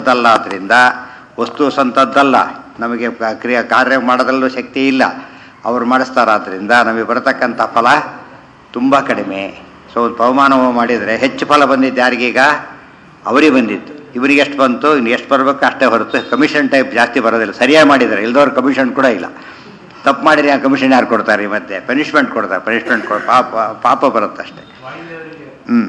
ಅಲ್ಲ ಆದ್ದರಿಂದ ವಸ್ತು ಸ್ವಂತದ್ದಲ್ಲ ನಮಗೆ ಕ- ಕ್ರಿಯೆ ಕಾರ್ಯ ಮಾಡೋದಲ್ಲೂ ಶಕ್ತಿ ಇಲ್ಲ ಅವ್ರು ಮಾಡಿಸ್ತಾರಾದ್ರಿಂದ ನಮಗೆ ಬರತಕ್ಕಂಥ ಫಲ ತುಂಬ ಕಡಿಮೆ ಸೊ ಒಂದು ಪವಮಾನ ಹೋಮ ಮಾಡಿದರೆ ಹೆಚ್ಚು ಫಲ ಬಂದಿದ್ದು ಯಾರಿಗೀಗ ಅವರಿಗೆ ಬಂದಿತ್ತು ಇವರಿಗೆ ಎಷ್ಟು ಬಂತು ಇನ್ನು ಎಷ್ಟು ಬರಬೇಕು ಅಷ್ಟೇ ಹೊರತು ಕಮಿಷನ್ ಟೈಪ್ ಜಾಸ್ತಿ ಬರೋದಿಲ್ಲ ಸರಿಯಾಗಿ ಮಾಡಿದ್ದಾರೆ ಇಲ್ದವ್ರು ಕಮಿಷನ್ ಕೂಡ ಇಲ್ಲ ತಪ್ಪು ಮಾಡಿದ್ರೆ ಆ ಕಮಿಷನ್ ಯಾರು ಕೊಡ್ತಾರೆ ಈ ಮಧ್ಯೆ ಪನಿಷ್ಮೆಂಟ್ ಕೊಡ್ತಾರೆ ಪನಿಷ್ಮೆಂಟ್ ಕೊಡ್ ಪಾಪ ಪಾಪ ಬರುತ್ತಷ್ಟೇ ಹ್ಞೂ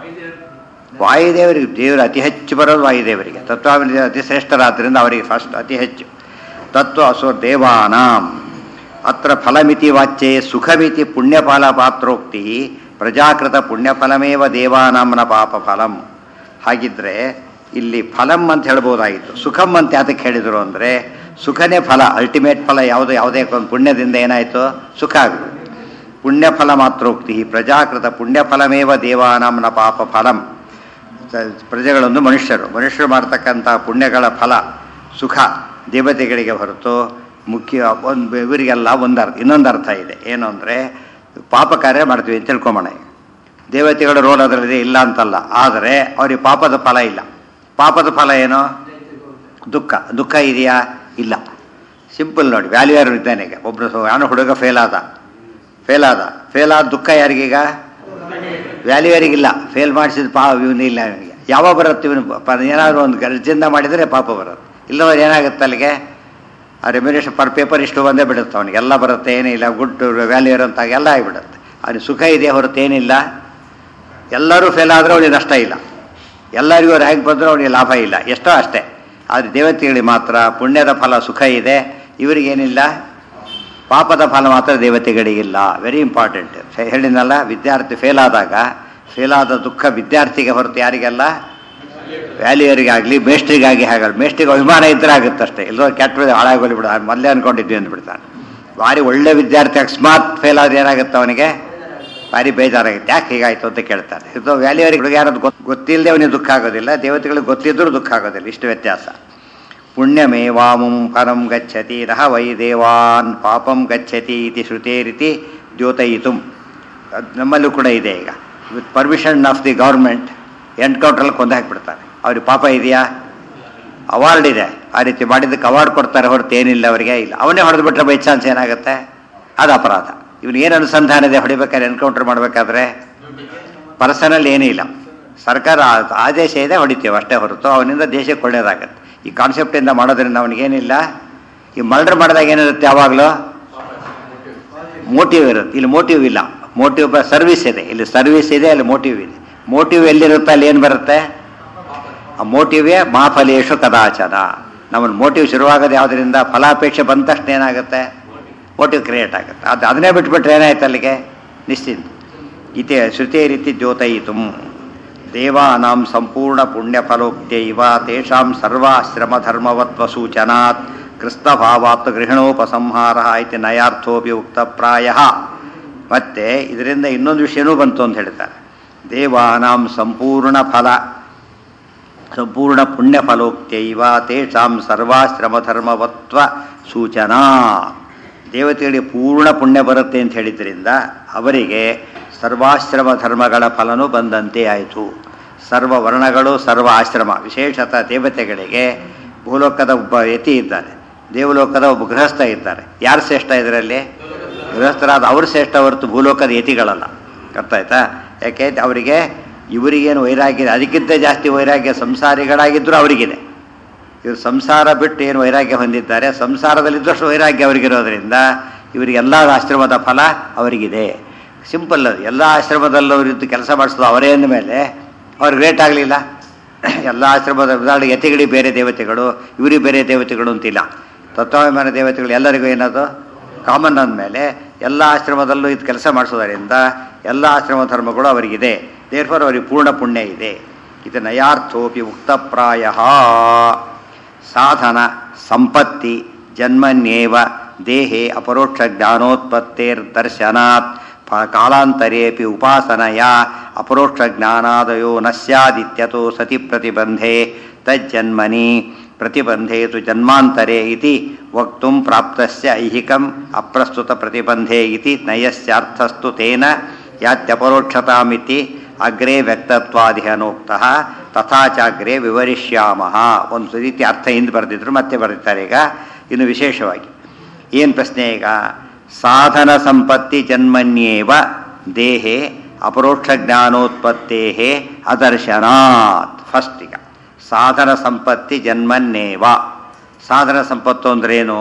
ವಾಯುದೇವರಿಗೆ ದೇವರು ಅತಿ ಹೆಚ್ಚು ಬರೋದು ವಾಯುದೇವರಿಗೆ ತತ್ವಾಭಿನಯ ಅತಿ ಶ್ರೇಷ್ಠರಾದ್ದರಿಂದ ಅವರಿಗೆ ಫಸ್ಟ್ ಅತಿ ಹೆಚ್ಚು ತತ್ವ ಅಸೋ ದೇವಾನಾಂ ಅತ್ರ ಫಲಮಿತಿ ವಾಚ್ಯೆ ಸುಖಮಿತಿ ಪುಣ್ಯಫಲ ಪಾತ್ರೋಕ್ತಿ ಪ್ರಜಾಕೃತ ಪುಣ್ಯಫಲಮೇವ ದೇವಾನಾಂನ ಪಾಪ ಫಲಂ ಹಾಗಿದ್ರೆ ಇಲ್ಲಿ ಫಲಂ ಅಂತ ಹೇಳ್ಬೋದಾಗಿತ್ತು ಸುಖಂ ಅಂತ ಯಾತಕ್ಕೆ ಹೇಳಿದರು ಅಂದರೆ ಸುಖನೇ ಫಲ ಅಲ್ಟಿಮೇಟ್ ಫಲ ಯಾವುದು ಯಾವುದೇ ಒಂದು ಪುಣ್ಯದಿಂದ ಏನಾಯಿತು ಸುಖ ಆಗುತ್ತೆ ಪುಣ್ಯಫಲ ಮಾತ್ರೋಕ್ತಿ ಪ್ರಜಾಕೃತ ಪುಣ್ಯಫಲಮೇವ ದೇವಾನಾಂನ ಪಾಪ ಫಲಂ ಸ- ಪ್ರಜೆಗಳೊಂದು ಮನುಷ್ಯರು ಮನುಷ್ಯರು ಮಾಡ್ತಕ್ಕಂಥ ಪುಣ್ಯಗಳ ಫಲ ಸುಖ ದೇವತೆಗಳಿಗೆ ಹೊರತು ಮುಖ್ಯ ಒಂದು ಇವರಿಗೆಲ್ಲ ಒಂದು ಅರ್ಥ ಇನ್ನೊಂದು ಅರ್ಥ ಇದೆ ಏನು ಅಂದರೆ ಪಾಪ ಕಾರ್ಯ ಮಾಡ್ತೀವಿ ಅಂತ ತಿಳ್ಕೊಂಬೋಣ ಈಗ. ದೇವತೆಗಳ ರೋಲ್ ಅದರಲ್ಲಿದೆ ಇಲ್ಲ ಅಂತಲ್ಲ ಆದರೆ ಅವ್ರಿಗೆ ಪಾಪದ ಫಲ ಇಲ್ಲ ಪಾಪದ ಫಲ ಏನು ದುಃಖ ದುಃಖ ಇದೆಯಾ ಇಲ್ಲ ಸಿಂಪಲ್ ನೋಡಿ ವ್ಯಾಲ್ಯೂಯರ್ ಇದ್ದಾನೆ ಈಗ ಒಬ್ಬರು ಯಾನು ಹುಡುಗ ಫೇಲ್ ಆದ ಫೇಲ್ ಆದ ಫೇಲ್ ಆದ ದುಃಖ ಯಾರಿಗೀಗ ವ್ಯಾಲ್ಯೂಯರಿಗಿಲ್ಲ ಫೇಲ್ ಮಾಡಿಸಿದ ಪಾ ಇವನು ಇಲ್ಲ ಇವನಿಗೆ ಯಾವಾಗ ಬರುತ್ತೆ ಇವನು ಪ- ಏನಾದರೂ ಒಂದು ಗರ್ಜಿಂದ ಮಾಡಿದರೆ ಪಾಪ ಬರುತ್ತೆ ಇಲ್ಲದ್ರೆ ಏನಾಗುತ್ತೆ ಅಲ್ಲಿಗೆ ಆ ರೆಮ್ಯುನೇಷನ್ ಪರ್ ಪೇಪರ್ ಇಷ್ಟು ಬಂದೇ ಬಿಡುತ್ತೆ ಅವನಿಗೆ ಎಲ್ಲ ಬರುತ್ತೆ ಏನಿಲ್ಲ ಗುಡ್ ವ್ಯಾಲ್ಯೂಯರ್ ಅಂತ ಎಲ್ಲ ಆಗಿಬಿಡುತ್ತೆ ಅವನಿಗೆ ಸುಖ ಇದೆ ಹೊರತು ಏನಿಲ್ಲ ಎಲ್ಲರೂ ಫೇಲ್ ಆದರೆ ಅವನಿಗೆ ನಷ್ಟ ಇಲ್ಲ ಎಲ್ಲರಿಗೂ ರ್ಯಾಂಕ್ ಬಂದರೂ ಅವನಿಗೆ ಲಾಭ ಇಲ್ಲ ಎಷ್ಟೋ ಅಷ್ಟೇ ಆದರೆ ದೇವತೆಗಳಿಗೆ ಮಾತ್ರ ಪುಣ್ಯದ ಫಲ ಸುಖ ಇದೆ ಇವರಿಗೇನಿಲ್ಲ ಪಾಪದ ಫಲ ಮಾತ್ರ ದೇವತೆಗಳಿಗಿಲ್ಲ ವೆರಿ ಇಂಪಾರ್ಟೆಂಟ್ ಹೇಳಿದ್ನಲ್ಲ ವಿದ್ಯಾರ್ಥಿ ಫೇಲ್ ಆದಾಗ ಫೇಲ್ ಆದ ದುಃಖ ವಿದ್ಯಾರ್ಥಿಗೆ ಹೊರತು ಯಾರಿಗೆಲ್ಲ ವ್ಯಾಲ್ಯೂಯರಿಗಾಗಲಿ ಮೇಸ್ಟ್ರಿಗಾಗಿ ಹಾಗಲ್ಲ ಮೇಸ್ಟ್ರಿಗೆ ಅಭಿಮಾನ ಇದ್ರೆ ಆಗುತ್ತಷ್ಟೇ ಎಲ್ಲೋ ಕೆಟ್ಟ ಹಾಳಾಗೋಲಿ ಬಿಡು ಅವ್ನು ಮೊದಲೇ ಅನ್ಕೊಂಡಿದ್ವಿ ಅಂದ್ಬಿಡ್ತಾನೆ ಭಾರಿ ಒಳ್ಳೆ ವಿದ್ಯಾರ್ಥಿ ಅಕಸ್ಮಾತ್ ಫೇಲ್ ಆದ್ರೆ ಏನಾಗುತ್ತೆ ಅವನಿಗೆ ಭಾರಿ ಬೇಜಾರಾಗುತ್ತೆ ಯಾಕೆ ಹೀಗಾಯ್ತು ಅಂತ ಕೇಳ್ತಾನೆ ಇದು ವ್ಯಾಲ್ಯೂಯರಿಗೆ ಯಾರದು ಗೊತ್ತು ಗೊತ್ತಿಲ್ಲದೆ ಅವನಿಗೆ ದುಃಖ ಆಗೋದಿಲ್ಲ ದೇವತೆಗಳಿಗೆ ಗೊತ್ತಿದ್ದರೂ ದುಃಖ ಆಗೋದಿಲ್ಲ ಇಷ್ಟು ವ್ಯತ್ಯಾಸ ಪುಣ್ಯಮೇವಾಮುಂ ಪರಂ ಗಚ್ಚತಿ ರಹ ವೈ ದೇವಾನ್ ಪಾಪಂ ಗಚ್ಚತಿ ಇತಿ ಶ್ರುತೇರಿತಿ ದ್ಯೋತಯಿತು ಅದ್ ನಮ್ಮಲ್ಲೂ ಕೂಡ ಇದೆ ಈಗ with permission of the government ಎನ್ಕೌಂಟ್ರಲ್ಲಿ ಕೊಂದು ಹಾಕಿಬಿಡ್ತಾರೆ ಅವ್ರಿಗೆ ಪಾಪ ಇದೆಯಾ ಅವಾರ್ಡ್ ಇದೆ ಆ ರೀತಿ ಮಾಡಿದ್ದಕ್ಕೆ ಅವಾರ್ಡ್ ಕೊಡ್ತಾರೆ ಹೊರತು ಏನಿಲ್ಲ ಅವರಿಗೆ ಇಲ್ಲ ಅವನೇ ಹೊಡೆದು ಬಿಟ್ರೆ ಬೈ ಚಾನ್ಸ್ ಏನಾಗುತ್ತೆ ಅದು ಅಪರಾಧ ಇವನು ಏನು ಅನುಸಂಧಾನ ಇದೆ ಹೊಡಿಬೇಕಾದ್ರೆ ಎನ್ಕೌಂಟರ್ ಮಾಡಬೇಕಾದ್ರೆ ಪರ್ಸನಲ್ ಏನೂ ಇಲ್ಲ ಸರ್ಕಾರ ಆ- ಆದೇಶ ಇದೆ ಹೊಡಿತೀವಿ ಅಷ್ಟೇ ಹೊರತು ಅವನಿಂದ ದೇಶಕ್ಕೆ ಒಳ್ಳೇದಾಗತ್ತೆ ಈ ಕಾನ್ಸೆಪ್ಟಿಂದ ಮಾಡೋದ್ರಿಂದ ಅವನಿಗೇನಿಲ್ಲ ಈ ಮರ್ಡರ್ ಮಾಡಿದಾಗ ಏನಿರುತ್ತೆ ಯಾವಾಗಲೂ ಮೋಟಿವ್ ಇರುತ್ತೆ ಇಲ್ಲಿ ಮೋಟಿವ್ ಇಲ್ಲ ಮೋಟಿವ್ ಸರ್ವಿಸ್ ಇದೆ ಇಲ್ಲಿ ಸರ್ವಿಸ್ ಇದೆ ಅಲ್ಲಿ ಮೋಟಿವ್ ಇದೆ ಮೋಟಿವ್ ಎಲ್ಲಿರುತ್ತೆ ಅಲ್ಲಿ ಏನು ಬರುತ್ತೆ ಆ ಮೋಟಿವೇ ಮಹಾಫಲೇಶು ಕದಾಚನ ನಮ್ಮನ್ನು ಮೋಟಿವ್ ಶುರುವಾಗೋದು ಯಾವುದರಿಂದ ಫಲಾಪೇಕ್ಷೆ ಬಂದ ತಕ್ಷಣ ಏನಾಗುತ್ತೆ ಮೋಟಿವ್ ಕ್ರಿಯೇಟ್ ಆಗುತ್ತೆ ಅದು ಅದನ್ನೇ ಬಿಟ್ಬಿಟ್ರೆ ಏನಾಯ್ತು ಅಲ್ಲಿಗೆ ನಿಶ್ಚಿಂತ ಇತಿ ಶ್ರುತಿ ರೀತಿ ದ್ಯೋತಯಿತು ದೇವಾನಾಂ ಸಂಪೂರ್ಣ ಪುಣ್ಯ ಫಲೋಕ್ತೈವ ತೇಷಾಂ ಸರ್ವಾಶ್ರಮ ಧರ್ಮವತ್ವ ಸೂಚನಾತ್ ಕೃಷ್ಣಭಾವಾತ್ ಗೃಹಿಣೋಪಸಂಹಾರ ಇತಿ ನಯಾರ್ಥೋಪಿ ಉಕ್ತ ಪ್ರಾಯ ಮತ್ತೆ ಇದರಿಂದ ಇನ್ನೊಂದು ವಿಷಯನೂ ಬಂತು ಅಂತ ಹೇಳ್ತಾರೆ ದೇವಾನಾಂ ಸಂಪೂರ್ಣ ಫಲ ಸಂಪೂರ್ಣ ಪುಣ್ಯ ಫಲೋಕ್ತೈವ ತೇಷಾಂ ಸರ್ವಾಶ್ರಮ ಧರ್ಮವತ್ವ ಸೂಚನಾ ದೇವತೆಗಳಿಗೆ ಪೂರ್ಣ ಪುಣ್ಯ ಬರುತ್ತೆ ಅಂತ ಹೇಳಿದ್ರಿಂದ ಅವರಿಗೆ ಸರ್ವಾಶ್ರಮ ಧರ್ಮಗಳ ಫಲನೂ ಬಂದಂತೆ ಆಯಿತು ಸರ್ವ ವರ್ಣಗಳು ಸರ್ವ ಆಶ್ರಮ ವಿಶೇಷತಃ ದೇವತೆಗಳಿಗೆ ಭೂಲೋಕದ ಒಬ್ಬ ಯತಿ ಇದ್ದಾರೆ ದೇವಲೋಕದ ಒಬ್ಬ ಗೃಹಸ್ಥ ಇದ್ದಾರೆ ಯಾರು ಶ್ರೇಷ್ಠ ಇದರಲ್ಲಿ ಗೃಹಸ್ಥರಾದ ಅವರು ಶ್ರೇಷ್ಠ ಹೊರತು ಭೂಲೋಕದ ಯತಿಗಳಲ್ಲ ಅರ್ಥ ಆಯ್ತಾ ಯಾಕೆ ಅವರಿಗೆ ಇವರಿಗೇನು ವೈರಾಗ್ಯ ಇದೆ ಅದಕ್ಕಿಂತ ಜಾಸ್ತಿ ವೈರಾಗ್ಯ ಸಂಸಾರಿಗಳಾಗಿದ್ದರೂ ಅವರಿಗಿದೆ ಇವರು ಸಂಸಾರ ಬಿಟ್ಟು ಏನು ವೈರಾಗ್ಯ ಹೊಂದಿದ್ದಾರೆ ಸಂಸಾರದಲ್ಲಿದ್ದಷ್ಟು ವೈರಾಗ್ಯ ಅವರಿಗಿರೋದ್ರಿಂದ ಇವರಿಗೆಲ್ಲ ಆಶ್ರಮದ ಫಲ ಅವರಿಗಿದೆ ಸಿಂಪಲ್ ಅದು ಎಲ್ಲ ಆಶ್ರಮದಲ್ಲೂ ಇದ್ದು ಕೆಲಸ ಮಾಡಿಸೋದು ಅವರೇ ಅಂದ ಮೇಲೆ ಅವ್ರಿಗೆ ಗ್ರೇಟ್ ಆಗಲಿಲ್ಲ ಎಲ್ಲ ಆಶ್ರಮದ ಉದಾಹರಣೆಗೆ ಯತಿಗಳಿಗೆ ಬೇರೆ ದೇವತೆಗಳು ಇವರಿಗೆ ಬೇರೆ ದೇವತೆಗಳು ಅಂತಿಲ್ಲ ತತ್ವಾಭಿಮಾನ ದೇವತೆಗಳು ಎಲ್ಲರಿಗೂ ಏನದು ಕಾಮನ್ ಅಂದಮೇಲೆ ಎಲ್ಲ ಆಶ್ರಮದಲ್ಲೂ ಇದು ಕೆಲಸ ಮಾಡಿಸೋದರಿಂದ ಎಲ್ಲ ಆಶ್ರಮ ಧರ್ಮಗಳು ಅವರಿಗಿದೆ ದೇರ್ಫರ್ ಅವರಿಗೆ ಪೂರ್ಣ ಪುಣ್ಯ ಇದೆ ಇದು ನಯಾರ್ಥೋಪಿ ಉಕ್ತಪ್ರಾಯ ಸಾಧನ ಸಂಪತ್ತಿ ಜನ್ಮನ್ಯೇವ ದೇಹೇ ಅಪರೋಕ್ಷ ಜ್ಞಾನೋತ್ಪತ್ತೇರ್ದರ್ಶನಾತ್ ಪ- ಕಾಲಾಂತರೇಪಿ ಉಪಾಸನಯ ಅಪರೋಕ್ಷ ಜ್ಞಾನಾದಯೋ ನ ಸ್ಯಾದಿತ್ಯತೋ ಸತಿ ಪ್ರತಿಬಂಧೆ ತಜ್ಜನ್ಮನಿ ಪ್ರತಿಬಂಧೆ ತು ಜನ್ಮಾಂತರೆ ಇತಿ ವಕ್ತು ಪ್ರಾಪ್ತಸ್ಯ ಐಹಿಕಂ ಅಪ್ರಸ್ತುತ ಪ್ರತಿಬಂಧೆ ಇತಿ ನಯಸ್ಯಾರ್ಥಸ್ತು ತೇನ ಯಾತ್ಯಪರೋಕ್ಷತಾಮಿತಿ ಅಗ್ರೇ ವ್ಯಕ್ತತ್ವಾದಿಹನೋಕ್ತಃ ತಥಾಚಾಗ್ರೆ ವಿವರಿಷ್ಯಾಮಹ ಒಂದು ರೀತಿ ಅರ್ಥ ಹಿಂದೆ ಬರೆದಿದ್ರು ಮತ್ತೆ ಬರೆದಿದ್ದಾರೆ ಈಗ ಇನ್ನು ವಿಶೇಷವಾಗಿ ಏನು ಪ್ರಶ್ನೆ ಈಗ ಸಾಧನ ಸಂಪತ್ತಿ ಜನ್ಮನ್ಯೇವ ದೇಹೆ ಅಪರೋಕ್ಷ ಜ್ಞಾನೋತ್ಪತ್ತೇ ಅದರ್ಶನಾತ್ ಫಸ್ಟ್ ಈಗ ಸಾಧನ ಸಂಪತ್ತಿ ಜನ್ಮನ್ನೇವ ಸಾಧನ ಸಂಪತ್ತು ಅಂದ್ರೇನು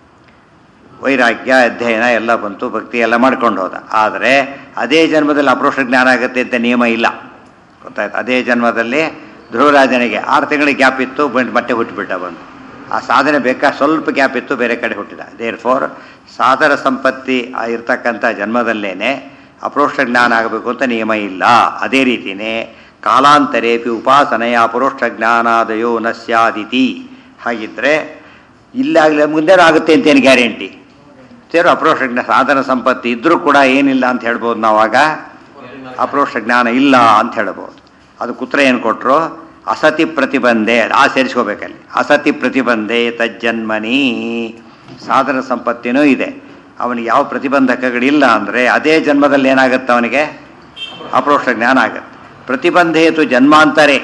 ವೈರಾಗ್ಯ ಅಧ್ಯಯನ ಎಲ್ಲ ಬಂತು ಭಕ್ತಿ ಎಲ್ಲ ಮಾಡ್ಕೊಂಡು ಹೋದ ಆದರೆ ಅದೇ ಜನ್ಮದಲ್ಲಿ ಅಪರೋಕ್ಷ ಜ್ಞಾನ ಆಗುತ್ತೆ ಅಂತ ನಿಯಮ ಇಲ್ಲ ಗೊತ್ತಾಯ್ತು ಅದೇ ಜನ್ಮದಲ್ಲಿ ಧ್ರುವರಾಜನಿಗೆ ಆರು ತಿಂಗಳ ಗ್ಯಾಪ್ ಇತ್ತು ಬಂದು ಮತ್ತೆ ಹುಟ್ಟುಬಿಟ್ಟ ಬಂದು ಆ ಸಾಧನೆ ಬೇಕಾ ಸ್ವಲ್ಪ ಗ್ಯಾಪ್ ಇತ್ತು ಬೇರೆ ಕಡೆ ಹುಟ್ಟಿದ ದೇರ್ ಫೋರ್ ಸಾಧನ ಸಂಪತ್ತಿ ಆ ಇರ್ತಕ್ಕಂಥ ಜನ್ಮದಲ್ಲೇನೆ ಅಪರೋಕ್ಷ ಜ್ಞಾನ ಆಗಬೇಕು ಅಂತ ನಿಯಮ ಇಲ್ಲ ಅದೇ ರೀತಿಯೇ ಕಾಲಾಂತರೇಪಿ ಉಪಾಸನೆಯ ಅಪರೋಕ್ಷ ಜ್ಞಾನಾದಯೋ ನ ಸ್ಯಾದಿತಿ ಹಾಗಿದ್ರೆ ಇಲ್ಲಾಗಲಿ ಮುಂದೇನೂ ಆಗುತ್ತೆ ಅಂತೇನು ಗ್ಯಾರಂಟಿ ಸೇರು ಅಪರೋಕ್ಷ ಜ್ಞಾನ ಸಾಧನ ಸಂಪತ್ತಿ ಇದ್ದರೂ ಕೂಡ ಏನಿಲ್ಲ ಅಂತ ಹೇಳ್ಬೋದು ನಾವಾಗ ಅಪರೋಕ್ಷ ಜ್ಞಾನ ಇಲ್ಲ ಅಂತ ಹೇಳ್ಬೋದು ಅದು ಕುತ್ರ ಏನು ಕೊಟ್ಟರು ಅಸತಿ ಪ್ರತಿಬಂಧೆ ಆ ಸೇರಿಸ್ಕೋಬೇಕಲ್ಲಿ ಅಸತಿ ಪ್ರತಿಬಂಧೆ ತಜ್ಜನ್ಮನಿ ಸಾಧನ ಸಂಪತ್ತಿನೂ ಇದೆ ಅವನಿಗೆ ಯಾವ ಪ್ರತಿಬಂಧಕಗಳಿಲ್ಲ ಅಂದರೆ ಅದೇ ಜನ್ಮದಲ್ಲಿ ಏನಾಗುತ್ತೆ ಅವನಿಗೆ ಅಪರೋಕ್ಷ ಜ್ಞಾನ ಆಗುತ್ತೆ ಪ್ರತಿಬಂಧೇತು ಜನ್ಮಾಂತರೇ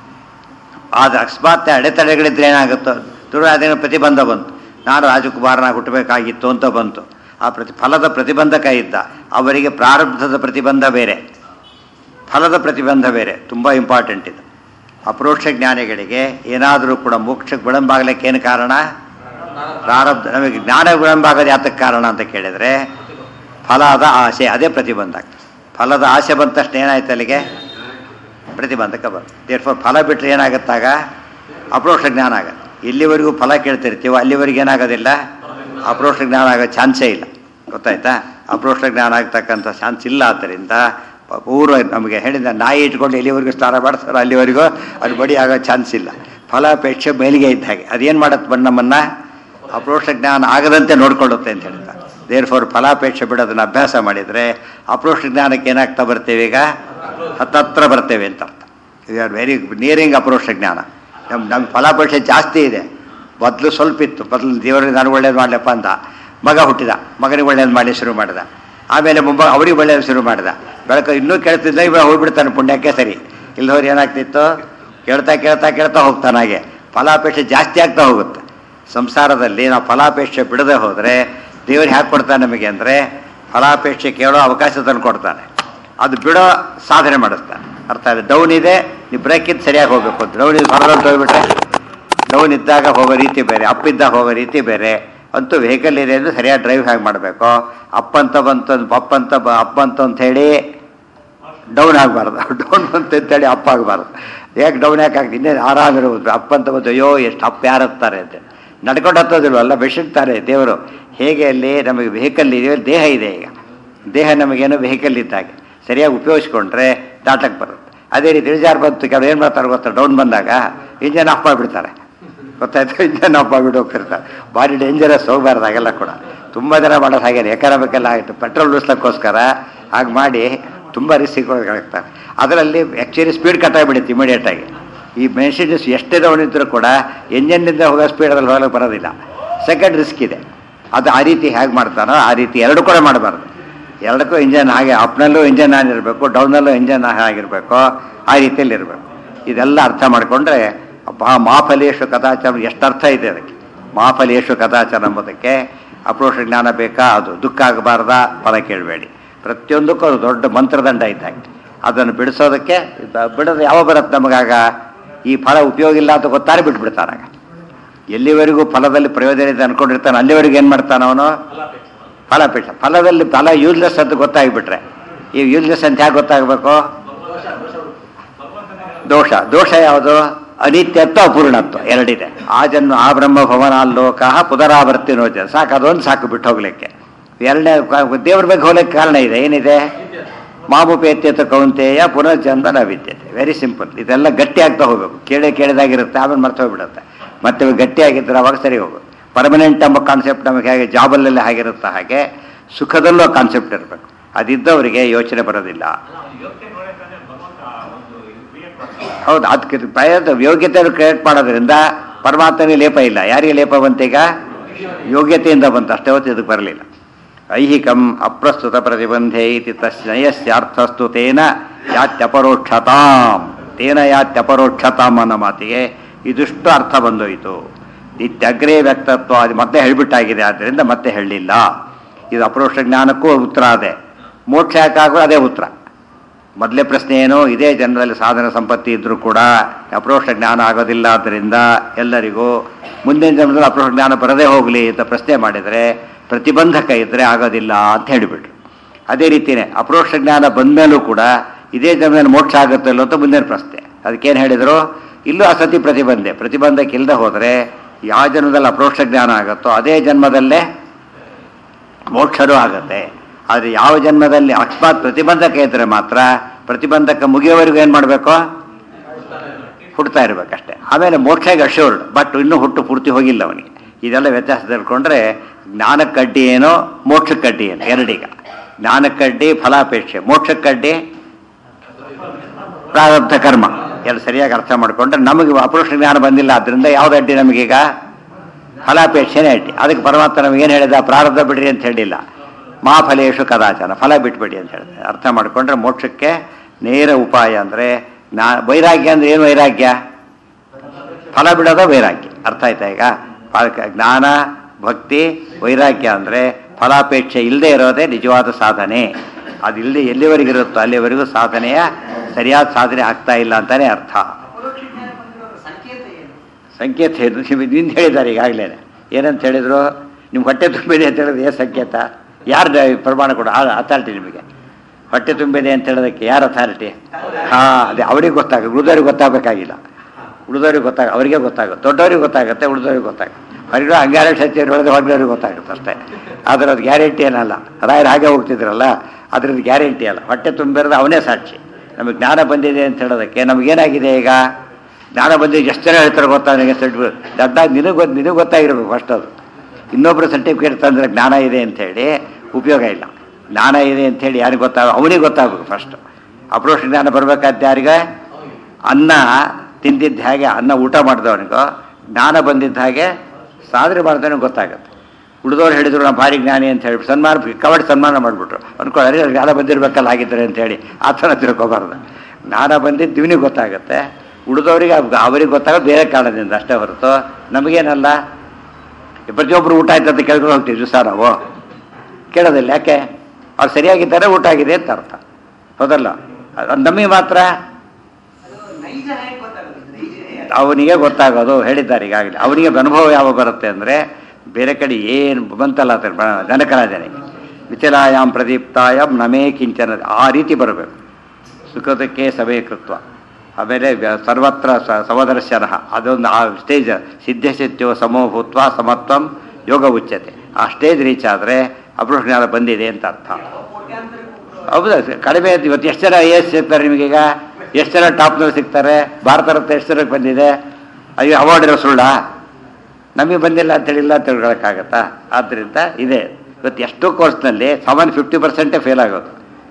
ಆದ ಅಕಸ್ಮಾತ್ ಅಡೆತಡೆಗಳಿದ್ರೆ ಏನಾಗುತ್ತೋ ದುರ್ವಾದೇನ ಪ್ರತಿಬಂಧ ಬಂತು ನಾನು ರಾಜಕುಮಾರನಾಗಿ ಹುಟ್ಟಬೇಕಾಗಿತ್ತು ಅಂತ ಬಂತು ಆ ಪ್ರತಿ ಫಲದ ಪ್ರತಿಬಂಧಕ ಇದ್ದ ಅವರಿಗೆ ಪ್ರಾರಬ್ಧದ ಪ್ರತಿಬಂಧ ಬೇರೆ ಫಲದ ಪ್ರತಿಬಂಧ ಬೇರೆ ತುಂಬ ಇಂಪಾರ್ಟೆಂಟ್ ಇದು ಅಪರೋಕ್ಷ ಜ್ಞಾನಿಗಳಿಗೆ ಏನಾದರೂ ಕೂಡ ಮೋಕ್ಷಕ್ಕೆ ವಿಳಂಬಾಗಲಿಕ್ಕೆ ಏನು ಕಾರಣ ಪ್ರಾರಬ್ಧ ನಮಗೆ ಜ್ಞಾನ ವಿಳಂಬ ಆಗೋದು ಯಾತಕ್ಕೆ ಕಾರಣ ಅಂತ ಕೇಳಿದರೆ ಫಲದ ಆಸೆ ಅದೇ ಪ್ರತಿಬಂಧ ಫಲದ ಆಸೆ ಬಂದ ತಕ್ಷಣ ಏನಾಯ್ತು ಅಲ್ಲಿಗೆ ಪ್ರತಿಬಂಧಕ ಬರುತ್ತೆ ದೇರ್ಫೋರ್ ಫಲ ಬಿಟ್ಟರೆ ಏನಾಗುತ್ತಾಗ ಅಪರೋಕ್ಷ ಜ್ಞಾನ ಆಗುತ್ತೆ ಎಲ್ಲಿವರೆಗೂ ಫಲ ಕೇಳ್ತಿರ್ತೀವೋ ಅಲ್ಲಿವರೆಗೆ ಏನಾಗೋದಿಲ್ಲ ಅಪರೋಕ್ಷ ಜ್ಞಾನ ಆಗೋ ಚಾನ್ಸೇ ಇಲ್ಲ ಗೊತ್ತಾಯ್ತಾ ಅಪರೋಕ್ಷ ಜ್ಞಾನ ಆಗ್ತಕ್ಕಂಥ ಚಾನ್ಸ್ ಇಲ್ಲ ಆದ್ದರಿಂದ ಪ- ಪೂರ್ವ ನಮಗೆ ಹೇಳಿದ ನಾಯಿ ಇಟ್ಕೊಂಡು ಎಲ್ಲಿವರೆಗೂ ಸ್ನಾನ ಮಾಡ್ತಾರೋ ಅಲ್ಲಿವರೆಗೂ ಅದು ಬಡಿ ಆಗೋ ಚಾನ್ಸ್ ಇಲ್ಲ ಫಲಾಪೇಕ್ಷೆ ಮೇಲಿಗೆ ಇದ್ದ ಹಾಗೆ ಅದೇನು ಮಾಡತ್ತೆ ಬಂದು ನಮ್ಮನ್ನು ಅಪರೋಕ್ಷ ಜ್ಞಾನ ಆಗದಂತೆ ನೋಡ್ಕೊಳ್ಳುತ್ತೆ ಅಂತ ಹೇಳ್ತಾರೆ ದೇರ್ ಫೋರ್ ಫಲಾಪೇಕ್ಷೆ ಬಿಡೋದನ್ನ ಅಭ್ಯಾಸ ಮಾಡಿದರೆ ಅಪರೋಕ್ಷ ಜ್ಞಾನಕ್ಕೆ ಏನಾಗ್ತಾ ಬರ್ತೇವೆ ಈಗ ಹತ್ತತ್ರ ಬರ್ತೇವೆ ಅಂತ ಅರ್ಥ ವಿ ಆರ್ ವೆರಿ ನಿಯರಿಂಗ್ ಅಪರೋಕ್ಷ ಜ್ಞಾನ ನಮ್ಮ ನಮ್ಮ ಫಲಾಪೇಕ್ಷೆ ಜಾಸ್ತಿ ಇದೆ ಮೊದಲು ಸ್ವಲ್ಪ ಇತ್ತು ಮೊದಲು ದೇವರಿಗೆ ನಾನು ಒಳ್ಳೇದು ಮಾಡಲಪ್ಪ ಅಂತ ಮಗ ಹುಟ್ಟಿದ ಮಗನಿಗೆ ಒಳ್ಳೇದು ಮಾಡಿ ಶುರು ಮಾಡಿದ ಆಮೇಲೆ ಮುಂಬ ಅವ್ರಿಗೆ ಒಳ್ಳೇದು ಶುರು ಮಾಡಿದ ಬೆಳಕು ಇನ್ನೂ ಕೇಳ್ತಿದ್ದ ಇವಾಗ ಹೋಗ್ಬಿಡ್ತಾನೆ ಪುಣ್ಯಕ್ಕೆ ಸರಿ ಇಲ್ಲದವ್ರು ಏನಾಗ್ತಿತ್ತು ಕೇಳ್ತಾ ಕೇಳ್ತಾ ಕೇಳ್ತಾ ಹೋಗ್ತಾನೆ ಹಾಗೆ ಫಲಾಪೇಕ್ಷೆ ಜಾಸ್ತಿ ಆಗ್ತಾ ಹೋಗುತ್ತೆ ಸಂಸಾರದಲ್ಲಿ ನಾವು ಫಲಾಪೇಕ್ಷೆ ಬಿಡದೆ ಹೋದರೆ ದೇವರು ಹ್ಯಾಕೆ ಕೊಡ್ತಾನೆ ನಮಗೆ ಅಂದರೆ ಫಲಾಪೇಕ್ಷೆ ಕೇಳೋ ಅವಕಾಶ ತಂದು ಕೊಡ್ತಾನೆ ಅದು ಬಿಡೋ ಸಾಧನೆ ಮಾಡಿಸ್ತಾನೆ ಅರ್ಥ ಇದೆ ಡೌನ್ ಇದೆ ನೀವು ಬ್ರೇಕಿದ್ದು ಸರಿಯಾಗಿ ಹೋಗ್ಬೇಕು ಅಂತ ಡೌನ್ ಇದು ಹೊರದಂತ ಹೋಗ್ಬಿಟ್ರೆ ಡೌನ್ ಇದ್ದಾಗ ಹೋಗೋ ರೀತಿ ಬೇರೆ ಅಪ್ ಇದ್ದಾಗ ಹೋಗೋ ರೀತಿ ಬೇರೆ ಅಂತೂ ವೆಹಿಕಲ್ ಇದೆ ಅಂದರೆ ಸರಿಯಾಗಿ ಡ್ರೈವ್ ಹೇಗೆ ಮಾಡಬೇಕು ಅಪ್ ಅಂತ ಬಂತು ಅಪ್ ಅಂತ ಬ- ಅಪ್ ಅಂತ ಅಂತ ಹೇಳಿ ಡೌನ್ ಆಗಬಾರ್ದು ಡೌನ್ ಬಂತು ಅಂತೇಳಿ ಅಪ್ ಆಗಬಾರ್ದು ಯಾಕೆ ಡೌನ್ ಯಾಕೆ ಆಗ್ತದೆ ಇನ್ನೇ ಆರಾಮಿರ್ಬೋದು ಅಪ್ ಅಂತ ಬಂದು ಅಯ್ಯೋ ಎಷ್ಟು ಅಪ್ ಯಾರು ಹತ್ತಾರೆ ಅಂತ ನಡ್ಕೊಂಡು ಹತ್ತೋದಿಲ್ವಲ್ಲ ಬೆಳೆಸಿರ್ತಾರೆ ದೇವರು ಹೇಗೆ ಅಲ್ಲಿ ನಮಗೆ ವೆಹಿಕಲ್ ಇದೆಯೋ ದೇಹ ಇದೆ ಈಗ ದೇಹ ನಮಗೇನೋ ವೆಹಿಕಲ್ ಇದ್ದಾಗೆ ಸರಿಯಾಗಿ ಉಪಯೋಗಿಸ್ಕೊಂಡ್ರೆ ದಾಟಕ್ಕೆ ಬರುತ್ತೆ ಅದೇ ರೀತಿ ಇಳಿಜಾರು ಬಂತು ಕೆಲವು ಏನು ಮಾಡ್ತಾರೆ ಗೊತ್ತಾ ಡೌನ್ ಬಂದಾಗ ಇಂಜನ್ ಆಫ್ ಮಾಡಿಬಿಡ್ತಾರೆ ಗೊತ್ತಾಯ್ತು ಇಂಜನ್ ಆಫ್ ಮಾಡಿಬಿಟ್ಟು ಹೋಗ್ತಿರ್ತಾರೆ ಭಾರಿ ಡೇಂಜರಸ್ ಹೋಗ್ಬಾರ್ದು ಹಾಗೆಲ್ಲ ಕೂಡ ತುಂಬ ಜನ ಮಾಡೋದು ಹಾಗೆ ಎಕನಾಮಿಕಲ್ಲ ಆಯಿತು ಪೆಟ್ರೋಲ್ ಉಳಿಸ್ಲಿಕ್ಕೋಸ್ಕರ ಹಾಗೆ ಮಾಡಿ ತುಂಬ ರಿಸ್ಕ್ ಆಗ್ತಾರೆ ಅದರಲ್ಲಿ ಆ್ಯಕ್ಚುಲಿ ಸ್ಪೀಡ್ ಕಟ್ಟಾಗಿಬಿಡುತ್ತೆ ಇಮಿಡಿಯೇಟಾಗಿ ಈ ಮೆಷಿನ್ಸ್ ಎಷ್ಟೇ ಇದ್ದರೂ ಕೂಡ ಎಂಜಿನ್ನಿಂದ ಹೋಗೋ ಸ್ಪೀಡಲ್ಲಿ ಹೋಗಕ್ಕೆ ಬರೋದಿಲ್ಲ ಸೆಕೆಂಡ್ ರಿಸ್ಕ್ ಇದೆ ಅದು ಆ ರೀತಿ ಹೇಗೆ ಮಾಡ್ತಾನೋ ಆ ರೀತಿ ಎರಡು ಕೂಡ ಮಾಡಬಾರ್ದು ಎರಡಕ್ಕೂ ಇಂಜನ್ ಹಾಗೆ ಅಪ್ನಲ್ಲೂ ಇಂಜನ್ ಆಗಿರಬೇಕು ಡೌನಲ್ಲೂ ಇಂಜನ್ ಆಗಿರಬೇಕು ಆ ರೀತಿಯಲ್ಲಿ ಇರಬೇಕು ಇದೆಲ್ಲ ಅರ್ಥ ಮಾಡಿಕೊಂಡ್ರೆ ಅಬ್ಬಾ ಮಾಫಲೇಶು ಕಥಾಚಾರ ಎಷ್ಟು ಅರ್ಥ ಇದೆ ಅದಕ್ಕೆ ಮಾಫಲೇಶು ಕಥಾಚಾರ ಎಂಬುದಕ್ಕೆ ಅಪ್ರೋಷ ಜ್ಞಾನ ಬೇಕಾ ಅದು ದುಃಖ ಆಗಬಾರ್ದ ಫಲ ಕೇಳಬೇಡಿ ಪ್ರತಿಯೊಂದಕ್ಕೂ ಅದು ದೊಡ್ಡ ಮಂತ್ರದಂಡ ಇದ್ದಾಗ ಅದನ್ನು ಬಿಡಿಸೋದಕ್ಕೆ ಇದು ಬಿಡೋದು ಯಾವ ಬರುತ್ತೆ ನಮಗಾಗ ಈ ಫಲ ಉಪಯೋಗ ಇಲ್ಲ ಅಂತ ಗೊತ್ತಾರೆ ಬಿಟ್ಬಿಡ್ತಾನಾಗ ಎಲ್ಲಿವರೆಗೂ ಫಲದಲ್ಲಿ ಪ್ರಯೋಜನ ಇದೆ ಅನ್ಕೊಂಡಿರ್ತಾನೆ ಅಲ್ಲಿವರೆಗೂ ಏನು ಮಾಡ್ತಾನೆ ಅವನು ಫಲಾಪೇಕ್ಷ ಫಲದಲ್ಲಿ ಫಲ ಯೂಸ್ಲೆಸ್ ಅಂತ ಗೊತ್ತಾಗ್ಬಿಟ್ರೆ ಈ ಯೂಸ್ಲೆಸ್ ಅಂತ ಯಾಕೆ ಗೊತ್ತಾಗಬೇಕು ದೋಷ ದೋಷ ಯಾವುದು ಅನಿತ್ಯತ್ವ ಅಪೂರ್ಣತ್ವ ಎರಡಿದೆ ಆ ಜನ್ಮ ಆ ಬ್ರಹ್ಮ ಭವನಾಲ್ಲೋಕ ಪುನರಾವರ್ತಿ ನೋಚ ಸಾಕು ಅದೊಂದು ಸಾಕು ಬಿಟ್ಟು ಹೋಗ್ಲಿಕ್ಕೆ ಎರಡನೇ ದೇವ್ರ ಬಗ್ಗೆ ಹೋಗ್ಲಿಕ್ಕೆ ಕಾರಣ ಇದೆ ಏನಿದೆ ಮಾಮುಪೇತ್ಯತ ಕೌಂತೆಯ ಪುನರ್ಜನ್ಮ ವಿದ್ಯತೆ ವೆರಿ ಸಿಂಪಲ್ ಇದೆಲ್ಲ ಗಟ್ಟಿ ಆಗ್ತಾ ಹೋಗ್ಬೇಕು ಕೇಳಿ ಕೇಳಿದಾಗಿರುತ್ತೆ ಆಮೇಲೆ ಮರ್ತು ಹೋಗ್ಬಿಡುತ್ತೆ ಮತ್ತೆ ಇವು ಗಟ್ಟಿಯಾಗಿದ್ದರೆ ಅವಾಗ ಸರಿ ಹೋಗೋದು ಪರ್ಮನೆಂಟ್ ಎಂಬ ಕಾನ್ಸೆಪ್ಟ್ ನಮಗೆ ಹೇಗೆ ಜಾಬಲ್ಲೆಲ್ಲ ಹಾಗಿರುತ್ತೆ ಹಾಗೆ ಸುಖದಲ್ಲೂ ಕಾನ್ಸೆಪ್ಟ್ ಇರಬೇಕು ಅದಿದ್ದವರಿಗೆ ಯೋಚನೆ ಬರೋದಿಲ್ಲ ಹೌದು ಅದಕ್ಕೆ ಪ್ರಯತ್ನ ಯೋಗ್ಯತೆ ಕ್ರಿಯೇಟ್ ಮಾಡೋದ್ರಿಂದ ಪರಮಾತ್ಮನಿಗೆ ಲೇಪ ಇಲ್ಲ ಯಾರಿಗೆ ಲೇಪ ಬಂತೀಗ ಯೋಗ್ಯತೆಯಿಂದ ಬಂತು ಅಷ್ಟೇ ಹೊತ್ತು ಇದಕ್ಕೆ ಬರಲಿಲ್ಲ ಐಹಿಕಂ ಅಪ್ರಸ್ತುತ ಪ್ರತಿಬಂಧೆ ಇತಿ ತಸ್ನಯಸ್ಯಾರ್ಥಸ್ತು ತೇನ ಯಾತ್ಯಪರೋಕ್ಷತಾಂ ತೇನ ಯಾತ್ಯಪರೋಕ್ಷತಾಮ್ ಅನ್ನೋ ಮಾತಿಗೆ ಇದಿಷ್ಟು ಅರ್ಥ ಬಂದೋಯಿತು ನಿತ್ಯಗ್ರೇ ವ್ಯಕ್ತತ್ವ ಅದು ಮತ್ತೆ ಹೇಳ್ಬಿಟ್ಟಾಗಿದೆ ಆದ್ದರಿಂದ ಮತ್ತೆ ಹೇಳಲಿಲ್ಲ ಇದು ಅಪರೋಕ್ಷ ಜ್ಞಾನಕ್ಕೂ ಉತ್ತರ ಅದೇ ಮೋಕ್ಷ ಯಾಕಾಗೋ ಅದೇ ಉತ್ತರ ಮೊದಲೇ ಪ್ರಶ್ನೆ ಏನು ಇದೇ ಜನ್ಮದಲ್ಲಿ ಸಾಧನ ಸಂಪತ್ತಿ ಇದ್ದರೂ ಕೂಡ ಅಪರೋಕ್ಷ ಜ್ಞಾನ ಆಗೋದಿಲ್ಲ ಆದ್ದರಿಂದ ಎಲ್ಲರಿಗೂ ಮುಂದಿನ ಜನ್ಮದಲ್ಲಿ ಅಪರೋಕ್ಷ ಜ್ಞಾನ ಬರದೇ ಹೋಗಲಿ ಅಂತ ಪ್ರಶ್ನೆ ಮಾಡಿದರೆ ಪ್ರತಿಬಂಧಕ ಇದ್ದರೆ ಆಗೋದಿಲ್ಲ ಅಂತ ಹೇಳಿಬಿಟ್ರು ಅದೇ ರೀತಿಯೇ ಅಪರೋಕ್ಷ ಜ್ಞಾನ ಬಂದಮೇಲೂ ಕೂಡ ಇದೇ ಜನ್ಮದಲ್ಲಿ ಮೋಕ್ಷ ಆಗುತ್ತಲ್ಲೋ ಅಂತ ಮುಂದಿನ ಪ್ರಶ್ನೆ ಅದಕ್ಕೇನು ಹೇಳಿದರು ಇಲ್ಲೂ ಅಸತಿ ಪ್ರತಿಬಂಧೆ ಪ್ರತಿಬಂಧಕ್ಕೆ ಇಲ್ಲದೆ ಹೋದರೆ ಯಾವ ಜನ್ಮದಲ್ಲಿ ಅಪರೋಕ್ಷ ಜ್ಞಾನ ಆಗುತ್ತೋ ಅದೇ ಜನ್ಮದಲ್ಲೇ ಮೋಕ್ಷನೂ ಆಗುತ್ತೆ ಆದರೆ ಯಾವ ಜನ್ಮದಲ್ಲಿ ಅಕಸ್ಮಾತ್ ಪ್ರತಿಬಂಧಕ ಇದ್ದರೆ ಮಾತ್ರ ಪ್ರತಿಬಂಧಕ ಮುಗಿಯೋವರೆಗೂ ಏನು ಮಾಡಬೇಕು ಹುಡ್ತಾ ಇರಬೇಕಷ್ಟೇ ಆಮೇಲೆ ಮೋಕ್ಷಗೆ ಅಶ್ಯೂರ್ಡ್ ಬಟ್ ಇನ್ನೂ ಹುಟ್ಟು ಪೂರ್ತಿ ಹೋಗಿಲ್ಲ ಅವನಿಗೆ ಇದೆಲ್ಲ ವ್ಯತ್ಯಾಸ ತಿಳ್ಕೊಂಡ್ರೆ ಜ್ಞಾನಕ್ಕಡ್ಡಿ ಏನೋ ಮೋಕ್ಷಕ್ಕಡ್ಡಿ ಏನೋ ಎರಡೀಗ ಜ್ಞಾನಕ್ಕಡ್ಡಿ ಫಲಾಪೇಕ್ಷೆ ಮೋಕ್ಷಕ್ಕಡ್ಡಿ ಪ್ರಾರಬ್ಧ ಕರ್ಮ ಎಲ್ಲ ಸರಿಯಾಗಿ ಅರ್ಥ ಮಾಡಿಕೊಂಡ್ರೆ ನಮಗೆ ಅಪರೋಕ್ಷ ಜ್ಞಾನ ಬಂದಿಲ್ಲ ಅದರಿಂದ ಯಾವ್ದು ಅಡ್ಡಿ ನಮಗೀಗ ಫಲಾಪೇಕ್ಷೆನೇ ಅಡ್ಡಿ ಅದಕ್ಕೆ ಪರಮಾತ್ಮ ನಮಗೇನು ಹೇಳಿದ ಪ್ರಾರಬ್ಧ ಬಿಡ್ರಿ ಅಂತ ಹೇಳಿಲ್ಲ ಮಾ ಫಲೇಶು ಕದಾಚನ ಫಲ ಬಿಟ್ಬಿಡಿ ಅಂತ ಹೇಳಿದೆ ಅರ್ಥ ಮಾಡಿಕೊಂಡ್ರೆ ಮೋಕ್ಷಕ್ಕೆ ನೇರ ಉಪಾಯ ಅಂದರೆ ನಾ ವೈರಾಗ್ಯ ಅಂದ್ರೆ ಏನು ವೈರಾಗ್ಯ ಫಲ ಬಿಡೋದ ವೈರಾಗ್ಯ ಅರ್ಥ ಆಯ್ತಾ ಈಗ ಫಲ- ಜ್ಞಾನ ಭಕ್ತಿ ವೈರಾಗ್ಯ ಅಂದರೆ ಫಲಾಪೇಕ್ಷೆ ಇಲ್ಲದೆ ಇರೋದೇ ನಿಜವಾದ ಸಾಧನೆ ಅದು ಇಲ್ಲದೆ ಎಲ್ಲಿವರೆಗಿರುತ್ತೋ ಅಲ್ಲಿವರೆಗೂ ಸಾಧನೆಯ ಸರಿಯಾದ ಸಾಧನೆ ಆಗ್ತಾ ಇಲ್ಲ ಅಂತಾನೆ ಅರ್ಥ ಪರೋಕ್ಷ ಜ್ಞಾನ ಬಂದಿರೋದ್ರ ಸಂಕೇತ ಏನು ಸಂಕೇತ ಏನು ನಿಮಗೆ ನಿಂದು ಹೇಳಿದ್ದಾರೆ ಈಗಾಗಲೇ ಏನಂತ ಹೇಳಿದ್ರು ನಿಮ್ಮ ಹೊಟ್ಟೆ ತುಂಬಿದೆ ಅಂತ ಹೇಳಿದ್ರೆ ಏನು ಸಂಕೇತ ಯಾರು ಪ್ರಮಾಣ ಕೊಡ ಅಥಾರಿಟಿ ನಿಮಗೆ ಹೊಟ್ಟೆ ತುಂಬಿದೆ ಅಂತ ಹೇಳೋದಕ್ಕೆ ಯಾರು ಅಥಾರಿಟಿ ಹಾಂ ಅದೇ ಅವ್ರಿಗೆ ಗೊತ್ತಾಗ ಉಳಿದವ್ರಿಗೆ ಗೊತ್ತಾಗಬೇಕಾಗಿಲ್ಲ ಉಳಿದವ್ರಿಗೆ ಗೊತ್ತಾಗ ಅವರಿಗೆ ಗೊತ್ತಾಗುತ್ತೆ ದೊಡ್ಡವ್ರಿಗೆ ಗೊತ್ತಾಗುತ್ತೆ ಉಳಿದವ್ರಿಗೆ ಗೊತ್ತಾಗುತ್ತೆ ಹೊರಗಡೆ ಹಂಗಾರೆ ಸತ್ಯ ಹೇಳಿದ್ರೆ ಹೊರಗಡೆಯವ್ರಿಗೆ ಗೊತ್ತಾಗುತ್ತೆ ಅಷ್ಟೇ ಆದರೆ ಅದು ಗ್ಯಾರಂಟಿ ಏನಲ್ಲ ರಾಯರು ಹಾಗೆ ಹೋಗ್ತಿದ್ರಲ್ಲ ಅದ್ರದ್ದು ಗ್ಯಾರಂಟಿ ಅಲ್ಲ ಹೊಟ್ಟೆ ತುಂಬಿರೋದು ಅವನೇ ಸಾಕ್ಷಿ ನಮಗೆ ಜ್ಞಾನ ಬಂದಿದೆ ಅಂತ ಹೇಳೋದಕ್ಕೆ ನಮಗೇನಾಗಿದೆ ಈಗ ಜ್ಞಾನ ಬಂದಿದ್ದು ಎಷ್ಟು ಜನ ಹೇಳ್ತಾರೆ ಗೊತ್ತಾ ನನಗೆ ಸರ್ಟಿಫಿಕೇಟ್ ದಡ್ಡ ನಿನಗೆ ಗೊತ್ತು ನಿನಗೆ ಗೊತ್ತಾಗಿರ್ಬೇಕು ಫಸ್ಟ್ ಅದು ಇನ್ನೊಬ್ಬರು ಸರ್ಟಿಫಿಕೇಟ್ ತಂದರೆ ಜ್ಞಾನ ಇದೆ ಅಂಥೇಳಿ ಉಪಯೋಗ ಇಲ್ಲ ಜ್ಞಾನ ಇದೆ ಅಂಥೇಳಿ ಯಾರಿಗೆ ಗೊತ್ತಾಗ ಅವನಿಗೆ ಗೊತ್ತಾಗಬೇಕು ಫಸ್ಟ್ ಅಪ್ರೋಷ ಜ್ಞಾನ ಬರಬೇಕಾದ ಯಾರಿಗೆ ಅನ್ನ ತಿಂದಿದ್ದ ಹಾಗೆ ಅನ್ನ ಊಟ ಮಾಡಿದವನಿಗೋ ಜ್ಞಾನ ಬಂದಿದ್ದ ಹಾಗೆ ಸಾಧನೆ ಮಾಡಿದವನಿಗೆ ಗೊತ್ತಾಗುತ್ತೆ ಉಳಿದವ್ರು ಹೇಳಿದ್ರು ನಾವು ಭಾರಿ ಜ್ಞಾನಿ ಅಂತ ಹೇಳಿ ಸನ್ಮಾನ ಕವಡಿ ಸನ್ಮಾನ ಮಾಡಿಬಿಟ್ರು ಅನ್ಕೊಳ್ಳಿ ಅವ್ರಿಗೆ ಜ್ಞಾನ ಬಂದಿರ್ಬೇಕಲ್ಲ ಆಗಿದ್ದಾರೆ ಅಂತೇಳಿ ಆ ಥರ ತಿಳ್ಕೊಬಾರ್ದು ಜ್ಞಾನ ಬಂದಿದ್ದು ಇವನಿಗೆ ಗೊತ್ತಾಗುತ್ತೆ ಉಳಿದವರಿಗೆ ಅವರಿಗೆ ಗೊತ್ತಾಗೋದು ಬೇರೆ ಕಾರಣದಿಂದ ಅಷ್ಟೇ ಹೊರತು ನಮಗೇನಲ್ಲ ಪ್ರತಿಯೊಬ್ಬರು ಊಟ ಆಯ್ತು ಅಂತ ಕೇಳ್ಕೊಂಡು ಹೋಗ್ತೀವಿ ದಿವಸ ನಾವು ಕೇಳೋದಿಲ್ಲ ಯಾಕೆ ಅವ್ರು ಸರಿಯಾಗಿದ್ದಾರೆ ಊಟ ಆಗಿದೆ ಅಂತ ಅರ್ಥ ಹೌದಲ್ಲ ಅದು ನಮಗೆ ಮಾತ್ರ ಅದು ನೈಜ ಹೇಗೆ ಗೊತ್ತಾಗುತ್ತೆ ನೈಜ ಹೇಗೆ? ಅವನಿಗೆ ಗೊತ್ತಾಗೋದು ಹೇಳಿದ್ದಾರೆ ಈಗಾಗಲೇ ಅವನಿಗೆ ಅನುಭವ ಯಾವ ಬರುತ್ತೆ ಅಂದರೆ ಬೇರೆ ಕಡೆ ಏನು ಬಂತಲ್ಲ ಅಂತ ಜನಕರಾಜನಿಗೆ ವಿಚಲಾಯಾಮ್ ಪ್ರದೀಪ್ತಾಯಂ ನಮೇ ಕಿಂಚನ ಆ ರೀತಿ ಬರಬೇಕು ಸುಖದಕ್ಕೆ ಸಭೇಕೃತ್ವ ಆಮೇಲೆ ವ್ಯ- ಸರ್ವತ್ರ ಸ ಸಮದರ್ಶನ ಅದೊಂದು ಆ ಸ್ಟೇಜ್ ಸಿದ್ಧಸಿದ್ಧೋ ಸಮೋಭೂತ್ವ ಸಮತ್ವಂ ಯೋಗ ಉಚ್ಯತೆ ಆ ಸ್ಟೇಜ್ ರೀಚ್ ಆದರೆ ಅಪೃಷ್ಣ ಬಂದಿದೆ ಅಂತ ಅರ್ಥ ಕೋಟ್ಯಾಂತರ ಹೌದಾ ಸರ್? ಕಡಿಮೆ ಆಯ್ತು. ಇವತ್ತು ಎಷ್ಟು ಜನ ಎಸ್ ಸಿಗ್ತಾರೆ ನಿಮಗೀಗ ಎಷ್ಟು ಜನ ಟಾಪ್ನಲ್ಲಿ ಸಿಗ್ತಾರೆ ಭಾರತ ರತ್ನ ಎಷ್ಟು ಜನಕ್ಕೆ ಬಂದಿದೆ ಅಯ್ಯೋ ಅವಾರ್ಡ್ ಇರೋ ಸುಳ್ಳ ನಮಗೆ ಬಂದಿಲ್ಲ ಅಂತ ಹೇಳಿಲ್ಲ ಅಂತ ತಿಳ್ಕೊಳಕ್ಕಾಗತ್ತಾ ಆದ್ದರಿಂದ ಇದೆ ಇವತ್ತು ಎಷ್ಟೋ ಕೋರ್ಸ್ನಲ್ಲಿ ಸಾಮಾನ್ಯ ಫಿಫ್ಟಿ ಪರ್ಸೆಂಟೇ ಫೇಲ್ ಆಗೋದು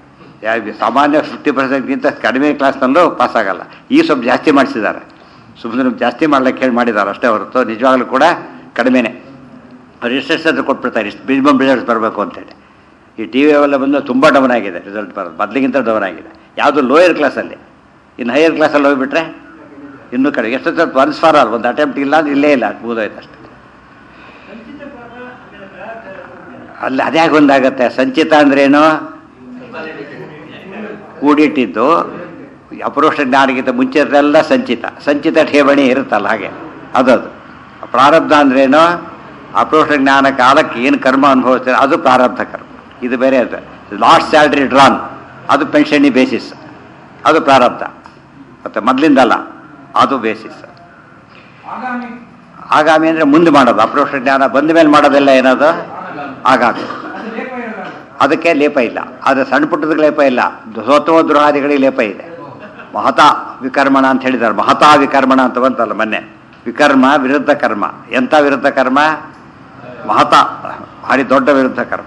ಯಾ- ಸಾಮಾನ್ಯ ಫಿಫ್ಟಿ ಪರ್ಸೆಂಟ್ಗಿಂತ ಕಡಿಮೆ ಕ್ಲಾಸ್ನಲ್ಲೂ ಪಾಸ್ ಆಗಲ್ಲ ಈ ಸ್ವಲ್ಪ ಜಾಸ್ತಿ ಮಾಡಿಸಿದ್ದಾರೆ ಸುಮ್ಮನೆ ಜಾಸ್ತಿ ಮಾಡ್ಲಿಕ್ಕೆ ಹೇಳಿ ಮಾಡಿದ್ದಾರೆ ಅಷ್ಟೇ ಹೊರತು ನಿಜವಾಗ್ಲೂ ಕೂಡ ಕಡಿಮೆನೇ ಅವ್ರು ಎಷ್ಟೆಷ್ಟು ಕೊಟ್ಬಿಡ್ತಾರೆ ಇಷ್ಟು ಮಿನಿಮಮ್ ರಿಸಲ್ಟ್ಸ್ ಬರಬೇಕು ಅಂತೇಳಿ ಈ ಟಿ ವಿ ಅವೆಲ್ಲ ಬಂದು ತುಂಬ ಡೌನ್ ಆಗಿದೆ ರಿಸಲ್ಟ್ ಬರೋದು ಮೊದಲಿಗಿಂತ ಡೌನ್ ಆಗಿದೆ ಯಾವುದು ಲೋಯರ್ ಕ್ಲಾಸಲ್ಲಿ ಇನ್ನು ಹೈಯರ್ ಕ್ಲಾಸಲ್ಲಿ ಹೋಗ್ಬಿಟ್ರೆ ಇನ್ನೂ ಕಡೆ ಎಷ್ಟು ಸ್ವಲ್ಪ ಒನ್ಸ್ ಫಾರ್ ಆಲ್ ಒಂದು ಅಟೆಂಪ್ಟ್ ಇಲ್ಲ ಅಂದ್ರೆ ಇಲ್ಲೇ ಇಲ್ಲ ಮುಗಿದೋಯ್ತು ಅಷ್ಟೇ ಅಲ್ಲಿ ಅದೇ ಒಂದಾಗತ್ತೆ ಸಂಚಿತ ಅಂದ್ರೇನು ಕೂಡಿಟ್ಟಿದ್ದು ಅಪರೋಕ್ಷ ಜ್ಞಾನಕ್ಕಿಂತ ಮುಂಚೆ ಇರೋದೆಲ್ಲ ಸಂಚಿತ ಸಂಚಿತ ಠೇವಣಿ ಇರುತ್ತಲ್ಲ ಹಾಗೆ ಅದದು ಪ್ರಾರಬ್ಧ ಅಂದ್ರೇನು ಅಪರೋಕ್ಷ ಜ್ಞಾನ ಕಾಲಕ್ಕೆ ಏನು ಕರ್ಮ ಅನುಭವಿಸ್ತಾರೆ ಅದು ಪ್ರಾರಬ್ಧ ಕರ್ಮ ಇದು ಬೇರೆ ಅದು ಲಾಸ್ಟ್ ಸ್ಯಾಲ್ರಿ ಡ್ರಾನ್ ಅದು ಪೆನ್ಷನಿ ಬೇಸಿಸ್ ಅದು ಪ್ರಾರಬ್ಧ ಮತ್ತು ಮೊದಲಿಂದಲ್ಲ ಅದು ಬೇಸಿಸ್ ಆಗಾಮಿ ಆಗಾಮಿ ಅಂದರೆ ಮುಂದೆ ಮಾಡೋದು ಅಪರೋಕ್ಷ ಜ್ಞಾನ ಬಂದ ಮೇಲೆ ಮಾಡೋದೆಲ್ಲ ಏನದು ಆಗಾಮಿ ಅದು ಲೇಪ ಇರಲ್ಲ ಅದಕ್ಕೆ ಲೇಪ ಇಲ್ಲ ಆದರೆ ಸಣ್ಣ ಪುಟ್ಟದ ಲೇಪ ಇಲ್ಲ ಸ್ವತ್ವ ದ್ರೋಹಾದಿಗಳಿಗೆ ಲೇಪ ಇದೆ ಮಹತಾ ವಿಕರ್ಮಣ ಅಂತ ಹೇಳಿದ್ದಾರೆ ಮಹತಾ ವಿಕರ್ಮಣ ಅಂತ ಬಂತಲ್ಲ ಮೊನ್ನೆ ವಿಕರ್ಮ ವಿರುದ್ಧ ಕರ್ಮ ಎಂಥ ವಿರುದ್ಧ ಕರ್ಮ ಮಹತಾ ಭಾರಿ ದೊಡ್ಡ ವಿರುದ್ಧ ಕರ್ಮ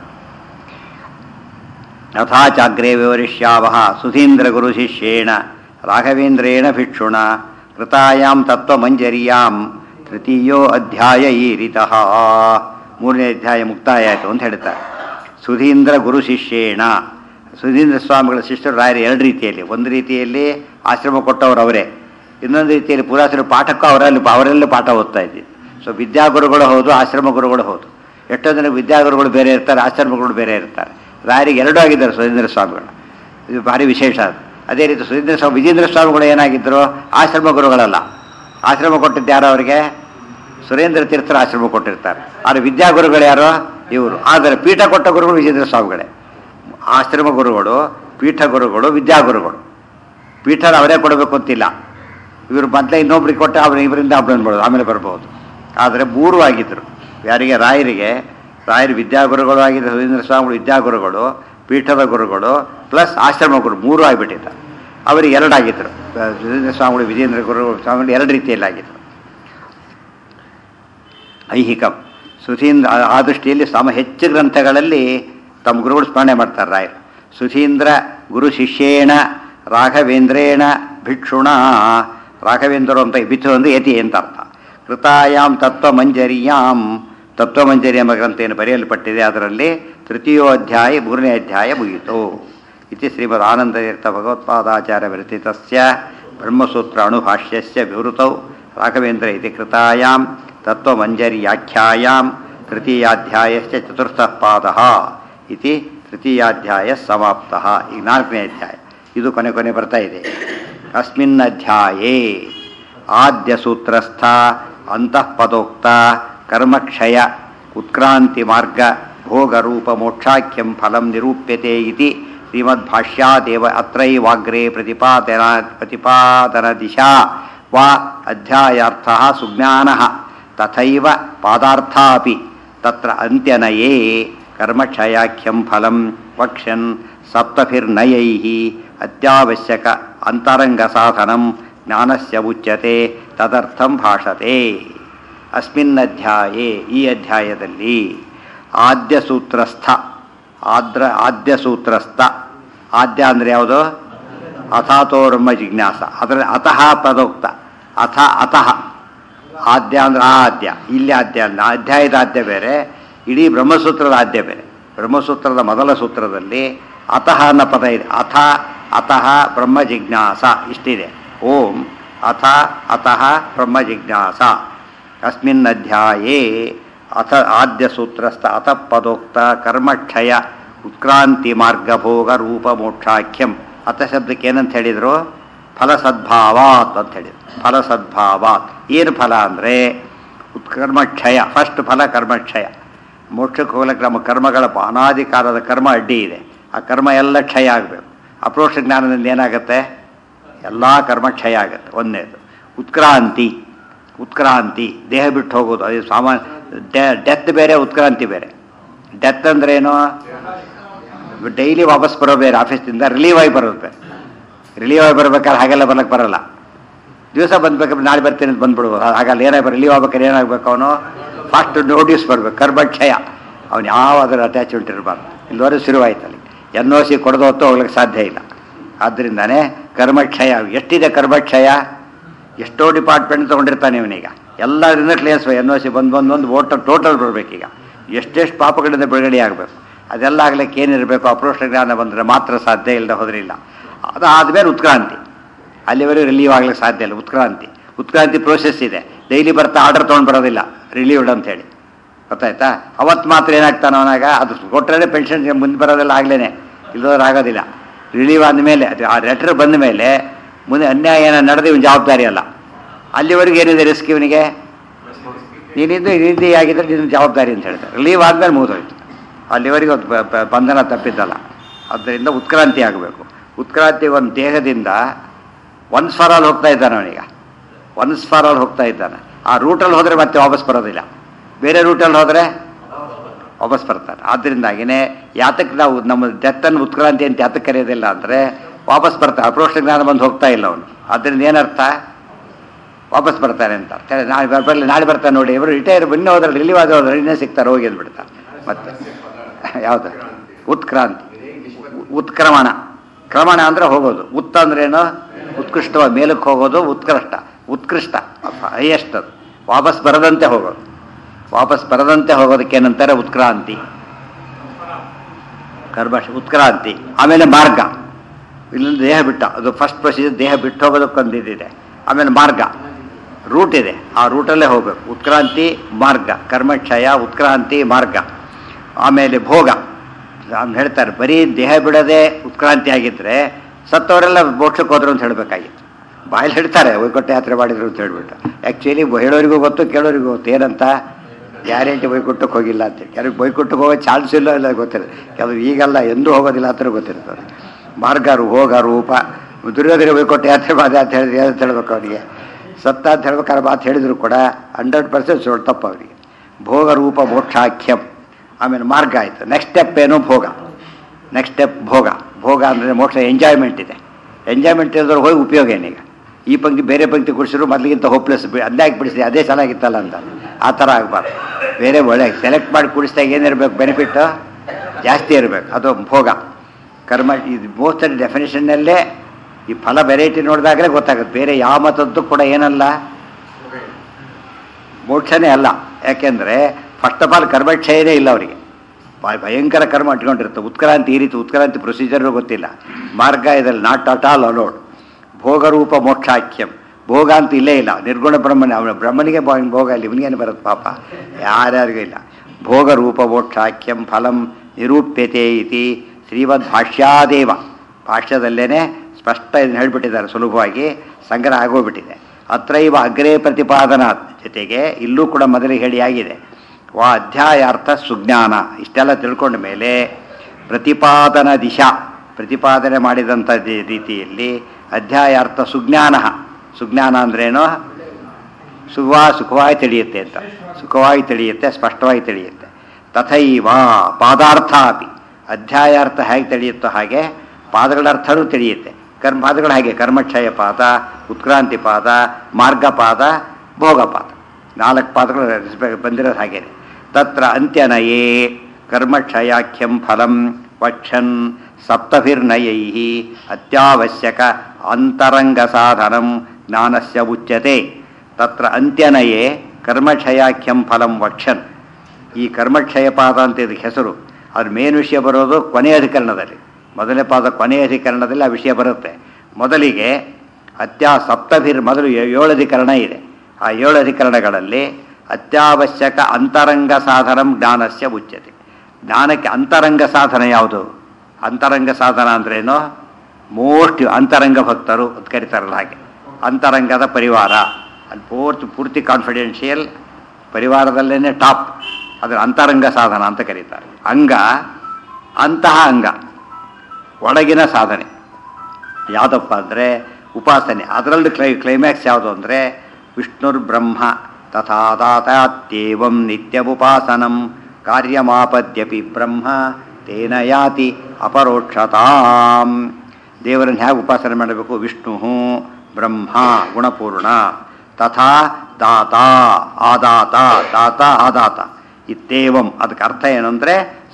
ಯಥಾಚಾಗ್ರೇ ವಿವರಿಷ್ಯಾವಹ ಸುಧೀಂದ್ರ ಗುರು ಶಿಷ್ಯೇಣ ರಾಘವೇಂದ್ರೇಣ ಭಿಕ್ಷುಣ ಕೃತಾಯಾಂ ತತ್ವಮಂಜರಿಯಾಂ ತೃತೀಯೋ ಅಧ್ಯಾಯ ಈರಿತಃ ಮೂರನೇ ಅಧ್ಯಾಯ ಮುಕ್ತಾಯ ಆಯಿತು ಅಂತ ಹೇಳ್ತಾರೆ ಸುಧೀಂದ್ರ ಗುರು ಶಿಷ್ಯೇಣ ಸುಧೀಂದ್ರ ಸ್ವಾಮಿಗಳ ಶಿಷ್ಯರು ರಾಯರು ಎರಡು ರೀತಿಯಲ್ಲಿ ಒಂದು ರೀತಿಯಲ್ಲಿ ಆಶ್ರಮ ಕೊಟ್ಟವರು ಅವರೇ ಇನ್ನೊಂದು ರೀತಿಯಲ್ಲಿ ಪುರಾತನ ಪಾಠಕ್ಕೂ ಅವರಲ್ಲಿ ಅವರೆಲ್ಲ ಪಾಠ ಓದ್ತಾ ಇದ್ದೀವಿ ಸೊ ವಿದ್ಯಾಗುರುಗಳು ಹೌದು ಆಶ್ರಮ ಗುರುಗಳು ಹೌದು ಎಷ್ಟೋ ಜನ ವಿದ್ಯಾಗುರುಗಳು ಬೇರೆ ಇರ್ತಾರೆ ಆಶ್ರಮಗಳು ಬೇರೆ ಇರ್ತಾರೆ ರಾಯರಿಗೆ ಎರಡೂ ಆಗಿದ್ದಾರೆ ಸುರೇಂದ್ರ ಸ್ವಾಮಿಗಳು ಇದು ಭಾರಿ ವಿಶೇಷ ಅದು ಅದೇ ರೀತಿ ಸುರೇಂದ್ರ ಸ್ವಾಮಿ ವಿಜೇಂದ್ರ ಸ್ವಾಮಿಗಳು ಏನಾಗಿದ್ದರು ಆಶ್ರಮ ಗುರುಗಳಲ್ಲ ಆಶ್ರಮ ಕೊಟ್ಟಿದ್ದು ಯಾರು ಅವರಿಗೆ ಸುರೇಂದ್ರ ತೀರ್ಥರ ಆಶ್ರಮ ಕೊಟ್ಟಿರ್ತಾರೆ ಆದರೆ ವಿದ್ಯಾಗುರುಗಳು ಯಾರು ಇವರು ಆದರೆ ಪೀಠ ಕೊಟ್ಟ ಗುರುಗಳು ವಿಜೇಂದ್ರ ಸ್ವಾಮಿಗಳೇ ಆಶ್ರಮ ಗುರುಗಳು ಪೀಠ ಗುರುಗಳು ವಿದ್ಯಾಗುರುಗಳು ಪೀಠ ಅವರೇ ಕೊಡಬೇಕು ಅಂತಿಲ್ಲ ಇವರು ಮೊದಲೇ ಇನ್ನೊಬ್ರಿಗೆ ಕೊಟ್ಟು ಅವ್ರು ಇವರಿಂದ ಒಬ್ಬರು ಅನ್ಬೋದು ಆಮೇಲೆ ಬರ್ಬೋದು ಆದರೆ ಮೂರು ಆಗಿದ್ದರು ಯಾರಿಗೆ ರಾಯರಿಗೆ ರಾಯರು ವಿದ್ಯಾಗುರುಗಳು ಆಗಿದ್ದರು ಸುರೇಂದ್ರ ಸ್ವಾಮಿಗಳು ವಿದ್ಯಾಗುರುಗಳು ಪೀಠದ ಗುರುಗಳು ಪ್ಲಸ್ ಆಶ್ರಮ ಗುರು ಮೂರು ಆಗಿಬಿಟ್ಟಿದ್ದಾರೆ ಅವರಿಗೆ ಎರಡಾಗಿದ್ದರು ಸುರೇಂದ್ರ ಸ್ವಾಮಿಗಳು ವಿಜೇಂದ್ರ ಗುರು ಸ್ವಾಮಿಗಳು ಎರಡು ರೀತಿಯಲ್ಲಿ ಆಗಿದ್ದರು ಐಹಿಕಂ ಸುಧೀಂದ್ರ ಆ- ಆ ದೃಷ್ಟಿಯಲ್ಲಿ ಸಮ ಹೆಚ್ಚು ಗ್ರಂಥಗಳಲ್ಲಿ ತಮ್ಮ ಗುರುಗಳು ಸ್ಮರಣೆ ಮಾಡ್ತಾರೆ ರಾಯರು ಸುಧೀಂದ್ರ ಗುರು ಶಿಷ್ಯೇಣ ರಾಘವೇಂದ್ರೇಣ ಭಿಕ್ಷುಣ ರಾಘವೇಂದ್ರರು ಅಂತ ಬಿತ್ತು ಅಂದ್ರೆ ಯತಿ ಅಂತ ಅರ್ಥ ಕೃತಾಯಾಮ್ ತತ್ವಮಂಜರಿಯಾಂ ತತ್ವಮಂಜರಿ ಎಂಬ ಗ್ರಂಥ ಏನು ಬರೆಯಲ್ಪಟ್ಟಿದೆ ಅದರಲ್ಲಿ ತೃತೀಯೋ ಅಧ್ಯಾಯ ಮೂರನೇ ಅಧ್ಯಾಯ ಮುಗಿಯಿತು ಇತಿ ಶ್ರೀಮದ್ ಆನಂದತೀರ್ಥ ಭಗವತ್ಪಾದಾಚಾರ್ಯ ವಿರಚಿತಸ್ಯ ಬ್ರಹ್ಮಸೂತ್ರ ಅಣುಭಾಷ್ಯಸ್ಯ ವಿವೃತೌ ರಾಘವೇಂದ್ರ ಇತಿ ಕೃತಾಯಾಂ ತತ್ವಮಂಜರ್ಯಾಖ್ಯಾಯಾಂ ತೃತೀಯಾಧ್ಯಾಯಸ್ಯ ಚತುರ್ಥಃ ಪಾದಃ ಇತಿ ತೃತೀಯಾಧ್ಯಾಯ ಸಮಾಪ್ತಃ ಈಗ ನಾಲ್ಕನೇ ಅಧ್ಯಾಯ ಇದು ಕೊನೆ ಕೊನೆ ಬರ್ತಾ ಇದೆ ಅಸ್ಮಿನ್ ಅಧ್ಯಾಯೇ ಆದ್ಯ ಸೂತ್ರಸ್ಥ ಅಂತಃಪದೋಕ್ತ ಕರ್ಮಕ್ಷಯ ಉತ್ಕ್ರಾಂತಿ ಮಾರ್ಗ ಭೋಗರೂಪ ಮೋಕ್ಷಾಖ್ಯಂ ಫಲಂ ನಿರೂಪ್ಯತೆ ಇತಿ ಶ್ರೀಮದ್ಭಾಷ್ಯಾದೇವ ಅತ್ರೈವಾಗ್ರೆ ಪ್ರತಿಪಾದನ ಪ್ರತಿಪಾದನ ದಿಶಾ ವಾ ಅಧ್ಯಾಯಾರ್ಥ ಸುಜ್ಞಾನಃ ತಥೈವ ಪಾದಾರ್ಥಾಪಿ ತತ್ರ ಅಂತ್ಯನಯೇ ಕರ್ಮಕ್ಷಯಾಖ್ಯಂ ಫಲಂ ವಕ್ಷ್ಯನ್ ಸಪ್ತಭಿರ್ನಯೈಃ ಅತ್ಯಾವಶ್ಯಕ ಅಂತರಂಗಸಾಧನಂ ಜ್ಞಾನಸ್ಯ ಉಚ್ಯತೆ ತದರ್ಥಂ ಭಾಷತೆ ಅಸ್ಮಿನ್ ಅಧ್ಯಾಯೇ ಈ ಅಧ್ಯಾಯದಲ್ಲಿ ಆದ್ಯ ಸೂತ್ರಸ್ಥ ಆದ್ರ ಆದ್ಯ ಸೂತ್ರಸ್ಥ ಆದ್ಯ ಅಂದರೆ ಯಾವುದು ಅಥಾತೋರ್ಮ ಜಿಜ್ಞಾಸ ಅದರಲ್ಲಿ ಅತಃ ಪದೋಕ್ತ ಅಥ ಅತಃ ಆದ್ಯ ಅಂದ್ರೆ ಆ ಆದ್ಯ ಇಲ್ಲಿ ಆದ್ಯ ಅಲ್ಲ ಅಧ್ಯಾಯದ ಆದ್ಯ ಬೇರೆ ಇಡೀ ಬ್ರಹ್ಮಸೂತ್ರದ ಆದ್ಯ ಬೇರೆ ಬ್ರಹ್ಮಸೂತ್ರದ ಮೊದಲ ಸೂತ್ರದಲ್ಲಿ ಅತಃ ಅನ್ನೋ ಪದ ಇದೆ ಅಥ ಅತಃ ಬ್ರಹ್ಮ ಜಿಜ್ಞಾಸ ಇಷ್ಟಿದೆ ಓಂ ಅಥ ಅತಃ ಬ್ರಹ್ಮ ಜಿಜ್ಞಾಸ ಅಸ್ಮಿನ್ ಅಧ್ಯಾಯೇ ಅಥ ಆದ್ಯ ಸೂತ್ರಸ್ಥ ಅಥ ಪದೋಕ್ತ ಕರ್ಮಕ್ಷಯ ಉತ್ಕ್ರಾಂತಿ ಮಾರ್ಗಭೋಗ ರೂಪ ಮೋಕ್ಷಾಖ್ಯಂ ಅಥ ಶಬ್ದಕ್ಕೆ ಏನಂತ ಹೇಳಿದರು ಫಲಸದ್ಭಾವಾತ್ ಅಂತ ಹೇಳಿದ್ರು ಫಲಸದ್ಭಾವಾತ್ ಏನು ಫಲ ಅಂದರೆ ಉತ್ಕರ್ಮಕ್ಷಯ ಫಸ್ಟ್ ಫಲ ಕರ್ಮಕ್ಷಯ ಮೋಕ್ಷಕ್ಕೆ ಹೋಗ್ಲಿಕ್ಕೆ ನಮ್ಮ ಕರ್ಮಗಳ ಅನಾದಿ ಕಾಲದ ಕರ್ಮ ಅಡ್ಡಿ ಇದೆ ಆ ಕರ್ಮ ಎಲ್ಲ ಕ್ಷಯ ಆಗಬೇಕು ಅಪ್ರೋಕ್ಷ ಜ್ಞಾನದಿಂದ ಏನಾಗುತ್ತೆ ಎಲ್ಲ ಕರ್ಮ ಕ್ಷಯ ಆಗುತ್ತೆ ಒಂದನೇದು ಉತ್ಕ್ರಾಂತಿ ಉತ್ಕ್ರಾಂತಿ ದೇಹ ಬಿಟ್ಟು ಹೋಗೋದು ಅದು ಸಾಮಾನ್ಯ ಡೆತ್ ಬೇರೆ ಉತ್ಕ್ರಾಂತಿ ಬೇರೆ ಡೆತ್ ಅಂದ್ರೆ ಏನು ಡೈಲಿ ವಾಪಸ್ ಬರೋ ಬೇರೆ ಆಫೀಸ್ನಿಂದ ರಿಲೀವ್ ಆಗಿ ಬರೋದು ಬೇರೆ ರಿಲೀವ್ ಆಗಿ ಬರ್ಬೇಕಾದ್ರೆ ಹಾಗೆಲ್ಲ ಬರ್ಲಿಕ್ಕೆ ಬರಲ್ಲ ದಿವಸ ಬಂದ್ಬೇಕಾದ್ರೆ ನಾಳೆ ಬರ್ತೀನಿ ಅಂತ ಬಂದ್ಬಿಡ್ಬೋದು ಹಾಗಲ್ಲ ಏನಾಗ ರಿಲೀವ್ ಆಗ್ಬೇಕಾದ್ರೆ ಏನಾಗಬೇಕು ಅವನು ಫಾಸ್ಟ್ ನೋಟಿಸ್ ಬರ್ಬೇಕು ಕರ್ಮಕ್ಷಯ ಅವನು ಯಾವ ಅದರ ಅಟ್ಯಾಚ್ಮೆಂಟ್ ಇರಬಾರ್ದು ಇಲ್ಲವರೆಗೂ ಶುರುವಾಯ್ತು ಅಲ್ಲಿ ಎನ್ ಒ ಸಿ ಕೊಡದು ಹೊತ್ತು ಹೋಗ್ಲಿಕ್ಕೆ ಸಾಧ್ಯ ಇಲ್ಲ ಆದ್ದರಿಂದಾನೇ ಕರ್ಮಕ್ಷಯ ಎಷ್ಟಿದೆ ಕರ್ಮಕ್ಷಯ ಎಷ್ಟೋ ಡಿಪಾರ್ಟ್ಮೆಂಟ್ ತೊಗೊಂಡಿರ್ತಾನೆ ಇವನೀಗ ಎಲ್ಲರಿಂದ ಕ್ಲಿಯರ್ಸ್ ಎನ್ ಒ ಸಿ ಬಂದು ಬಂದು ಒಂದು ಓಟರ್ ಟೋಟಲ್ ಬರಬೇಕೀಗ ಎಷ್ಟೆಷ್ಟು ಪಾಪಗಳಿಂದ ಬಿಡುಗಡೆ ಆಗಬೇಕು ಅದೆಲ್ಲ ಆಗ್ಲಿಕ್ಕೆ ಏನಿರಬೇಕು ಅಪ್ರೋಷ್ಟ ಜ್ಞಾನ ಬಂದರೆ ಮಾತ್ರ ಸಾಧ್ಯ ಇಲ್ಲದೆ ಹೋದ್ರೆ ಇಲ್ಲ ಅದು ಆದಮೇಲೆ ಉತ್ಕ್ರಾಂತಿ ಅಲ್ಲಿವರೆಗೂ ರಿಲೀವ್ ಆಗ್ಲಿಕ್ಕೆ ಸಾಧ್ಯ ಇಲ್ಲ ಉತ್ಕ್ರಾಂತಿ ಉತ್ಕ್ರಾಂತಿ ಪ್ರೋಸೆಸ್ ಇದೆ ಡೈಲಿ ಬರ್ತಾ ಆರ್ಡರ್ ತೊಗೊಂಡು ಬರೋದಿಲ್ಲ ರಿಲೀವ್ಡ್ ಅಂತ ಹೇಳಿ ಗೊತ್ತಾಯ್ತಾ ಅವತ್ತು ಮಾತ್ರ ಏನಾಗ್ತಾನೆ ಅವನಾಗ ಅದು ಕೊಟ್ಟರೆ ಪೆನ್ಷನ್ ಮುಂದೆ ಬರೋದೆಲ್ಲ ಆಗ್ಲೇನೆ ಇಲ್ಲದ್ರೆ ಆಗೋದಿಲ್ಲ ರಿಲೀವ್ ಆದಮೇಲೆ ಅದು ಆ ಲೆಟರ್ ಬಂದ ಮೇಲೆ ಮುಂದೆ ಅನ್ಯಾಯ ಏನೋ ನಡೆದು ಇವನು ಜವಾಬ್ದಾರಿ ಅಲ್ಲ ಅಲ್ಲಿವರೆಗೂ ಏನಿದೆ ರಿಸ್ಕ್ ಇವನಿಗೆ ನೀನಿಂದ ಈ ರೀತಿ ಆಗಿದ್ರೆ ನಿನ್ನ ಜವಾಬ್ದಾರಿ ಅಂತ ಹೇಳ್ತಾರೆ ರಿಲೀವ್ ಆದಮೇಲೆ ಮುಗಿದೋಯ್ತು ಅಲ್ಲಿವರೆಗೂ ಅದು ಬ- ಬ- ಬಂಧನ ತಪ್ಪಿದ್ದಲ್ಲ ಆದ್ದರಿಂದ ಉತ್ಕ್ರಾಂತಿ ಆಗಬೇಕು ಉತ್ಕ್ರಾಂತಿ ಒಂದು ದೇಹದಿಂದ ಒನ್ಸ್ ಫಾರ್ ಆಲ್ ಹೋಗ್ತಾ ಇದ್ದಾನೆ ಅವನೀಗ ಒನ್ಸ್ ಫಾರ್ ಆಲ್ ಹೋಗ್ತಾ ಇದ್ದಾನೆ ಆ ರೂಟಲ್ಲಿ ಹೋದರೆ ಮತ್ತೆ ವಾಪಸ್ ಬರೋದಿಲ್ಲ ಬೇರೆ ರೂಟಲ್ಲಿ ಹೋದರೆ ವಾಪಸ್ ಬರ್ತಾನೆ ಆದ್ದರಿಂದಾಗಿನೇ ಯಾತಕ್ಕೆ ನಾವು ನಮ್ಮ ಡೆತ್ತನ್ನು ಉತ್ಕ್ರಾಂತಿ ಅಂತ ಯಾತಕ್ಕೆ ಕರೆಯೋದಿಲ್ಲ ಅಂದರೆ ವಾಪಸ್ ಬರ್ತಾನೆ ಅಪ್ರೋಷ್ಟ ಜ್ಞಾನ ಬಂದು ಹೋಗ್ತಾ ಇಲ್ಲ ಅವನು ಆದ್ದರಿಂದ ಏನರ್ಥ ವಾಪಸ್ ಬರ್ತಾನೆ ಅಂತ ಅರ್ಥ. ನಾಳೆ ಬರ್- ಬರಲಿ ನಾಳೆ ಬರ್ತಾನೆ ನೋಡಿ ಇವರು ರಿಟೈರ್ ಬನ್ನಿ ಹೋದ್ರೆ ರಿಲೀವ್ ಆದ ಹೋದ್ರೆ ಇನ್ನೇ ಸಿಗ್ತಾರೆ ಹೋಗಿ ಅಂದ್ಬಿಡ್ತಾರೆ ಮತ್ತೆ ಯಾವುದು ಉತ್ಕ್ರಾಂತಿ ಉ- ಉತ್ಕ್ರಮಣ ಕ್ರಮಣ ಅಂದರೆ ಹೋಗೋದು ಉತ್ತ ಅಂದ್ರೇನು ಉತ್ಕೃಷ್ಟವಾಗಿ ಮೇಲಕ್ಕೆ ಹೋಗೋದು ಉತ್ಕೃಷ್ಟ ಉತ್ಕೃಷ್ಟ ಹೈಯೆಸ್ಟ್ ಅದು ವಾಪಸ್ ಬರದಂತೆ ಹೋಗೋದು ವಾಪಸ್ ಬರದಂತೆ ಹೋಗೋದಕ್ಕೆ ಏನಂತಾರೆ ಉತ್ಕ್ರಾಂತಿ ಕರ್ಮಶ ಉತ್ಕ್ರಾಂತಿ ಆಮೇಲೆ ಮಾರ್ಗ ಇಲ್ಲಿಂದ ದೇಹ ಬಿಟ್ಟ ಅದು ಫಸ್ಟ್ ಪ್ರೊಸೀಜರ್ ದೇಹ ಬಿಟ್ಟು ಹೋಗೋದಕ್ಕೊಂದು ಇದಿದೆ ಆಮೇಲೆ ಮಾರ್ಗ ರೂಟ್ ಇದೆ ಆ ರೂಟಲ್ಲೇ ಹೋಗಬೇಕು ಉತ್ಕ್ರಾಂತಿ ಮಾರ್ಗ ಕರ್ಮಕ್ಷಯ ಉತ್ಕ್ರಾಂತಿ ಮಾರ್ಗ ಆಮೇಲೆ ಭೋಗ ನಾನು ಹೇಳ್ತಾರೆ ಬರೀ ದೇಹ ಬಿಡದೆ ಉತ್ಕ್ರಾಂತಿ ಆಗಿದ್ರೆ ಸತ್ತವರೆಲ್ಲ ಮೋಕ್ಷಕ್ಕೆ ಹೋದ್ರು ಅಂತ ಹೇಳಬೇಕಾಗಿತ್ತು ಬಾಯಲ್ಲಿ ಹೇಳ್ತಾರೆ ವೈಕುಂಠ ಯಾತ್ರೆ ಮಾಡಿದ್ರು ಅಂತ ಹೇಳ್ಬಿಟ್ಟು ಆ್ಯಕ್ಚುಲಿ ಹೇಳೋರಿಗೂ ಗೊತ್ತು ಕೇಳೋರಿಗೂ ಗೊತ್ತು ಏನಂತ ಗ್ಯಾರಂಟಿ ವೈಕುಂಠಕ್ಕೆ ಹೋಗಿಲ್ಲ ಅಂತೇಳಿ ಕೆಲವು ವೈಕುಂಠಕ್ಕೆ ಹೋಗೋ ಚಾನ್ಸ್ ಇಲ್ಲ ಇಲ್ಲ ಗೊತ್ತಿರುತ್ತೆ ಕೆಲವು ಈಗಲ್ಲ ಎಂದೂ ಹೋಗೋದಿಲ್ಲ ಅಂತ ಗೊತ್ತಿರ್ತದೆ ಮಾರ್ಗ ರೂ- ಹೋಗ ರೂಪ ದುರ್ಯೋಧನ ವೈಕುಂಠ ಯಾತ್ರೆ ಮಾಡಿ ಅಂತ ಹೇಳಿದ್ರೆ ಏನಂತ ಹೇಳ್ಬೇಕು ಅವನಿಗೆ ಸತ್ತ ಅಂತ ಹೇಳ್ಬೇಕಾದ್ರೆ ಮಾತು ಹೇಳಿದ್ರು ಕೂಡ ಹಂಡ್ರೆಡ್ ಪರ್ಸೆಂಟ್ ಸುಳ್ಳು ತಪ್ಪು ಅವರಿಗೆ ಭೋಗ ರೂಪ ಮೋಕ್ಷಾಖ್ಯಂ ಆಮೇಲೆ ಮಾರ್ಗ ಆಯಿತು ನೆಕ್ಸ್ಟ್ ಸ್ಟೆಪ್ ಏನು ಭೋಗ ನೆಕ್ಸ್ಟ್ ಸ್ಟೆಪ್ ಭೋಗ ಭೋಗ ಅಂದರೆ ಮೋಕ್ಷ ಎಂಜಾಯ್ಮೆಂಟ್ ಇದೆ ಎಂಜಾಯ್ಮೆಂಟ್ ಇರೋದ್ರ ಹೋಗಿ ಉಪಯೋಗ ಏನೀಗ ಈ ಪಂಕ್ತಿ ಬೇರೆ ಪಂಕ್ತಿ ಕುಡಿಸಿದ್ರು ಮೊದಲಿಗಿಂತ ಹೋಪ್ಲೆಸ್ ಅದ್ಯಾಕೆ ಬಿಡಿಸಿ ಅದೇ ಚೆನ್ನಾಗಿತ್ತಲ್ಲ ಅಂತ ಆ ಥರ ಆಗಬಾರ್ದು ಬೇರೆ ಒಳ್ಳೆ ಸೆಲೆಕ್ಟ್ ಮಾಡಿ ಕುಡಿಸಿದಾಗ ಏನಿರಬೇಕು ಬೆನಿಫಿಟ್ ಜಾಸ್ತಿ ಇರಬೇಕು ಅದು ಭೋಗ ಕರ್ಮ ಇದು ಮೋಸ್ಟ್ ಡೆಫಿನೇಷನ್ನಲ್ಲೇ ಈ ಫಲ ವೆರೈಟಿ ನೋಡಿದಾಗಲೇ ಗೊತ್ತಾಗುತ್ತೆ ಬೇರೆ ಯಾವ ಮತದ್ದು ಕೂಡ ಏನಲ್ಲ ಮೋಕ್ಷನೇ ಅಲ್ಲ ಯಾಕೆಂದರೆ ಫಸ್ಟ್ ಆಫ್ ಆಲ್ ಕರ್ಮಕ್ಷಯನೇ ಇಲ್ಲ ಅವರಿಗೆ ಭ- ಭಯಂಕರ ಕರ್ಮ ಇಟ್ಕೊಂಡಿರುತ್ತೆ ಉತ್ಕ್ರಾಂತಿ ಈ ರೀತಿ ಉತ್ಕ್ರಾಂತಿ ಪ್ರೊಸೀಜರ್ ಗೊತ್ತಿಲ್ಲ ಮಾರ್ಗ ಇದರಲ್ಲಿ ನಾಟ್ ಅಟ್ ಆಲ್ ಅಲೋಡ್ ಭೋಗರೂಪ ಮೋಕ್ಷಾಖ್ಯಂ ಭೋಗ ಅಂತ ಇಲ್ಲೇ ಇಲ್ಲ ನಿರ್ಗುಣ ಬ್ರಹ್ಮನ ಅವನ ಬ್ರಹ್ಮನಿಗೆ ಭೋ- ಭೋಗ ಇಲ್ಲ ಇವನಿಗೇನು ಬರುತ್ತೆ ಪಾಪ ಯಾರ್ಯಾರಿಗೂ ಇಲ್ಲ ಭೋಗರೂಪ ಮೋಕ್ಷಾಖ್ಯಂ ಫಲಂ ನಿರೂಪ್ಯತೆ ಇತಿ ಶ್ರೀಮದ್ ಭಾಷ್ಯಾದೇವ ಭಾಷ್ಯದಲ್ಲೇನೆ ಸ್ಪಷ್ಟ ಇದನ್ನು ಹೇಳ್ಬಿಟ್ಟಿದ್ದಾರೆ ಸುಲಭವಾಗಿ ಸಂಗ್ರಹ ಆಗೋಗ್ಬಿಟ್ಟಿದೆ ಅತ್ರೈವ ಅಗ್ರೇ ಪ್ರತಿಪಾದನಾ ಜೊತೆಗೆ ಇಲ್ಲೂ ಕೂಡ ಮೊದಲಿಗೆ ಹೇಳಿ ಆಗಿದೆ ವಾ ಅಧ್ಯಾಯಾರ್ಥ ಸುಜ್ಞಾನ ಇಷ್ಟೆಲ್ಲ ತಿಳ್ಕೊಂಡ ಮೇಲೆ ಪ್ರತಿಪಾದನ ದಿಶಾ ಪ್ರತಿಪಾದನೆ ಮಾಡಿದಂಥ ದಿ- ರೀತಿಯಲ್ಲಿ ಅಧ್ಯಾಯಾರ್ಥ ಸುಜ್ಞಾನ ಸುಜ್ಞಾನ ಅಂದ್ರೇನು ಸುಖವಾ ಸುಖವಾಗಿ ತಿಳಿಯುತ್ತೆ ಅಂತ ಸುಖವಾಗಿ ತಿಳಿಯುತ್ತೆ ಸ್ಪಷ್ಟವಾಗಿ ತಿಳಿಯುತ್ತೆ ತಥೈವ ಪಾದಾರ್ಥ ಅಪಿ ಅಧ್ಯಾಯಾರ್ಥ ಹೇಗೆ ತಿಳಿಯುತ್ತೋ ಹಾಗೆ ಪಾದಗಳ ಅರ್ಥನೂ ತಿಳಿಯುತ್ತೆ ಕರ್ಮ ಪಾದಗಳು ಹಾಗೆ ಕರ್ಮಕ್ಷಯ ಪಾದ ಉತ್ಕ್ರಾಂತಿ ಪಾದ ಮಾರ್ಗಪಾದ ಭೋಗಪಾದ ನಾಲ್ಕು ಪಾದಗಳು respect- ಬಂದಿರೋದು ಹಾಗೇನೆ ತತ್ರ ಅಂತ್ಯನಯೇ ಕರ್ಮಕ್ಷಯಾಖ್ಯಂ ಫಲಂ ವಕ್ಷನ್ ಸಪ್ತಭಿರ್ನಯೈ ಅತ್ಯಾವಶ್ಯಕ ಅಂತರಂಗ ಸಾಧನಂ ಜ್ಞಾನಸ್ಯ ಉಚ್ಯತೆ ತತ್ರ ಅಂತ್ಯನಯೇ ಕರ್ಮಕ್ಷಯಾಖ್ಯಂ ಫಲಂ ವಕ್ಷನ್ ಈ ಕರ್ಮಕ್ಷಯ ಪಾದ ಅಂತ ಇದಕ್ಕೆ ಹೆಸರು ಅದ್ರ ಮೇನ್ ವಿಷಯ ಬರೋದು ಕೊನೆಯ ಅಧಿಕರಣದಲ್ಲಿ ಮೊದಲನೇ ಪಾದ ಕೊನೆಯ ಅಧಿಕರಣದಲ್ಲಿ ಆ ವಿಷಯ ಬರುತ್ತೆ ಮೊದಲಿಗೆ ಅತ್ಯಾ ಸಪ್ತಭಿರ್ ಮೊದಲು ಏ- ಏಳು ಅಧಿಕರಣ ಇದೆ ಆ ಏಳು ಅಧಿಕರಣಗಳಲ್ಲಿ ಅತ್ಯಾವಶ್ಯಕ ಅಂತರಂಗ ಸಾಧನಂ ಜ್ಞಾನಸ್ಯ ಉಚ್ಯತೆ ಜ್ಞಾನಕ್ಕೆ ಅಂತರಂಗ ಸಾಧನ ಯಾವುದು ಅಂತರಂಗ ಸಾಧನ ಅಂದ್ರೇನು ಮೋಸ್ಟ್ ಅಂತರಂಗ ಭಕ್ತರು ಅಂತ ಕರೀತಾರಲ್ಲ ಹಾಗೆ ಅಂತರಂಗದ ಪರಿವಾರ ಅಲ್ಲಿ ಪೂರ್ತಿ ಪೂರ್ತಿ ಕಾನ್ಫಿಡೆನ್ಷಿಯಲ್ ಪರಿವಾರದಲ್ಲೇ ಟಾಪ್ ಅದರ ಅಂತರಂಗ ಸಾಧನ ಅಂತ ಕರೀತಾರೆ ಅಂಗ ಅಂತಹ ಅಂಗ ಒಳಗಿನ ಸಾಧನೆ ಯಾವುದಪ್ಪ ಅಂದರೆ ಉಪಾಸನೆ ಅದರಲ್ಲಿ ಕ್ಲೈ ಕ್ಲೈಮ್ಯಾಕ್ಸ್ ಯಾವುದು ಅಂದರೆ ವಿಷ್ಣುರ್ ಬ್ರಹ್ಮ ತಥಾ ದಾತಾತ್ಯೇವಂ ನಿತ್ಯಮುಪಾಸನಂ ಕಾರ್ಯಮಾಪದ್ಯಪಿ ಬ್ರಹ್ಮ ತೇನ ಯಾತಿ ಅಪರೋಕ್ಷತಾಂ ದೇವರನ್ನು ಹೇಗೆ ಉಪಾಸನೆ ಮಾಡಬೇಕು ವಿಷ್ಣು ಬ್ರಹ್ಮ ಗುಣಪೂರ್ಣ ತಥಾ ದಾತ ಆದಾತ ದಾತ ಆದಾತ ಇತ್ತೇವಂ ಅದಕ್ಕೆ ಅರ್ಥ ಏನು ಅಂದರೆ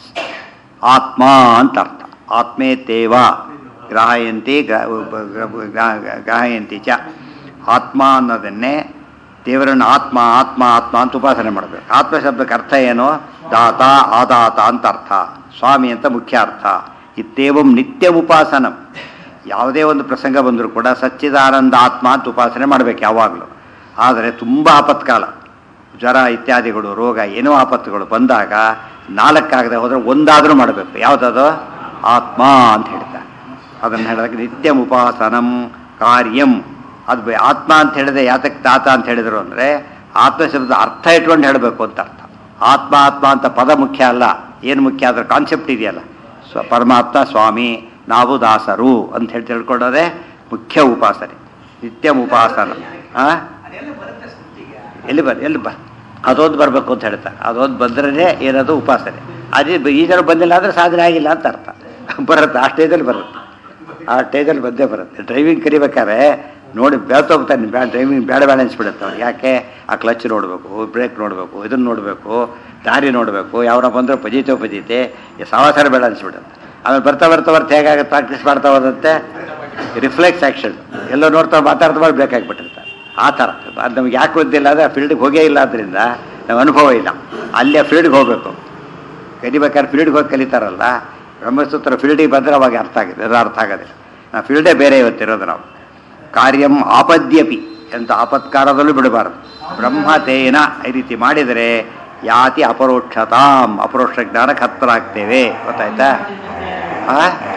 ಆತ್ಮ ಅಂತ ಅರ್ಥ ಆತ್ಮೇತೇವ ಗ್ರಾಹಯಂತಿ ಗ್ರ- ಗ್ರ- ಗ್ರ- ಗ್ರಾಹಯಂತಿ ಚ ಆತ್ಮ ಅನ್ನೋದನ್ನೇ ದೇವರನ್ನು ಆತ್ಮ ಆತ್ಮ ಆತ್ಮ ಅಂತ ಉಪಾಸನೆ ಮಾಡಬೇಕು ಆತ್ಮ ಶಬ್ದಕ್ಕೆ ಅರ್ಥ ಏನು ದಾತ ಆದಾತ ಅಂತ ಅರ್ಥ ಸ್ವಾಮಿ ಅಂತ ಮುಖ್ಯ ಅರ್ಥ ಇತ್ತೇವಂ ನಿತ್ಯ ಉಪಾಸನಂ ಯಾವುದೇ ಒಂದು ಪ್ರಸಂಗ ಬಂದರೂ ಕೂಡ ಸಚ್ಚಿದಾನಂದ ಆತ್ಮ ಅಂತ ಉಪಾಸನೆ ಮಾಡಬೇಕು ಯಾವಾಗಲೂ ಆದರೆ ತುಂಬ ಆಪತ್ಕಾಲ ಜ್ವರ ಇತ್ಯಾದಿಗಳು ರೋಗ ಏನೋ ಆಪತ್ತುಗಳು ಬಂದಾಗ ನಾಲ್ಕಾಗದೆ ಹೋದರೆ ಒಂದಾದರೂ ಮಾಡಬೇಕು ಯಾವುದದು ಆತ್ಮ ಅಂತ ಹೇಳ್ತಾರೆ ಅದನ್ನು ಹೇಳಿದಾಗ ನಿತ್ಯಂ ಉಪಾಸನಂ ಕಾರ್ಯಂ ಅದು ಬೆ- ಆತ್ಮ ಅಂತ ಹೇಳಿದೆ ಯಾತಕ್ಕೆ ತಾತ ಅಂತ ಹೇಳಿದರು ಅಂದರೆ ಆತ್ಮ ಶಬ್ದ ಅರ್ಥ ಇಟ್ಕೊಂಡು ಹೇಳಬೇಕು ಅಂತ ಅರ್ಥ ಆತ್ಮ ಆತ್ಮ ಅಂತ ಪದ ಮುಖ್ಯ ಅಲ್ಲ ಏನು ಮುಖ್ಯ ಅದರ ಕಾನ್ಸೆಪ್ಟ್ ಇದೆಯಲ್ಲ ಸ್ವ ಪರಮಾತ್ಮ ಸ್ವಾಮಿ ನಾವು ದಾಸರು ಅಂತ ಹೇಳಿ ತಿಳ್ಕೊಳ್ಳೋದೇ ಮುಖ್ಯ ಉಪಾಸನೆ ನಿತ್ಯಂ ಉಪಾಸನ ಹಾಂ ಅದೆಲ್ಲ ಬರುತ್ತೆ ಸ್ಮೃತಿಗೆ ಎಲ್ಲಿ ಬರ್ ಎಲ್ಲಿ ಬರ್ ಅದೊಂದು ಬರಬೇಕು ಅಂತ ಹೇಳ್ತಾರೆ ಅದೊಂದು ಬಂದ್ರೆ ಏನದು ಉಪಾಸನೆ ಅದೇ ಬ- ಈ ಜನ ಬಂದಿಲ್ಲ ಅಂದರೆ ಸಾಧನೆ ಆಗಿಲ್ಲ ಅಂತ ಅರ್ಥ ಬರುತ್ತೆ ಆ ಸ್ಟೇಜಲ್ಲಿ ಬರುತ್ತೆ ಆ ಸ್ಟೇಜಲ್ಲಿ ಬಂದೇ ಬರುತ್ತೆ ಡ್ರೈವಿಂಗ್ ಕಲಿಬೇಕಾದ್ರೆ ನೋಡಿ ಬೆಳ್ತೋಗ್ತಾನೆ ಬ್ಯಾ ಡ್ರೈವಿಂಗ್ ಬೇಡ ಬೇಡ ಅನ್ಸ್ಬಿಡುತ್ತೆ ಅವ್ನಿಗೆ ಯಾಕೆ ಆ ಕ್ಲಚ್ ನೋಡಬೇಕು ಬ್ರೇಕ್ ನೋಡಬೇಕು ಇದನ್ನು ನೋಡಬೇಕು ದಾರಿ ನೋಡಬೇಕು ಯಾವನ ಬಂದರೆ ಪಜೀತೋ ಪಜೀತೆ ಈ ಸವಾಸಾರ ಬೇಡ ಅನ್ಸ್ಬಿಡುತ್ತೆ ಆಮೇಲೆ ಬರ್ತಾ ಬರ್ತಾ ಬರ್ತಾ ಹೇಗಾಗುತ್ತೆ ಪ್ರಾಕ್ಟೀಸ್ ಮಾಡ್ತಾ ಹೋದಂತೆ ರಿಫ್ಲೆಕ್ಸ್ ಆ್ಯಕ್ಷನ್ ಎಲ್ಲೋ ನೋಡ್ತಾ ಮಾತಾಡ್ತಾ ಮಾಡಿ ಬ್ರೇಕ್ ಆಗಿಬಿಟ್ಟಿರ್ತಾರೆ ಆ ಥರ ಅದು ನಮ್ಗೆ ಯಾಕೆ ಗೊತ್ತಿಲ್ಲ ಅಂದರೆ ಆ ಫೀಲ್ಡ್ಗೆ ಹೋಗೇ ಇಲ್ಲ ಆದ್ದರಿಂದ ನಮ್ಗೆ ಅನುಭವ ಇಲ್ಲ ಅಲ್ಲಿ ಆ ಫೀಲ್ಡ್ಗೆ ಹೋಗಬೇಕು ಕಲಿಬೇಕಾದ್ರೆ ಫೀಲ್ಡ್ಗೆ ಹೋಗಿ ಕಲಿತಾರಲ್ಲ ಬ್ರಹ್ಮಸೂತ್ರ ಫೀಲ್ಡಿಗೆ ಬಂದರೆ ಅವಾಗ ಅರ್ಥ ಆಗಿದೆ ಅದು ಅರ್ಥ ಆಗೋದಿಲ್ಲ ನಾವು ಫೀಲ್ಡೇ ಬೇರೆ ಇವತ್ತಿರೋದು ನಾವು ಕಾರ್ಯಂ ಆಪದ್ಯಪಿ ಅಂತ ಆಪತ್ಕಾರದಲ್ಲೂ ಬಿಡಬಾರದು ಬ್ರಹ್ಮತೇನ ಈ ರೀತಿ ಮಾಡಿದರೆ ಯಾತಿ ಅಪರೋಕ್ಷತಾಂ ಅಪರೋಕ್ಷ ಜ್ಞಾನಕ್ಕೆ ಹತ್ತಿರ ಆಗ್ತೇವೆ ಗೊತ್ತಾಯ್ತಾ ಆ?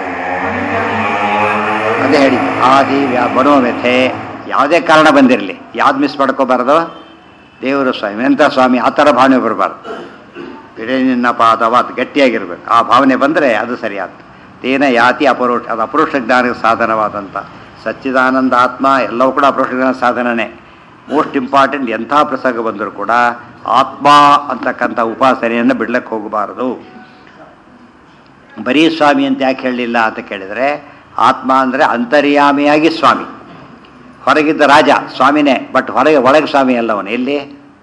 ಅದೇ ಹೇಳಿ ಆದಿ ವ್ಯಾ ಮನೋವ್ಯಥೆ ಯಾವುದೇ ಕಾರಣ ಬಂದಿರಲಿ ಯಾವ್ದು ಮಿಸ್ ಮಾಡ್ಕೋಬಾರ್ದು ದೇವರು ಸ್ವಾಮಿ ಎಂಥ ಸ್ವಾಮಿ ಆ ಥರ ಭಾವನೆ ಬರಬಾರ್ದು ಬಿಡೆ ನಿನ್ನ ಪಾದವ ಅದು ಗಟ್ಟಿಯಾಗಿರ್ಬೇಕು ಆ ಭಾವನೆ ಬಂದರೆ ಅದು ಸರಿಯಾದ ತೇನ ಯಾತಿ ಅಪರೋಕ್ಷ ಅದು ಅಪರೋಕ್ಷ ಜ್ಞಾನಕ್ಕೆ ಸಾಧನವಾದಂಥ ಸಚ್ಚಿದಾನಂದ ಆತ್ಮ ಎಲ್ಲವೂ ಕೂಡ ಅಪರೋಕ್ಷ ಜ್ಞಾನ ಸಾಧನನೇ ಮೋಸ್ಟ್ ಇಂಪಾರ್ಟೆಂಟ್ ಎಂಥ ಪ್ರಸಂಗ ಬಂದರೂ ಕೂಡ ಆತ್ಮ ಅಂತಕ್ಕಂಥ ಉಪಾಸನೆಯನ್ನು ಬಿಡ್ಲಕ್ಕೆ ಹೋಗಬಾರದು ಬರೀ ಸ್ವಾಮಿ ಅಂತ ಯಾಕೆ ಹೇಳಲಿಲ್ಲ ಅಂತ ಕೇಳಿದರೆ ಆತ್ಮ ಅಂದರೆ ಅಂತರ್ಯಾಮಿಯಾಗಿ ಸ್ವಾಮಿ ಹೊರಗಿದ್ದ ರಾಜ ಸ್ವಾಮಿನೇ ಬಟ್ ಹೊರಗೆ ಒಳಗೆ ಸ್ವಾಮಿ ಅಲ್ಲವನು ಎಲ್ಲಿ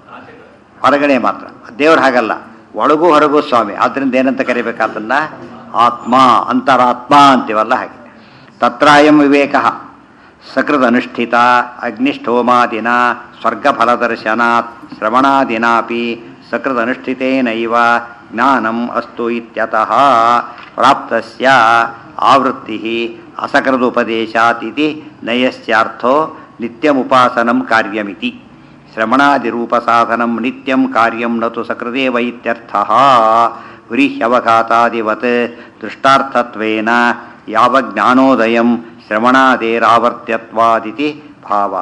ಹೊರಗಡೆ ಮಾತ್ರ ದೇವ್ರು ಹಾಗಲ್ಲ ಒಳಗೂ ಹೊರಗೂ ಸ್ವಾಮಿ ಆದ್ದರಿಂದ ಏನಂತ ಕರಿಬೇಕಾದನ್ನ ಆತ್ಮ ಅಂತರಾತ್ಮ ಅಂತೀವಲ್ಲ ಹಾಗೆ ತತ್ರಾಯಂ ವಿವೇಕ ಸಕೃದ ಅನುಷ್ಠಿತ ಅಗ್ನಿಷ್ಠೋಮಾದಿನ ಸ್ವರ್ಗಫಲದರ್ಶನಾತ್ ಶ್ರವಣಾದಿನಾಪಿ ಸಕೃದ ಅನುಷ್ಠಿತೇನೈವ ಜ್ಞಾನಂ ಅಸ್ತು ಇತ್ಯತಃ ಪ್ರಾಪ್ತಸ್ಯ ಆವೃತ್ತಿ ಅಸಕೃದುಪದೇಶಾತ್ ಇತಿ ನಯಸ್ಯಾರ್ಥೋ ನಿತ್ಯಮುಪಾಸನಂ ಕಾರ್ಯಮಿತಿ ಶ್ರವಣಾದಿರೂಪಸಾಧನಂ ನಿತ್ಯಂ ಕಾರ್ಯಂ ನತು ಸಕೃದೇವ ಇತ್ಯರ್ಥಃ ವ್ರೀಹ್ಯವಘಾತಾದಿವತ್ ದೃಷ್ಟಾರ್ಥತ್ವೇನ ಯಾವ ಜ್ಞಾನೋದಯಂ ಶ್ರವಣಾದೇರಾವರ್ತ್ಯತ್ವಾದಿತಿ ಭಾವ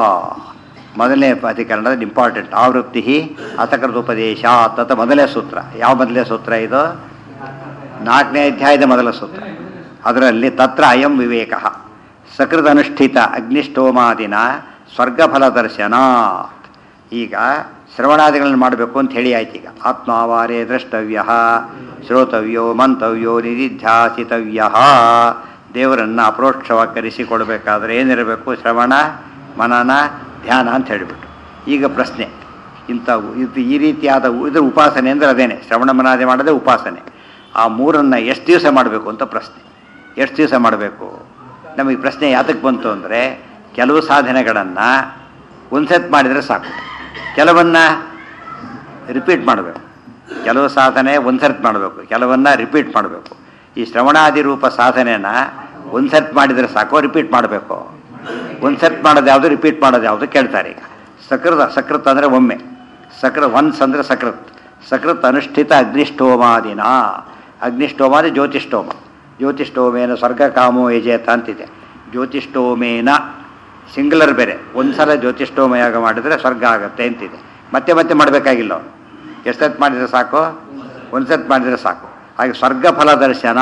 ಮೊದಲನೇ ಅಧಿಕರಣದ ಇಂಪಾರ್ಟೆಂಟ್ ಆವೃತ್ತಿ ಅಸಕೃದುಪದೇಶ ಅಂತ ಮೊದಲನೇ ಸೂತ್ರ ಯಾವ ಮೊದಲನೇ ಸೂತ್ರ ಇದು ನಾಲ್ಕನೇ ಅಧ್ಯಾಯದ ಮೊದಲ ಸೂತ್ರ ಅದರಲ್ಲಿ ತತ್ರ ಅಯಂ ವಿವೇಕ ಸಕೃದ ಅನುಷ್ಠಿತ ಅಗ್ನಿಷ್ಠೋಮಾದಿನ ಸ್ವರ್ಗಫಲ ದರ್ಶನಾತ್ ಈಗ ಶ್ರವಣಾದಿಗಳನ್ನು ಮಾಡಬೇಕು ಅಂತ ಹೇಳಿ ಆಯ್ತು ಈಗ ಆತ್ಮಾವಾರೇ ದ್ರಷ್ಟವ್ಯ ಶ್ರೋತವ್ಯೋ ಮಂತವ್ಯೋ ನಿಧಿಧ್ಯಾಸಿತವ್ಯ ದೇವರನ್ನು ಅಪ್ರೋಕ್ಷವಾಗಿ ಕರೆಸಿಕೊಡ್ಬೇಕಾದ್ರೆ ಏನಿರಬೇಕು ಶ್ರವಣ ಮನನ ಧ್ಯಾನ ಅಂತ ಹೇಳಿಬಿಟ್ಟು ಈಗ ಪ್ರಶ್ನೆ ಇಂಥ ಇದು ಈ ರೀತಿಯಾದ ಇದ್ರ ಉಪಾಸನೆ ಅಂದರೆ ಅದೇನೆ ಶ್ರವಣ ಮನಾದಿ ಮಾಡೋದೇ ಉಪಾಸನೆ ಆ ಮೂರನ್ನು ಎಷ್ಟು ದಿವಸ ಮಾಡಬೇಕು ಅಂತ ಪ್ರಶ್ನೆ ಎಷ್ಟು ದಿವಸ ಮಾಡಬೇಕು ನಮಗೆ ಪ್ರಶ್ನೆ ಯಾತಕ್ಕೆ ಬಂತು ಅಂದರೆ ಕೆಲವು ಸಾಧನೆಗಳನ್ನು ಒಂದು ಸತ್ ಮಾಡಿದರೆ ಸಾಕು ಕೆಲವನ್ನ ರಿಪೀಟ್ ಮಾಡಬೇಕು ಕೆಲವು ಸಾಧನೆ ಒಂದು ಸರ್ತಿ ಮಾಡಬೇಕು ಕೆಲವನ್ನ ರಿಪೀಟ್ ಮಾಡಬೇಕು ಈ ಶ್ರವಣಾದಿ ರೂಪ ಸಾಧನೆನ ಒಂದು ಸರ್ತಿ ಮಾಡಿದರೆ ಸಾಕು ರಿಪೀಟ್ ಮಾಡಬೇಕು ಒಂದು ಸರ್ತಿ ಮಾಡೋದು ಯಾವುದು ರಿಪೀಟ್ ಮಾಡೋದು ಯಾವುದು ಕೇಳ್ತಾರೆ ಈಗ ಸಕೃತ ಸಕೃತ್ ಅಂದರೆ ಒಮ್ಮೆ ಸಕೃ ಒನ್ಸ್ ಅಂದರೆ ಸಕೃತ್ ಸಕೃತ್ ಅನುಷ್ಠಿತ ಅಗ್ನಿಷ್ಠೋಮಾದಿನ ಅಗ್ನಿಷ್ಠೋಮಾದಿ ಜ್ಯೋತಿಷ್ಠೋಮ ಜ್ಯೋತಿಷ್ಠೋಮೇನ ಸ್ವರ್ಗ ಕಾಮೋ ಯಜೇತ ಅಂತಿದೆ ಜ್ಯೋತಿಷ್ಠೋಮೇನ ಸಿಂಗುಲರ್ ಬೇರೆ ಒಂದು ಸಲ ಜ್ಯೋತಿಷ್ಠೋಮ ಯಾಗ ಮಾಡಿದರೆ ಸ್ವರ್ಗ ಆಗುತ್ತೆ ಅಂತಿದೆ ಮತ್ತೆ ಮತ್ತೆ ಮಾಡಬೇಕಾಗಿಲ್ಲ ಅವನು ಎಷ್ಟು ಸತ್ ಮಾಡಿದರೆ ಸಾಕು ಒಂದು ಸತ್ ಮಾಡಿದರೆ ಸಾಕು ಹಾಗೆ ಸ್ವರ್ಗ ಫಲ ದರ್ಶನ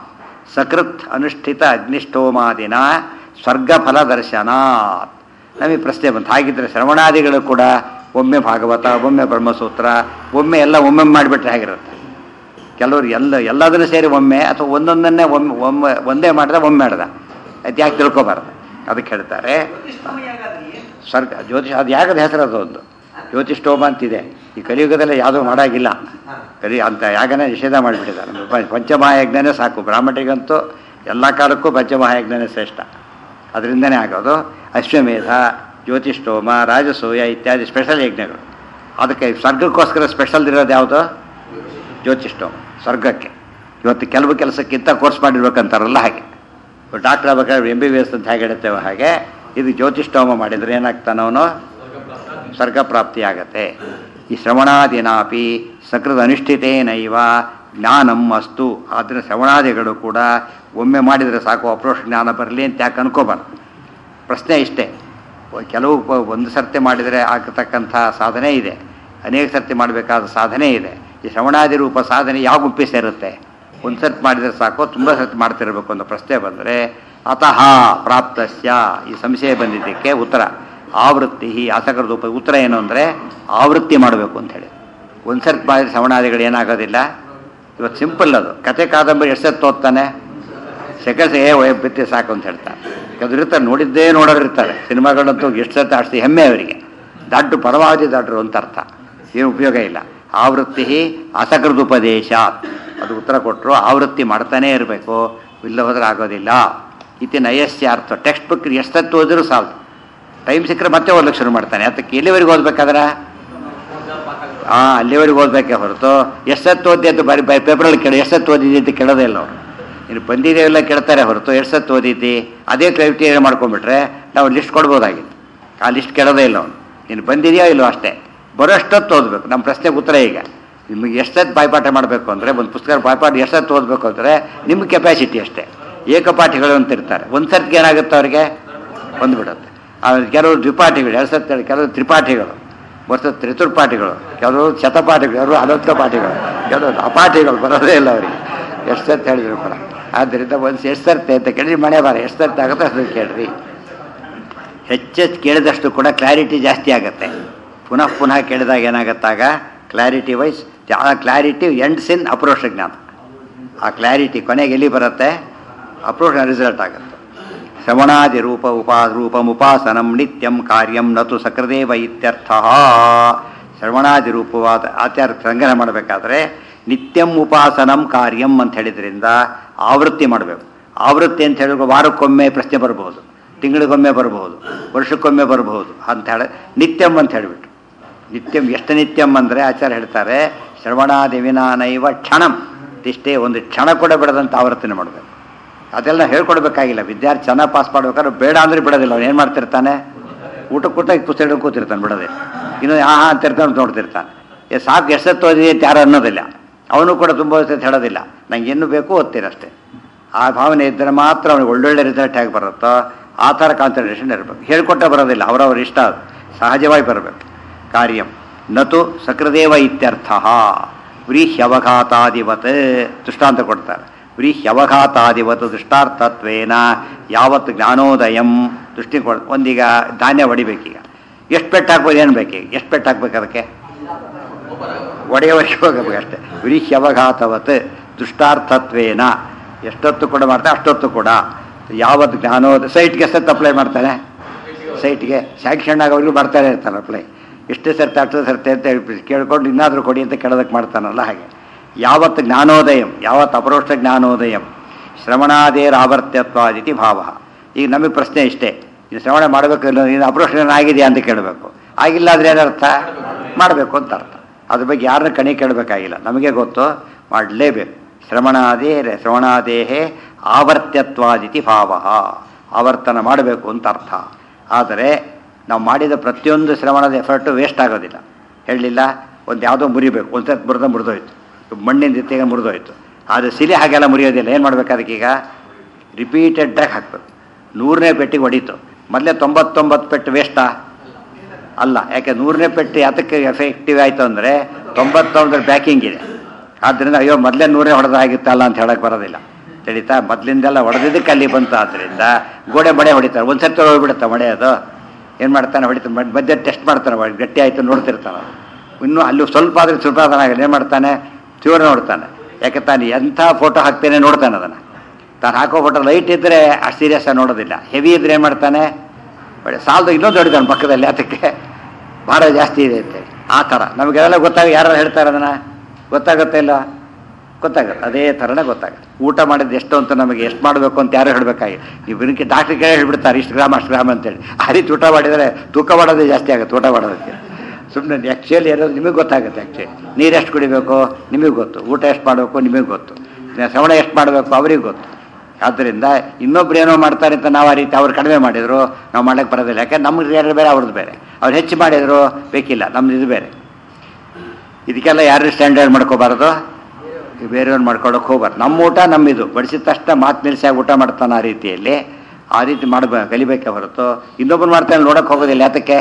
ಸಕೃತ್ ಅನುಷ್ಠಿತ ಅಗ್ನಿಷ್ಠೋಮಾದಿನ ಸ್ವರ್ಗ ಫಲ ದರ್ಶನಾತ್ ನಮಗೆ ಪ್ರಶ್ನೆ ಬಂತು ಹಾಗಿದ್ರೆ ಶ್ರವಣಾದಿಗಳು ಕೂಡ ಒಮ್ಮೆ ಭಾಗವತ ಒಮ್ಮೆ ಬ್ರಹ್ಮಸೂತ್ರ ಒಮ್ಮೆ ಎಲ್ಲ ಒಮ್ಮೆ ಮಾಡಿಬಿಟ್ರೆ ಹೇಗಿರುತ್ತೆ ಕೆಲವರು ಎಲ್ಲ ಎಲ್ಲದನ್ನು ಸೇರಿ ಒಮ್ಮೆ ಅಥವಾ ಒಂದೊಂದನ್ನೇ ಒಮ್ಮೆ ಒಮ್ಮೆ ಒಂದೇ ಮಾಡಿದ ಒಮ್ಮೆ ಮಾಡ್ದ ಅದು ಯಾಕೆ ತಿಳ್ಕೊಬಾರ್ದು ಅದಕ್ಕೆ ಹೇಳ್ತಾರೆ ಪ್ರತಿಷ್ಠಾಮ ಯಾಗಾದ್ರೆ ಏನು? ಸ್ವರ್ಗ ಜ್ಯೋತಿಷ ಅದು ಯಾಗದ ಹೆಸರು ಅದು ಒಂದು ಜ್ಯೋತಿಷ್ಠೋಮ ಅಂತಿದೆ ಈ ಕಲಿಯುಗದಲ್ಲಿ ಯಾವುದೂ ಮಾಡಾಗಿಲ್ಲ ಕಲಿ ಅಂತ ಯಾಗನೇ ನಿಷೇಧ ಮಾಡಿಬಿಟ್ಟಿದ್ದಾರೆ ಪ- ಪಂಚಮಹಾಯಜ್ಞನೇ ಸಾಕು ಬ್ರಾಹ್ಮಣರಿಗಂತೂ ಎಲ್ಲ ಕಾಲಕ್ಕೂ ಪಂಚಮಹಾಯಜ್ಞನೇ ಶ್ರೇಷ್ಠ ಅದರಿಂದನೇ ಆಗೋದು ಅಶ್ವಮೇಧ ಜ್ಯೋತಿಷ್ಠೋಮ ರಾಜಸೂಯ ಇತ್ಯಾದಿ ಸ್ಪೆಷಲ್ ಯಜ್ಞಗಳು ಅದಕ್ಕೆ ಸ್ವರ್ಗಕ್ಕೋಸ್ಕರ ಸ್ಪೆಷಲ್ ಇರೋದು ಯಾವುದು ಜ್ಯೋತಿಷ್ಠೋಮ ಸ್ವರ್ಗಕ್ಕೆ ಇವತ್ತು ಕೆಲವು ಕೆಲಸಕ್ಕಿಂತ ಕೋರ್ಸ್ ಮಾಡಿರ್ಬೇಕಂತಾರಲ್ಲ ಹಾಗೆ ಡಾಕ್ಟರ್ ಆಗ್ಬೇಕಾದ್ರೆ ಎಂ ಬಿ ಬಿ ಎಸ್ ಅಂತ ಹೇಗೆ ಹೇಳ್ತೇವೆ ಹಾಗೆ ಇದು ಜ್ಯೋತಿಷ್ಠೋಮ ಮಾಡಿದರೆ ಏನಾಗ್ತಾನವನು ಸ್ವರ್ಗ ಪ್ರಾಪ್ತಿಯಾಗತ್ತೆ ಈ ಶ್ರವಣಾದಿನಾಪಿ ಸಕೃತ ಅನುಷ್ಠಿತೇನೈವ ಜ್ಞಾನಂ ಅಸ್ತು ಆದ್ದರಿಂದ ಶ್ರವಣಾದಿಗಳು ಕೂಡ ಒಮ್ಮೆ ಮಾಡಿದರೆ ಸಾಕು ಅಪ್ರೋಷ್ ಜ್ಞಾನ ಬರಲಿ ಅಂತ ಯಾಕೆ ಅನ್ಕೋಬಾರ್ದು ಪ್ರಶ್ನೆ ಇಷ್ಟೇ ಕೆಲವು ಪ- ಒಂದು ಸರ್ತಿ ಮಾಡಿದರೆ ಆಗತಕ್ಕಂಥ ಸಾಧನೆ ಇದೆ ಅನೇಕ ಸರ್ತಿ ಮಾಡಬೇಕಾದ ಸಾಧನೆ ಇದೆ ಈ ಶ್ರವಣಾದಿ ರೂಪ ಸಾಧನೆ ಯಾವ ಗುಂಪಿ ಸೇರುತ್ತೆ ಒಂದು ಸರ್ತಿ ಮಾಡಿದರೆ ಸಾಕು ತುಂಬ ಸರ್ತಿ ಮಾಡ್ತಿರ್ಬೇಕು ಅನ್ನೋ ಪ್ರಶ್ನೆ ಬಂದರೆ ಅತಃ ಪ್ರಾಪ್ತಸ್ಯ ಈ ಸಂಶಯ ಬಂದಿದ್ದಕ್ಕೆ ಉತ್ತರ ಆವೃತ್ತಿ ಆಸಕರದ ಉಪ ಉತ್ತರ ಏನು ಅಂದರೆ ಆವೃತ್ತಿ ಮಾಡಬೇಕು ಅಂತ ಹೇಳಿ ಒಂದು ಸರ್ತಿ ಮಾಡಿದ್ರೆ ಶ್ರವಣಾದಿಗಳು ಏನಾಗೋದಿಲ್ಲ ಇವತ್ತು ಸಿಂಪಲ್ ಅದು ಕತೆ ಕಾದಂಬರಿ ಎಷ್ಟು ಸರ್ತಿ ಓದ್ತಾನೆ ಸೆಕೆಂಡ್ಸ್ ಏ ವಯ ಬಿತ್ತಿ ಸಾಕು ಅಂತ ಹೇಳ್ತಾರೆ ಯಾಕಂದ್ರೆ ಇರ್ತಾರೆ ನೋಡಿದ್ದೇ ನೋಡೋರು ಇರ್ತಾರೆ ಸಿನಿಮಾಗಳಂತೂ ಎಷ್ಟು ಸರ್ತಿ ಅಷ್ಟು ಹೆಮ್ಮೆ ಅವರಿಗೆ ದಡ್ಡು ಪರಮಾವಧಿ ದಡ್ಡರು ಅಂತ ಅರ್ಥ ಏನು ಉಪಯೋಗ ಇಲ್ಲ ಆವೃತ್ತಿ ಅಸಕೃದುಪದೇಶ ಅದು ಉತ್ತರ ಕೊಟ್ಟರು ಆವೃತ್ತಿ ಮಾಡ್ತಾನೇ ಇರಬೇಕು ಇಲ್ಲ ಹೋದ್ರೆ ಆಗೋದಿಲ್ಲ ಇತಿ ನಯಸ್ಯ ಅರ್ಥ ಟೆಕ್ಸ್ಟ್ ಬುಕ್ ಎಷ್ಟತ್ತು ಓದಿದ್ರು ಸಾಲದು ಟೈಮ್ ಸಿಕ್ಕರೆ ಮತ್ತೆ ಓದ್ಲಿಕ್ಕೆ ಶುರು ಮಾಡ್ತಾನೆ ಅದಕ್ಕೆ ಎಲ್ಲಿವರೆಗೆ ಓದ್ಬೇಕಾದ್ರೆ ಹಾಂ ಅಲ್ಲಿವರೆಗೆ ಓದಬೇಕೇ ಹೊರತು ಎಷ್ಟೊತ್ತು ಓದಿ ಅಂತ ಬರೀ ಪೇಪರಲ್ಲಿ ಕೇಳಿ ಎಷ್ಟೊತ್ತು ಓದಿದೆ ಅಂತ ಕೇಳೋದೇ ಇಲ್ಲ ಅವರು ಇನ್ನು ಬಂದಿದೆಯೆಲ್ಲ ಕೇಳ್ತಾರೆ ಹೊರತು ಎಷ್ಟು ಸತ್ತು ಓದಿದ್ದಿ ಅದೇ ಕ್ಲಾರಿಟಿ ಮಾಡ್ಕೊಂಡ್ಬಿಟ್ರೆ ನಾವು ಲಿಸ್ಟ್ ಕೊಡ್ಬೋದಾಗಿತ್ತು ಆ ಲಿಸ್ಟ್ ಕೇಳೋದೇ ಇಲ್ಲ ಅವನು ನೀನು ಬಂದಿದೆಯೋ ಇಲ್ಲೋ ಅಷ್ಟೇ ಬರೋಷ್ಟೊತ್ತು ಓದಬೇಕು ನಮ್ಮ ಪ್ರಶ್ನೆಗೆ ಉತ್ತರ ಈಗ ನಿಮಗೆ ಎಷ್ಟೊತ್ತು ಬಾಯ್ಪಾಠ ಮಾಡಬೇಕು ಅಂದರೆ ಒಂದು ಪುಸ್ತಕ ಬಾಯ್ಪಾಠ ಎಷ್ಟೊತ್ತು ಓದಬೇಕು ಅಂದರೆ ನಿಮ್ಮ ಕೆಪಾಸಿಟಿ ಅಷ್ಟೇ ಏಕಪಾಠಿಗಳು ಅಂತ ಇರ್ತಾರೆ ಒಂದು ಸರ್ತಿಗೆ ಏನಾಗುತ್ತೆ ಅವರಿಗೆ ಬಂದ್ಬಿಡುತ್ತೆ ಆಮೇಲೆ ಕೆಲವರು ದ್ವಿಪಾಠಿಗಳು ಎರಡು ಸರ್ತಿ ಕೆಲವರು ತ್ರಿಪಾಠಿಗಳು ವರ್ಷ ತ್ರಿತುರ್ಪಾಠಿಗಳು ಕೆಲವರು ಶತಪಾಠಿಗಳು ಕೆಲವರು ಅನಂತ ಪಾಠಿಗಳು ಕೆಲವರು ಅಪಾಠಿಗಳು ಬರೋದೇ ಇಲ್ಲ ಅವರಿಗೆ ಎಷ್ಟು ಸರ್ತಿ ಹೇಳಿದ್ರು ಕೂಡ ಆದ್ದರಿಂದ ಒಂದು ಎಷ್ಟು ಸರ್ತಿ ಅಂತ ಕೇಳಿರಿ ಮಳೆ ಬಾರ ಎಷ್ಟು ಸರ್ತಿ ಆಗುತ್ತೋ ಅಷ್ಟು ಕೇಳ್ರಿ ಹೆಚ್ಚೆಚ್ಚು ಕೇಳಿದಷ್ಟು ಕೂಡ ಕ್ಲಾರಿಟಿ ಜಾಸ್ತಿ ಆಗುತ್ತೆ ಪುನಃ ಪುನಃ ಕೇಳಿದಾಗ ಏನಾಗುತ್ತಾಗ ಕ್ಲಾರಿಟಿ ವೈಸ್ ಆ ಕ್ಲಾರಿಟಿ ಎಂಡ್ಸ್ ಇನ್ ಅಪ್ರೋಷ ಜ್ಞಾನ ಆ ಕ್ಲಾರಿಟಿ ಕೊನೆಗೆ ಎಲ್ಲಿ ಬರುತ್ತೆ ಅಪ್ರೋಷ ರಿಸಲ್ಟ್ ಆಗುತ್ತೆ ಶ್ರವಣಾದಿ ರೂಪ ಉಪಾ ರೂಪಮುಪಾಸನಂ ನಿತ್ಯಂ ಕಾರ್ಯಂ ನತು ಸಕೃದೇವ ಇತ್ಯರ್ಥ ಶ್ರವಣಾದಿ ರೂಪವಾದ ಆಚಾರ ಸಂಗ್ರಹ ಮಾಡಬೇಕಾದ್ರೆ ನಿತ್ಯಂ ಉಪಾಸನಂ ಕಾರ್ಯಂ ಅಂತ ಹೇಳಿದ್ರಿಂದ ಆವೃತ್ತಿ ಮಾಡಬೇಕು ಆವೃತ್ತಿ ಅಂತ ಹೇಳಿದ್ರೆ ವಾರಕ್ಕೊಮ್ಮೆ ಪ್ರಶ್ನೆ ಬರ್ಬೋದು ತಿಂಗಳಿಗೊಮ್ಮೆ ಬರಬಹುದು ವರ್ಷಕ್ಕೊಮ್ಮೆ ಬರಬಹುದು ಅಂತ ಹೇಳಿ ನಿತ್ಯಂ ಅಂತ ಹೇಳಿಬಿಟ್ಟು ನಿತ್ಯಂ ಎಷ್ಟು ನಿತ್ಯಂ ಅಂದರೆ ಆಚಾರ್ಯ ಹೇಳ್ತಾರೆ ಶ್ರವಣಾದಿ ವಿನಾನೈವ ಕ್ಷಣಂ ಇಷ್ಟೇ ಒಂದು ಕ್ಷಣ ಕೂಡ ಬಿಡದಂತ ಆವರ್ತನೆ ಮಾಡಬೇಕು ಅದೆಲ್ಲ ಹೇಳ್ಕೊಡ್ಬೇಕಾಗಿಲ್ಲ ವಿದ್ಯಾರ್ಥಿ ಚೆನ್ನಾಗಿ ಪಾಸ್ ಮಾಡ್ಬೇಕಾದ್ರೆ ಬೇಡ ಅಂದ್ರೆ ಬಿಡೋದಿಲ್ಲ ಅವ್ನು ಏನು ಮಾಡ್ತಿರ್ತಾನೆ ಊಟ ಕೂಟ ಪುಸ್ತಕ ಹಿಡ್ಕೊಂಡು ಕೂತಿರ್ತಾನೆ ಬಿಡೋದೆ ಇನ್ನು ಆಹಾ ಅಂತ ಇರ್ತಾನೆ ನೋಡ್ತಿರ್ತಾನೆ ಏ ಸಾಕು ಎಷ್ಟೊತ್ತು ಓದಿದೆ ಅಂತ ಯಾರು ಅನ್ನೋದಿಲ್ಲ ಅವನು ಕೂಡ ತುಂಬ ಹೊತ್ತು ಹೇಳೋದಿಲ್ಲ ನಂಗೆ ಇನ್ನೂ ಬೇಕು ಓದ್ತೀನಿ ಅಷ್ಟೇ ಆ ಭಾವನೆ ಇದ್ದರೆ ಮಾತ್ರ ಅವ್ನಿಗೆ ಒಳ್ಳೊಳ್ಳೆ ರಿಸಲ್ಟ್ ಆಗಿ ಬರುತ್ತೋ ಆ ಥರ ಕಾನ್ಸಂಟ್ರೇಷನ್ ಇರಬೇಕು ಹೇಳ್ಕೊಟ್ಟ ಬರೋದಿಲ್ಲ ಅವರವ್ರ ಇಷ್ಟ ಅದು ಸಹಜವಾಗಿ ಬರಬೇಕು ಕಾರ್ಯಂ ನತು ಸಕೃದೇವ ಇತ್ಯರ್ಥ ವ್ರೀಹ್ಯವಘಾತಾದಿವತ್ ದೃಷ್ಟಾಂತ ಕೊಡ್ತಾರೆ ವ್ರೀಹ್ಯವಘಾತಾದಿವತ್ ದೃಷ್ಟಾರ್ಥತ್ವೇನ ಯಾವತ್ ಜ್ಞಾನೋದಯಂ ದೃಷ್ಟಿ ಕೊಡ್ ಒಂದೀಗ ಧಾನ್ಯ ಹೊಡಿಬೇಕೀಗ ಎಷ್ಟು ಪೆಟ್ಟು ಹಾಕ್ಬೋದು ಏನು ಬೇಕೀಗ ಎಷ್ಟು ಪೆಟ್ಟು ಹಾಕ್ಬೇಕು ಅದಕ್ಕೆ ಒಡೆಯವರೆಗೆ ಹೋಗಬೇಕು ಅಷ್ಟೇ ವ್ರೀಹ್ಯವಘಾತವತ್ ದೃಷ್ಟಾರ್ಥತ್ವೇನ ಎಷ್ಟೊತ್ತು ಕೂಡ ಮಾಡ್ತಾರೆ ಅಷ್ಟೊತ್ತು ಕೂಡ ಯಾವತ್ತು ಜ್ಞಾನೋದ ಸೈಟ್ಗೆ ಎಷ್ಟೊತ್ತು ಅಪ್ಲೈ ಮಾಡ್ತಾನೆ ಸೈಟ್ಗೆ ಸ್ಯಾಂಕ್ಷನ್ ಆಗೋವರೆಗೂ ಬರ್ತಾನೆ ಇರ್ತಾನೆ ಅಪ್ಲೈ ಎಷ್ಟು ಸರ್ತಿ ಅಷ್ಟು ಸರ್ತಿ ಅಂತ ಹೇಳಿ ಕೇಳ್ಕೊಂಡು ಇನ್ನಾದರೂ ಕೊಡಿ ಅಂತ ಕೇಳೋದಕ್ಕೆ ಮಾಡ್ತಾನಲ್ಲ ಹಾಗೆ ಯಾವತ್ತು ಜ್ಞಾನೋದಯಂ ಯಾವತ್ತು ಅಪರೋಕ್ಷ ಜ್ಞಾನೋದಯಂ ಶ್ರವಣಾದೇರಾವರ್ತ್ಯತ್ವಾದಿತಿ ಭಾವ ಈಗ ನಮಗೆ ಪ್ರಶ್ನೆ ಇಷ್ಟೇ ಇದು ಶ್ರವಣ ಮಾಡಬೇಕು ಇಲ್ಲ ಇದು ಅಪರೋಕ್ಷ ಆಗಿದೆಯಾ ಅಂತ ಕೇಳಬೇಕು ಆಗಿಲ್ಲ ಅಂದರೆ ಏನರ್ಥ ಮಾಡಬೇಕು ಅಂತ ಅರ್ಥ ಅದ್ರ ಬಗ್ಗೆ ಯಾರನ್ನ ಕಣಿ ಕೇಳಬೇಕಾಗಿಲ್ಲ ನಮಗೆ ಗೊತ್ತು ಮಾಡಲೇಬೇಕು ಶ್ರವಣಾದೇ ಶ್ರವಣಾದೇಹೇ ಆವರ್ತ್ಯತ್ವಾದಿತಿ ಭಾವ ಆವರ್ತನ ಮಾಡಬೇಕು ಅಂತ ಅರ್ಥ ಆದರೆ ನಾವು ಮಾಡಿದ ಪ್ರತಿಯೊಂದು ಶ್ರವಣದ ಎಫರ್ಟು ವೇಸ್ಟ್ ಆಗೋದಿಲ್ಲ ಹೇಳಲಿಲ್ಲ ಒಂದು ಯಾವುದೋ ಮುರಿಬೇಕು ಒಂದು ಸರ್ತಿ ಮುರಿದ ಮುರಿದೋಯ್ತು ಮಣ್ಣಿನ ಜೊತೆಗೆ ಮುರಿದೋಯ್ತು ಆದರೆ ಸಿಲಿ ಹಾಗೆಲ್ಲ ಮುರಿಯೋದಿಲ್ಲ ಏನು ಮಾಡ್ಬೇಕು ಅದಕ್ಕೀಗ ರಿಪೀಟೆಡ್ಡಾಗಿ ಹಾಕಬೇಕು ನೂರನೇ ಪೆಟ್ಟಿಗೆ ಹೊಡೀತು ಮೊದಲೇ ತೊಂಬತ್ತೊಂಬತ್ತು ಪೆಟ್ಟು ವೇಸ್ಟಾ ಅಲ್ಲ ಯಾಕೆ ನೂರನೇ ಪೆಟ್ಟು ಯಾತಕ್ಕೆ ಎಫೆಕ್ಟಿವ್ ಆಯಿತು ಅಂದರೆ ತೊಂಬತ್ತೊಂದರ ಬ್ಯಾಕಿಂಗ್ ಇದೆ ಆದ್ದರಿಂದ ಅಯ್ಯೋ ಮೊದಲೇ ನೂರೇ ಹೊಡೆದಾಗಿತ್ತಲ್ಲ ಅಂತ ಹೇಳಕ್ಕೆ ಬರೋದಿಲ್ಲ ತಿಳಿತಾ ಮೊದಲಿಂದೆಲ್ಲ ಹೊಡೆದಿದ್ದಕ್ಕೆ ಅಲ್ಲಿ ಬಂತು ಆದ್ದರಿಂದ ಗೋಡೆ ಮಳೆ ಹೊಡಿತಾರೆ ಒಂದು ಸರ್ತಿ ಹೋಗ್ಬಿಡುತ್ತೆ ಮಳೆ ಅದು ಏನು ಮಾಡ್ತಾನೆ ಹೊಡಿತಾನೆ ಮದ್- ಮಧ್ಯೆ ಟೆಸ್ಟ್ ಮಾಡ್ತಾನೆ ಒಳಗೆ ಗಟ್ಟಿ ಆಯಿತು ನೋಡ್ತಿರ್ತಾನೆ ಅವ್ನು. ಇನ್ನೂ ಅಲ್ಲಿ ಸ್ವಲ್ಪ ಆದರೆ ಸ್ವಲ್ಪ ಆಗಲ್ಲ ಏನು ಮಾಡ್ತಾನೆ ತೀವ್ರ ನೋಡ್ತಾನೆ ಯಾಕೆ ತಾನು ಎಂಥ ಫೋಟೋ ಹಾಕ್ತೇನೆ ನೋಡ್ತಾನೆ ಅದನ್ನು ತಾನು ಹಾಕೋ ಫೋಟೋ ಲೈಟ್ ಇದ್ದರೆ ಅಷ್ಟು ಸೀರಿಯಸ್ ಆಗಿ ನೋಡೋದಿಲ್ಲ ಹೆವಿ ಇದ್ರೆ ಏನು ಮಾಡ್ತಾನೆ ಒಳ್ಳೆ ಸಾಲದು ಇನ್ನೊಂದು ಹೊಡಿತಾನೆ ಪಕ್ಕದಲ್ಲಿ ಅದಕ್ಕೆ ಭಾರ ಜಾಸ್ತಿ ಇದೆ ಅಂತೇಳಿ ಆ ಥರ ನಮಗೆಲ್ಲ ಗೊತ್ತಾಗ ಯಾರು ಹೇಳ್ತಾರೆ ಅದನ್ನು ಗೊತ್ತಾಗುತ್ತೆ ಇಲ್ಲ ಗೊತ್ತಾಗುತ್ತೆ ಅದೇ ಥರನೇ ಗೊತ್ತಾಗುತ್ತೆ ಊಟ ಮಾಡಿದ್ದು ಎಷ್ಟು ಅಂತ ನಮಗೆ ಎಷ್ಟು ಮಾಡಬೇಕು ಅಂತ ಯಾರು ಹೇಳಬೇಕಾಗಿ ನೀವು ಇದಕ್ಕೆ ಡಾಕ್ಟ್ರ್ ಕೇಳಿ ಹೇಳ್ಬಿಡ್ತಾರೆ ಇಷ್ಟು ಗ್ರಾಮ್ ಅಷ್ಟು ಗ್ರಾಮ್ ಅಂತೇಳಿ ಆ ರೀತಿ ಊಟ ಮಾಡಿದರೆ ತೂಕ ಮಾಡೋದೇ ಜಾಸ್ತಿ ಆಗುತ್ತೆ ಊಟ ಮಾಡೋದಕ್ಕೆ ಸುಮ್ಮನೆ ಆ್ಯಕ್ಚುಲಿ ಇರೋದು ನಿಮಗೆ ಗೊತ್ತಾಗುತ್ತೆ ಆ್ಯಕ್ಚುಲಿ ನೀರು ಎಷ್ಟು ಕುಡಿಬೇಕು ನಿಮಗೆ ಗೊತ್ತು ಊಟ ಎಷ್ಟು ಮಾಡಬೇಕು ನಿಮಗೆ ಗೊತ್ತು ಶ್ರವಣ ಎಷ್ಟು ಮಾಡಬೇಕು ಅವ್ರಿಗೆ ಗೊತ್ತು ಆದ್ದರಿಂದ ಇನ್ನೊಬ್ರು ಏನೋ ಮಾಡ್ತಾರೆ ಅಂತ ನಾವು ಆ ರೀತಿ ಅವ್ರು ಕಡಿಮೆ ಮಾಡಿದ್ರು ನಾವು ಮಾಡಕ್ಕೆ ಬರೋದಿಲ್ಲ ಯಾಕಂದ್ರೆ ನಮ್ಗೆ ಯಾರು ಬೇರೆ ಅವ್ರದ್ದು ಬೇರೆ ಅವ್ರು ಹೆಚ್ಚು ಮಾಡಿದ್ರು ಬೇಕಿಲ್ಲ ನಮ್ದು ಇದು ಬೇರೆ ಇದಕ್ಕೆಲ್ಲ ಯಾರು ಸ್ಟ್ಯಾಂಡರ್ಡ್ ಮಾಡ್ಕೋಬಾರ್ದು ಬೇರೆಯವ್ರು ಮಾಡ್ಕೊಳಕ್ಕೆ ಹೋಗ್ಬಾರ್ದು ನಮ್ಮ ಊಟ ನಮ್ಮಿದು ಬಡಿಸಿದ ತಕ್ಷಣ ಮಾತು ನಿಲ್ಸಾಗಿ ಊಟ ಮಾಡ್ತಾನೆ ಆ ರೀತಿಯಲ್ಲಿ ಆ ರೀತಿ ಮಾಡಬ ಕಲಿಬೇಕೆ ಹೊರತು ಇನ್ನೊಬ್ಬರು ಮಾಡ್ತಾನೆ ನೋಡಕ್ಕೆ ಹೋಗೋದಿಲ್ಲ ಯಾತಕ್ಕೆ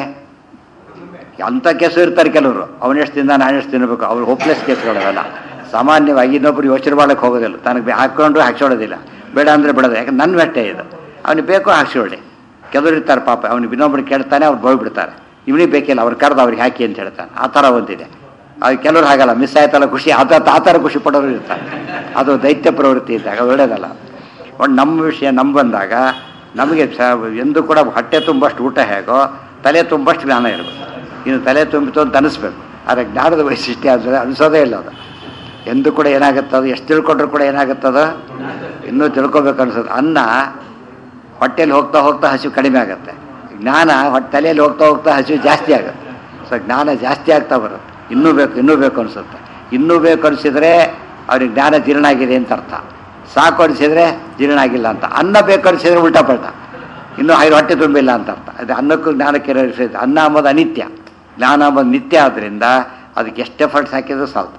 ಅಂಥ ಕೇಸು ಇರ್ತಾರೆ ಕೆಲವರು ಅವನೆಷ್ಟು ತಿಂದ ನಾನು ಎಷ್ಟು ತಿನ್ನಬೇಕು ಅವ್ರು ಹೋಪ್ಲೆಸ್ ಕೇಸ್ಗಳವೆಲ್ಲ ಸಾಮಾನ್ಯವಾಗಿ ಇನ್ನೊಬ್ರು ಯೋಚನೆ ಮಾಡಕ್ಕೆ ಹೋಗೋದಿಲ್ಲ ತನಗೆ ಹಾಕ್ಕೊಂಡು ಹಾಕ್ಸೋಳೋದಿಲ್ಲ ಬೇಡ ಅಂದರೆ ಬಿಡೋದು ಯಾಕಂದ್ರೆ ನನ್ನ ವೆಟ್ಟೆ ಇದು ಅವ್ನಿಗೆ ಬೇಕೋ ಹಾಕ್ಸೋಳಿ ಕೆಲವರು ಇರ್ತಾರೆ ಪಾಪ ಅವ್ನಿಗೆ ಇನ್ನೊಬ್ರು ಕೇಳ್ತಾನೆ ಅವ್ರು ಬೋಯ್ಬಿಡ್ತಾರೆ ಇವನಿಗೆ ಬೇಕಿಲ್ಲ ಅವ್ರು ಕರೆದು ಅವ್ರಿಗೆ ಹಾಕಿ ಅಂತ ಹೇಳ್ತಾನೆ ಆ ಥರ ಒಂದಿದೆ ಅದು ಕೆಲವ್ರು ಹಾಗಲ್ಲ ಮಿಸ್ ಆಯ್ತಲ್ಲ ಖುಷಿ ಆ ಥರ ಆ ಥರ ಖುಷಿ ಪಡೋರು ಇರ್ತಾರೆ ಅದು ದೈತ್ಯ ಪ್ರವೃತ್ತಿ ಇದ್ದಾಗ ಅದು ಒಳ್ಳೇದಲ್ಲ ಒಂದು ನಮ್ಮ ವಿಷಯ ನಮ್ಮ ಬಂದಾಗ ನಮಗೆ ಸ ಎಂದು ಕೂಡ ಹೊಟ್ಟೆ ತುಂಬಷ್ಟು ಊಟ ಹೇಗೋ ತಲೆ ತುಂಬಷ್ಟು ಜ್ಞಾನ ಇರಬೇಕು ಇನ್ನು ತಲೆ ತುಂಬಿತು ಅಂತ ಅನಿಸ್ಬೇಕು ಆದರೆ ಜ್ಞಾನದ ವೈಶಿಷ್ಟ್ಯ ಅಂದರೆ ಅನಿಸೋದೇ ಇಲ್ಲ ಅದು ಎಂದು ಕೂಡ ಏನಾಗುತ್ತದು ಎಷ್ಟು ತಿಳ್ಕೊಂಡ್ರು ಕೂಡ ಏನಾಗುತ್ತದು ಇನ್ನೂ ತಿಳ್ಕೊಬೇಕು ಅನ್ಸೋದು ಅನ್ನ ಹೊಟ್ಟೆಯಲ್ಲಿ ಹೋಗ್ತಾ ಹೋಗ್ತಾ ಹಸಿವು ಕಡಿಮೆ ಆಗುತ್ತೆ ಜ್ಞಾನ ಹೊಟ್ಟೆ ತಲೆಯಲ್ಲಿ ಹೋಗ್ತಾ ಹೋಗ್ತಾ ಹಸಿವು ಜಾಸ್ತಿ ಆಗುತ್ತೆ ಸೊ ಜ್ಞಾನ ಜಾಸ್ತಿ ಆಗ್ತಾ ಬರುತ್ತೆ ಇನ್ನೂ ಬೇಕು ಇನ್ನೂ ಬೇಕು ಅನಿಸುತ್ತೆ ಇನ್ನೂ ಬೇಕು ಅನಿಸಿದರೆ ಅವ್ರಿಗೆ ಜ್ಞಾನ ಜೀರ್ಣ ಆಗಿದೆ ಅಂತ ಅರ್ಥ ಸಾಕು ಅನಿಸಿದ್ರೆ ಜೀರ್ಣ ಆಗಿಲ್ಲ ಅಂತ ಅನ್ನ ಬೇಕು ಅನಿಸಿದ್ರೆ ಉಲ್ಟಾ ಪಲ್ಟ ಇನ್ನೂ ಐದು ಹೊಟ್ಟೆ ತುಂಬಿಲ್ಲ ಅಂತ ಅರ್ಥ ಅದು ಅನ್ನಕ್ಕೂ ಜ್ಞಾನಕ್ಕೆ ಇರೋ ವಿಷಯ ಇದೆ. ಅನ್ನ ಅಂಬೋದು ಅನಿತ್ಯ ಜ್ಞಾನ ಅಂಬೋದು ನಿತ್ಯ ಆದ್ದರಿಂದ ಅದಕ್ಕೆ ಎಷ್ಟು ಎಫರ್ಟ್ಸ್ ಹಾಕಿದ್ರು ಸಾಲ್ತು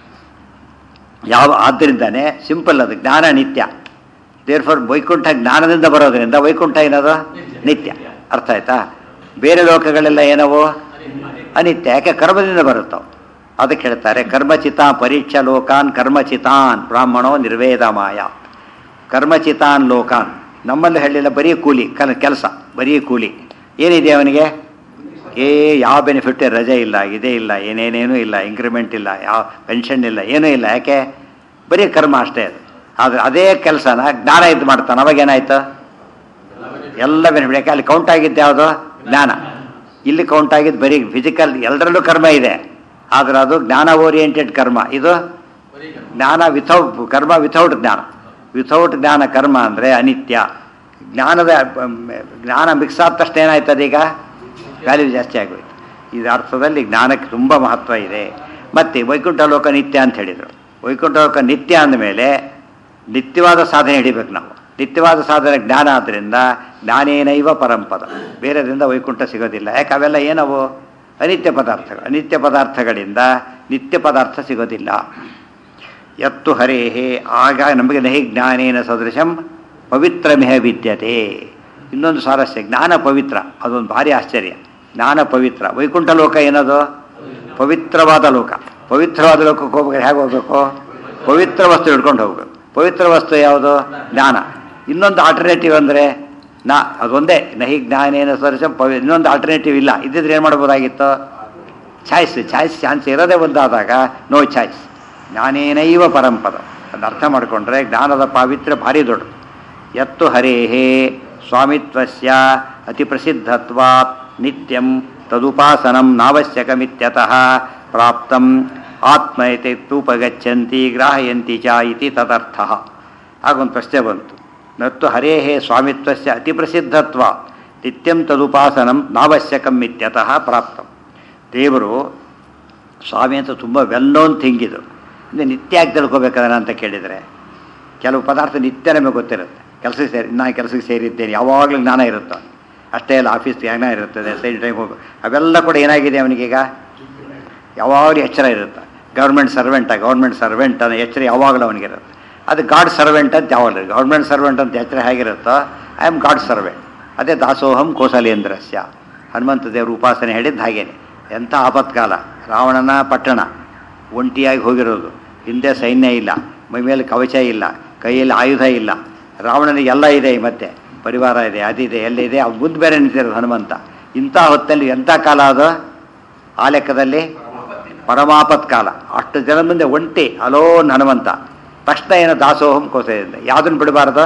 ಯಾವ ಆದ್ದರಿಂದಾನೇ ಸಿಂಪಲ್ ಅದು ಜ್ಞಾನ ನಿತ್ಯ ದೇರ್ ಫಾರ್ ವೈಕುಂಠ ಜ್ಞಾನದಿಂದ ಬರೋದ್ರಿಂದ ವೈಕುಂಠ ಏನದು ನಿತ್ಯ ಅರ್ಥ ಆಯ್ತಾ ಬೇರೆ ಲೋಕಗಳೆಲ್ಲ ಏನವು ಅನಿತ್ಯ ಯಾಕೆ ಕರ್ಮದಿಂದ ಬರುತ್ತವು ಅದಕ್ಕೆ ಹೇಳ್ತಾರೆ ಕರ್ಮಚಿತ ಪರೀಕ್ಷಾ ಲೋಕಾನ್ ಕರ್ಮಚಿತಾನ್ ಬ್ರಾಹ್ಮಣೋ ನಿರ್ವೇದ ಮಾಯ ಕರ್ಮಚಿತಾನ್ ಲೋಕಾನ್ ನಮ್ಮಲ್ಲಿ ಹೇಳಿಲ್ಲ ಬರೀ ಕೂಲಿ ಕಲ್ ಕೆಲಸ ಬರೀ ಕೂಲಿ ಏನಿದೆ ಅವನಿಗೆ ಏ ಯಾವ ಬೆನಿಫಿಟ್ ರಜೆ ಇಲ್ಲ ಇದೇ ಇಲ್ಲ ಏನೇನೇನೂ ಇಲ್ಲ ಇಂಕ್ರಿಮೆಂಟ್ ಇಲ್ಲ ಯಾವ ಪೆನ್ಷನ್ ಇಲ್ಲ ಏನೂ ಇಲ್ಲ ಯಾಕೆ ಬರೀ ಕರ್ಮ ಅಷ್ಟೇ ಅದು ಆದರೆ ಅದೇ ಕೆಲಸನ ಜ್ಞಾನ ಇದು ಮಾಡ್ತಾನೆ ಅವಾಗೇನಾಯ್ತು ಎಲ್ಲ ಬೆನಿಫಿಟ್ ಯಾಕೆ ಅಲ್ಲಿ ಕೌಂಟ್ ಆಗಿದ್ದು ಯಾವುದು ಜ್ಞಾನ ಇಲ್ಲಿ ಕೌಂಟ್ ಆಗಿದ್ದು ಬರೀ ಫಿಸಿಕಲ್ ಎಲ್ಲರಲ್ಲೂ ಕರ್ಮ ಇದೆ ಆದರೆ ಅದು ಜ್ಞಾನ ಓರಿಯೆಂಟೆಡ್ ಕರ್ಮ ಇದು ಜ್ಞಾನ ವಿಥೌಟ್ ಕರ್ಮ ವಿಥೌಟ್ ಜ್ಞಾನ ವಿಥೌಟ್ ಜ್ಞಾನ ಕರ್ಮ ಅಂದರೆ ಅನಿತ್ಯ ಜ್ಞಾನದ ಜ್ಞಾನ ಮಿಕ್ಸ್ ಆದ ತಕ್ಷಣ ಏನಾಯ್ತು ಅದೀಗ ವ್ಯಾಲ್ಯೂ ಜಾಸ್ತಿ ಆಗೋಯ್ತು ಇದು ಅರ್ಥದಲ್ಲಿ ಜ್ಞಾನಕ್ಕೆ ತುಂಬ ಮಹತ್ವ ಇದೆ ಮತ್ತು ವೈಕುಂಠ ಲೋಕ ನಿತ್ಯ ಅಂತ ಹೇಳಿದರು ವೈಕುಂಠ ಲೋಕ ನಿತ್ಯ ಅಂದಮೇಲೆ ನಿತ್ಯವಾದ ಸಾಧನೆ ಹಿಡಿಬೇಕು ನಾವು ನಿತ್ಯವಾದ ಸಾಧನೆ ಜ್ಞಾನ ಆದ್ದರಿಂದ ಜ್ಞಾನೇನೈವ ಪರಂಪದ ಬೇರೆದಿಂದ ವೈಕುಂಠ ಸಿಗೋದಿಲ್ಲ ಯಾಕೆ ಅವೆಲ್ಲ ಏನವು ಅನಿತ್ಯ ಪದಾರ್ಥಗಳು ಅನಿತ್ಯ ಪದಾರ್ಥಗಳಿಂದ ನಿತ್ಯ ಪದಾರ್ಥ ಸಿಗೋದಿಲ್ಲ ಯತ್ತು ಹರೇಹೇ ಆಗ ನಮಗೆ ನಹಿ ಜ್ಞಾನೇನ ಸದೃಶಂ ಪವಿತ್ರಮಿಹ ವಿದ್ಯತೆ ಇನ್ನೊಂದು ಸ್ವಾರಸ್ಯ ಜ್ಞಾನ ಪವಿತ್ರ ಅದೊಂದು ಭಾರಿ ಆಶ್ಚರ್ಯ ಜ್ಞಾನ ಪವಿತ್ರ ವೈಕುಂಠ ಲೋಕ ಏನದು ಪವಿತ್ರವಾದ ಲೋಕ ಪವಿತ್ರವಾದ ಲೋಕಕ್ಕೆ ಹೋಗ್ಬೇಕು ಹೇಗೆ ಹೋಗ್ಬೇಕು ಪವಿತ್ರ ವಸ್ತು ಹಿಡ್ಕೊಂಡು ಹೋಗ್ಬೇಕು ಪವಿತ್ರ ವಸ್ತು ಯಾವುದು ಜ್ಞಾನ ಇನ್ನೊಂದು ಆಲ್ಟರ್ನೇಟಿವ್ ಅಂದರೆ ನಾ ಅದೊಂದೇ ನಹಿ ಜ್ಞಾನೇನ ಸದೃಶ ಪವಿ ಇನ್ನೊಂದು ಆಲ್ಟರ್ನೇಟಿವ್ ಇಲ್ಲ ಇದ್ದಿದ್ರೆ ಏನು ಮಾಡ್ಬೋದಾಗಿತ್ತು ಚಾಯ್ಸ್ ಚಾಯ್ಸ್ ಚಾನ್ಸ್ ಇರೋದೇ ಒಂದಾದಾಗ ನೋ ಚಾಯ್ಸ್ ಜ್ಞಾನೇನೈವ ಪರಂಪದ ಅದನ್ನ ಅರ್ಥ ಮಾಡಿಕೊಂಡ್ರೆ ಜ್ಞಾನದ ಪಾವಿತ್ರ್ಯ ಭಾರಿ ದೊಡ್ಡದು ಯತ್ತು ಹರೇಹೇ ಸ್ವಾಮಿತ್ವಸ್ಯ ಅತಿ ಪ್ರಸಿದ್ಧತ್ವಾತ್ ನಿತ್ಯಂ ತದುಪಾಸನಂ ನಾವಶ್ಯಕಮಿತ್ಯತಃ ಪ್ರಾಪ್ತಂ ಆತ್ಮಯತೆ ತೂಪಗಚ್ಚಂತಿ ಗ್ರಾಹಯಂತಿ ಚ ಇತಿ ತದರ್ಥ ಹಾಗೊಂದು ಪ್ರಶ್ನೆ ಬಂತು ನತ್ತು ಹರೇಹೇ ಸ್ವಾಮಿತ್ವಸ್ಯ ಅತಿ ಪ್ರಸಿದ್ಧತ್ವ ನಿತ್ಯಂ ತದುಪಾಸನಂ ನಾವಶ್ಯಕಂ ಇತ್ಯತಃ ಪ್ರಾಪ್ತಂ ದೇವರು ಸ್ವಾಮಿ ಅಂತ ತುಂಬ ವೆಲ್ ನೋನ್ ಥಿಂಗ್ ಇದು ಇದು ನಿತ್ಯ ಯಾಕೆ ತಿಳ್ಕೊಬೇಕಾದ್ರೆ ಅಂತ ಕೇಳಿದರೆ ಕೆಲವು ಪದಾರ್ಥ ನಿತ್ಯ ನಮಗೆ ಗೊತ್ತಿರುತ್ತೆ ಕೆಲಸಕ್ಕೆ ಸೇರಿ ನಾನು ಕೆಲಸಕ್ಕೆ ಸೇರಿದ್ದೇನೆ ಯಾವಾಗಲೂ ಜ್ಞಾನ ಇರುತ್ತೆ ಅವ್ನಿಗೆ. ಅಷ್ಟೇ ಅಲ್ಲ ಆಫೀಸ್ ಜ್ಞಾನ ಇರುತ್ತದೆ ಸೈಡ್ ಟೈಮ್ ಹೋಗು ಅವೆಲ್ಲ ಕೂಡ ಏನಾಗಿದೆ ಅವನಿಗೀಗ ಯಾವಾಗಲೂ ಎಚ್ಚರ ಇರುತ್ತೆ ಗೌರ್ಮೆಂಟ್ ಸರ್ವೆಂಟ ಗೌರ್ಮೆಂಟ್ ಸರ್ವೆಂಟ್ ಅನ್ನೋ ಎಚ್ಚರ ಯಾವಾಗಲೂ ಅವನಿಗಿರುತ್ತೆ ಅದು ಗಾಡ್ ಸರ್ವೆಂಟ್ ಅಂತ ಯಾವಾಗಲೂ ಗೌರ್ಮೆಂಟ್ ಸರ್ವೆಂಟ್ ಅಂತ ಎಚ್ಚರ ಹೇಗಿರುತ್ತೋ ಐ ಆಮ್ ಗಾಡ್ ಸರ್ವೆಂಟ್ ಅದೇ ದಾಸೋಹಂ ಕೋಸಲೇಂದ್ರಸ್ಯ ಹನುಮಂತ ದೇವರು ಉಪಾಸನೆ ಹೇಳಿದ್ದು ಹಾಗೇನೆ ಎಂಥ ಆಪತ್ಕಾಲ ರಾವಣನ ಪಟ್ಟಣ ಒಂಟಿಯಾಗಿ ಹೋಗಿರೋದು ಹಿಂದೆ ಸೈನ್ಯ ಇಲ್ಲ ಮೈ ಮೇಲೆ ಕವಚ ಇಲ್ಲ ಕೈಯಲ್ಲಿ ಆಯುಧ ಇಲ್ಲ ರಾವಣನಿಗೆ ಎಲ್ಲ ಇದೆ ಈ ಮತ್ತೆ ಪರಿವಾರ ಇದೆ ಅದಿದೆ ಎಲ್ಲಿದೆ ಅವ್ನು ಮುಂದೆ ಬೇರೆ ನಿಂತಿರೋದು ಹನುಮಂತ ಇಂಥ ಹೊತ್ತಲ್ಲಿ ಎಂಥ ಕಾಲ ಅದು ಆ ಲೆಕ್ಕದಲ್ಲಿ ಪರಮಾಪತ್ ಕಾಲ ಅಷ್ಟು ಜನ ಮುಂದೆ ಒಂಟಿ ಅಲೋನ್ ಹನುಮಂತ ತಕ್ಷಣ ಏನೋ ದಾಸೋಹಂ ಕೋಸದಿಂದ ಯಾವುದನ್ನು ಬಿಡಬಾರ್ದು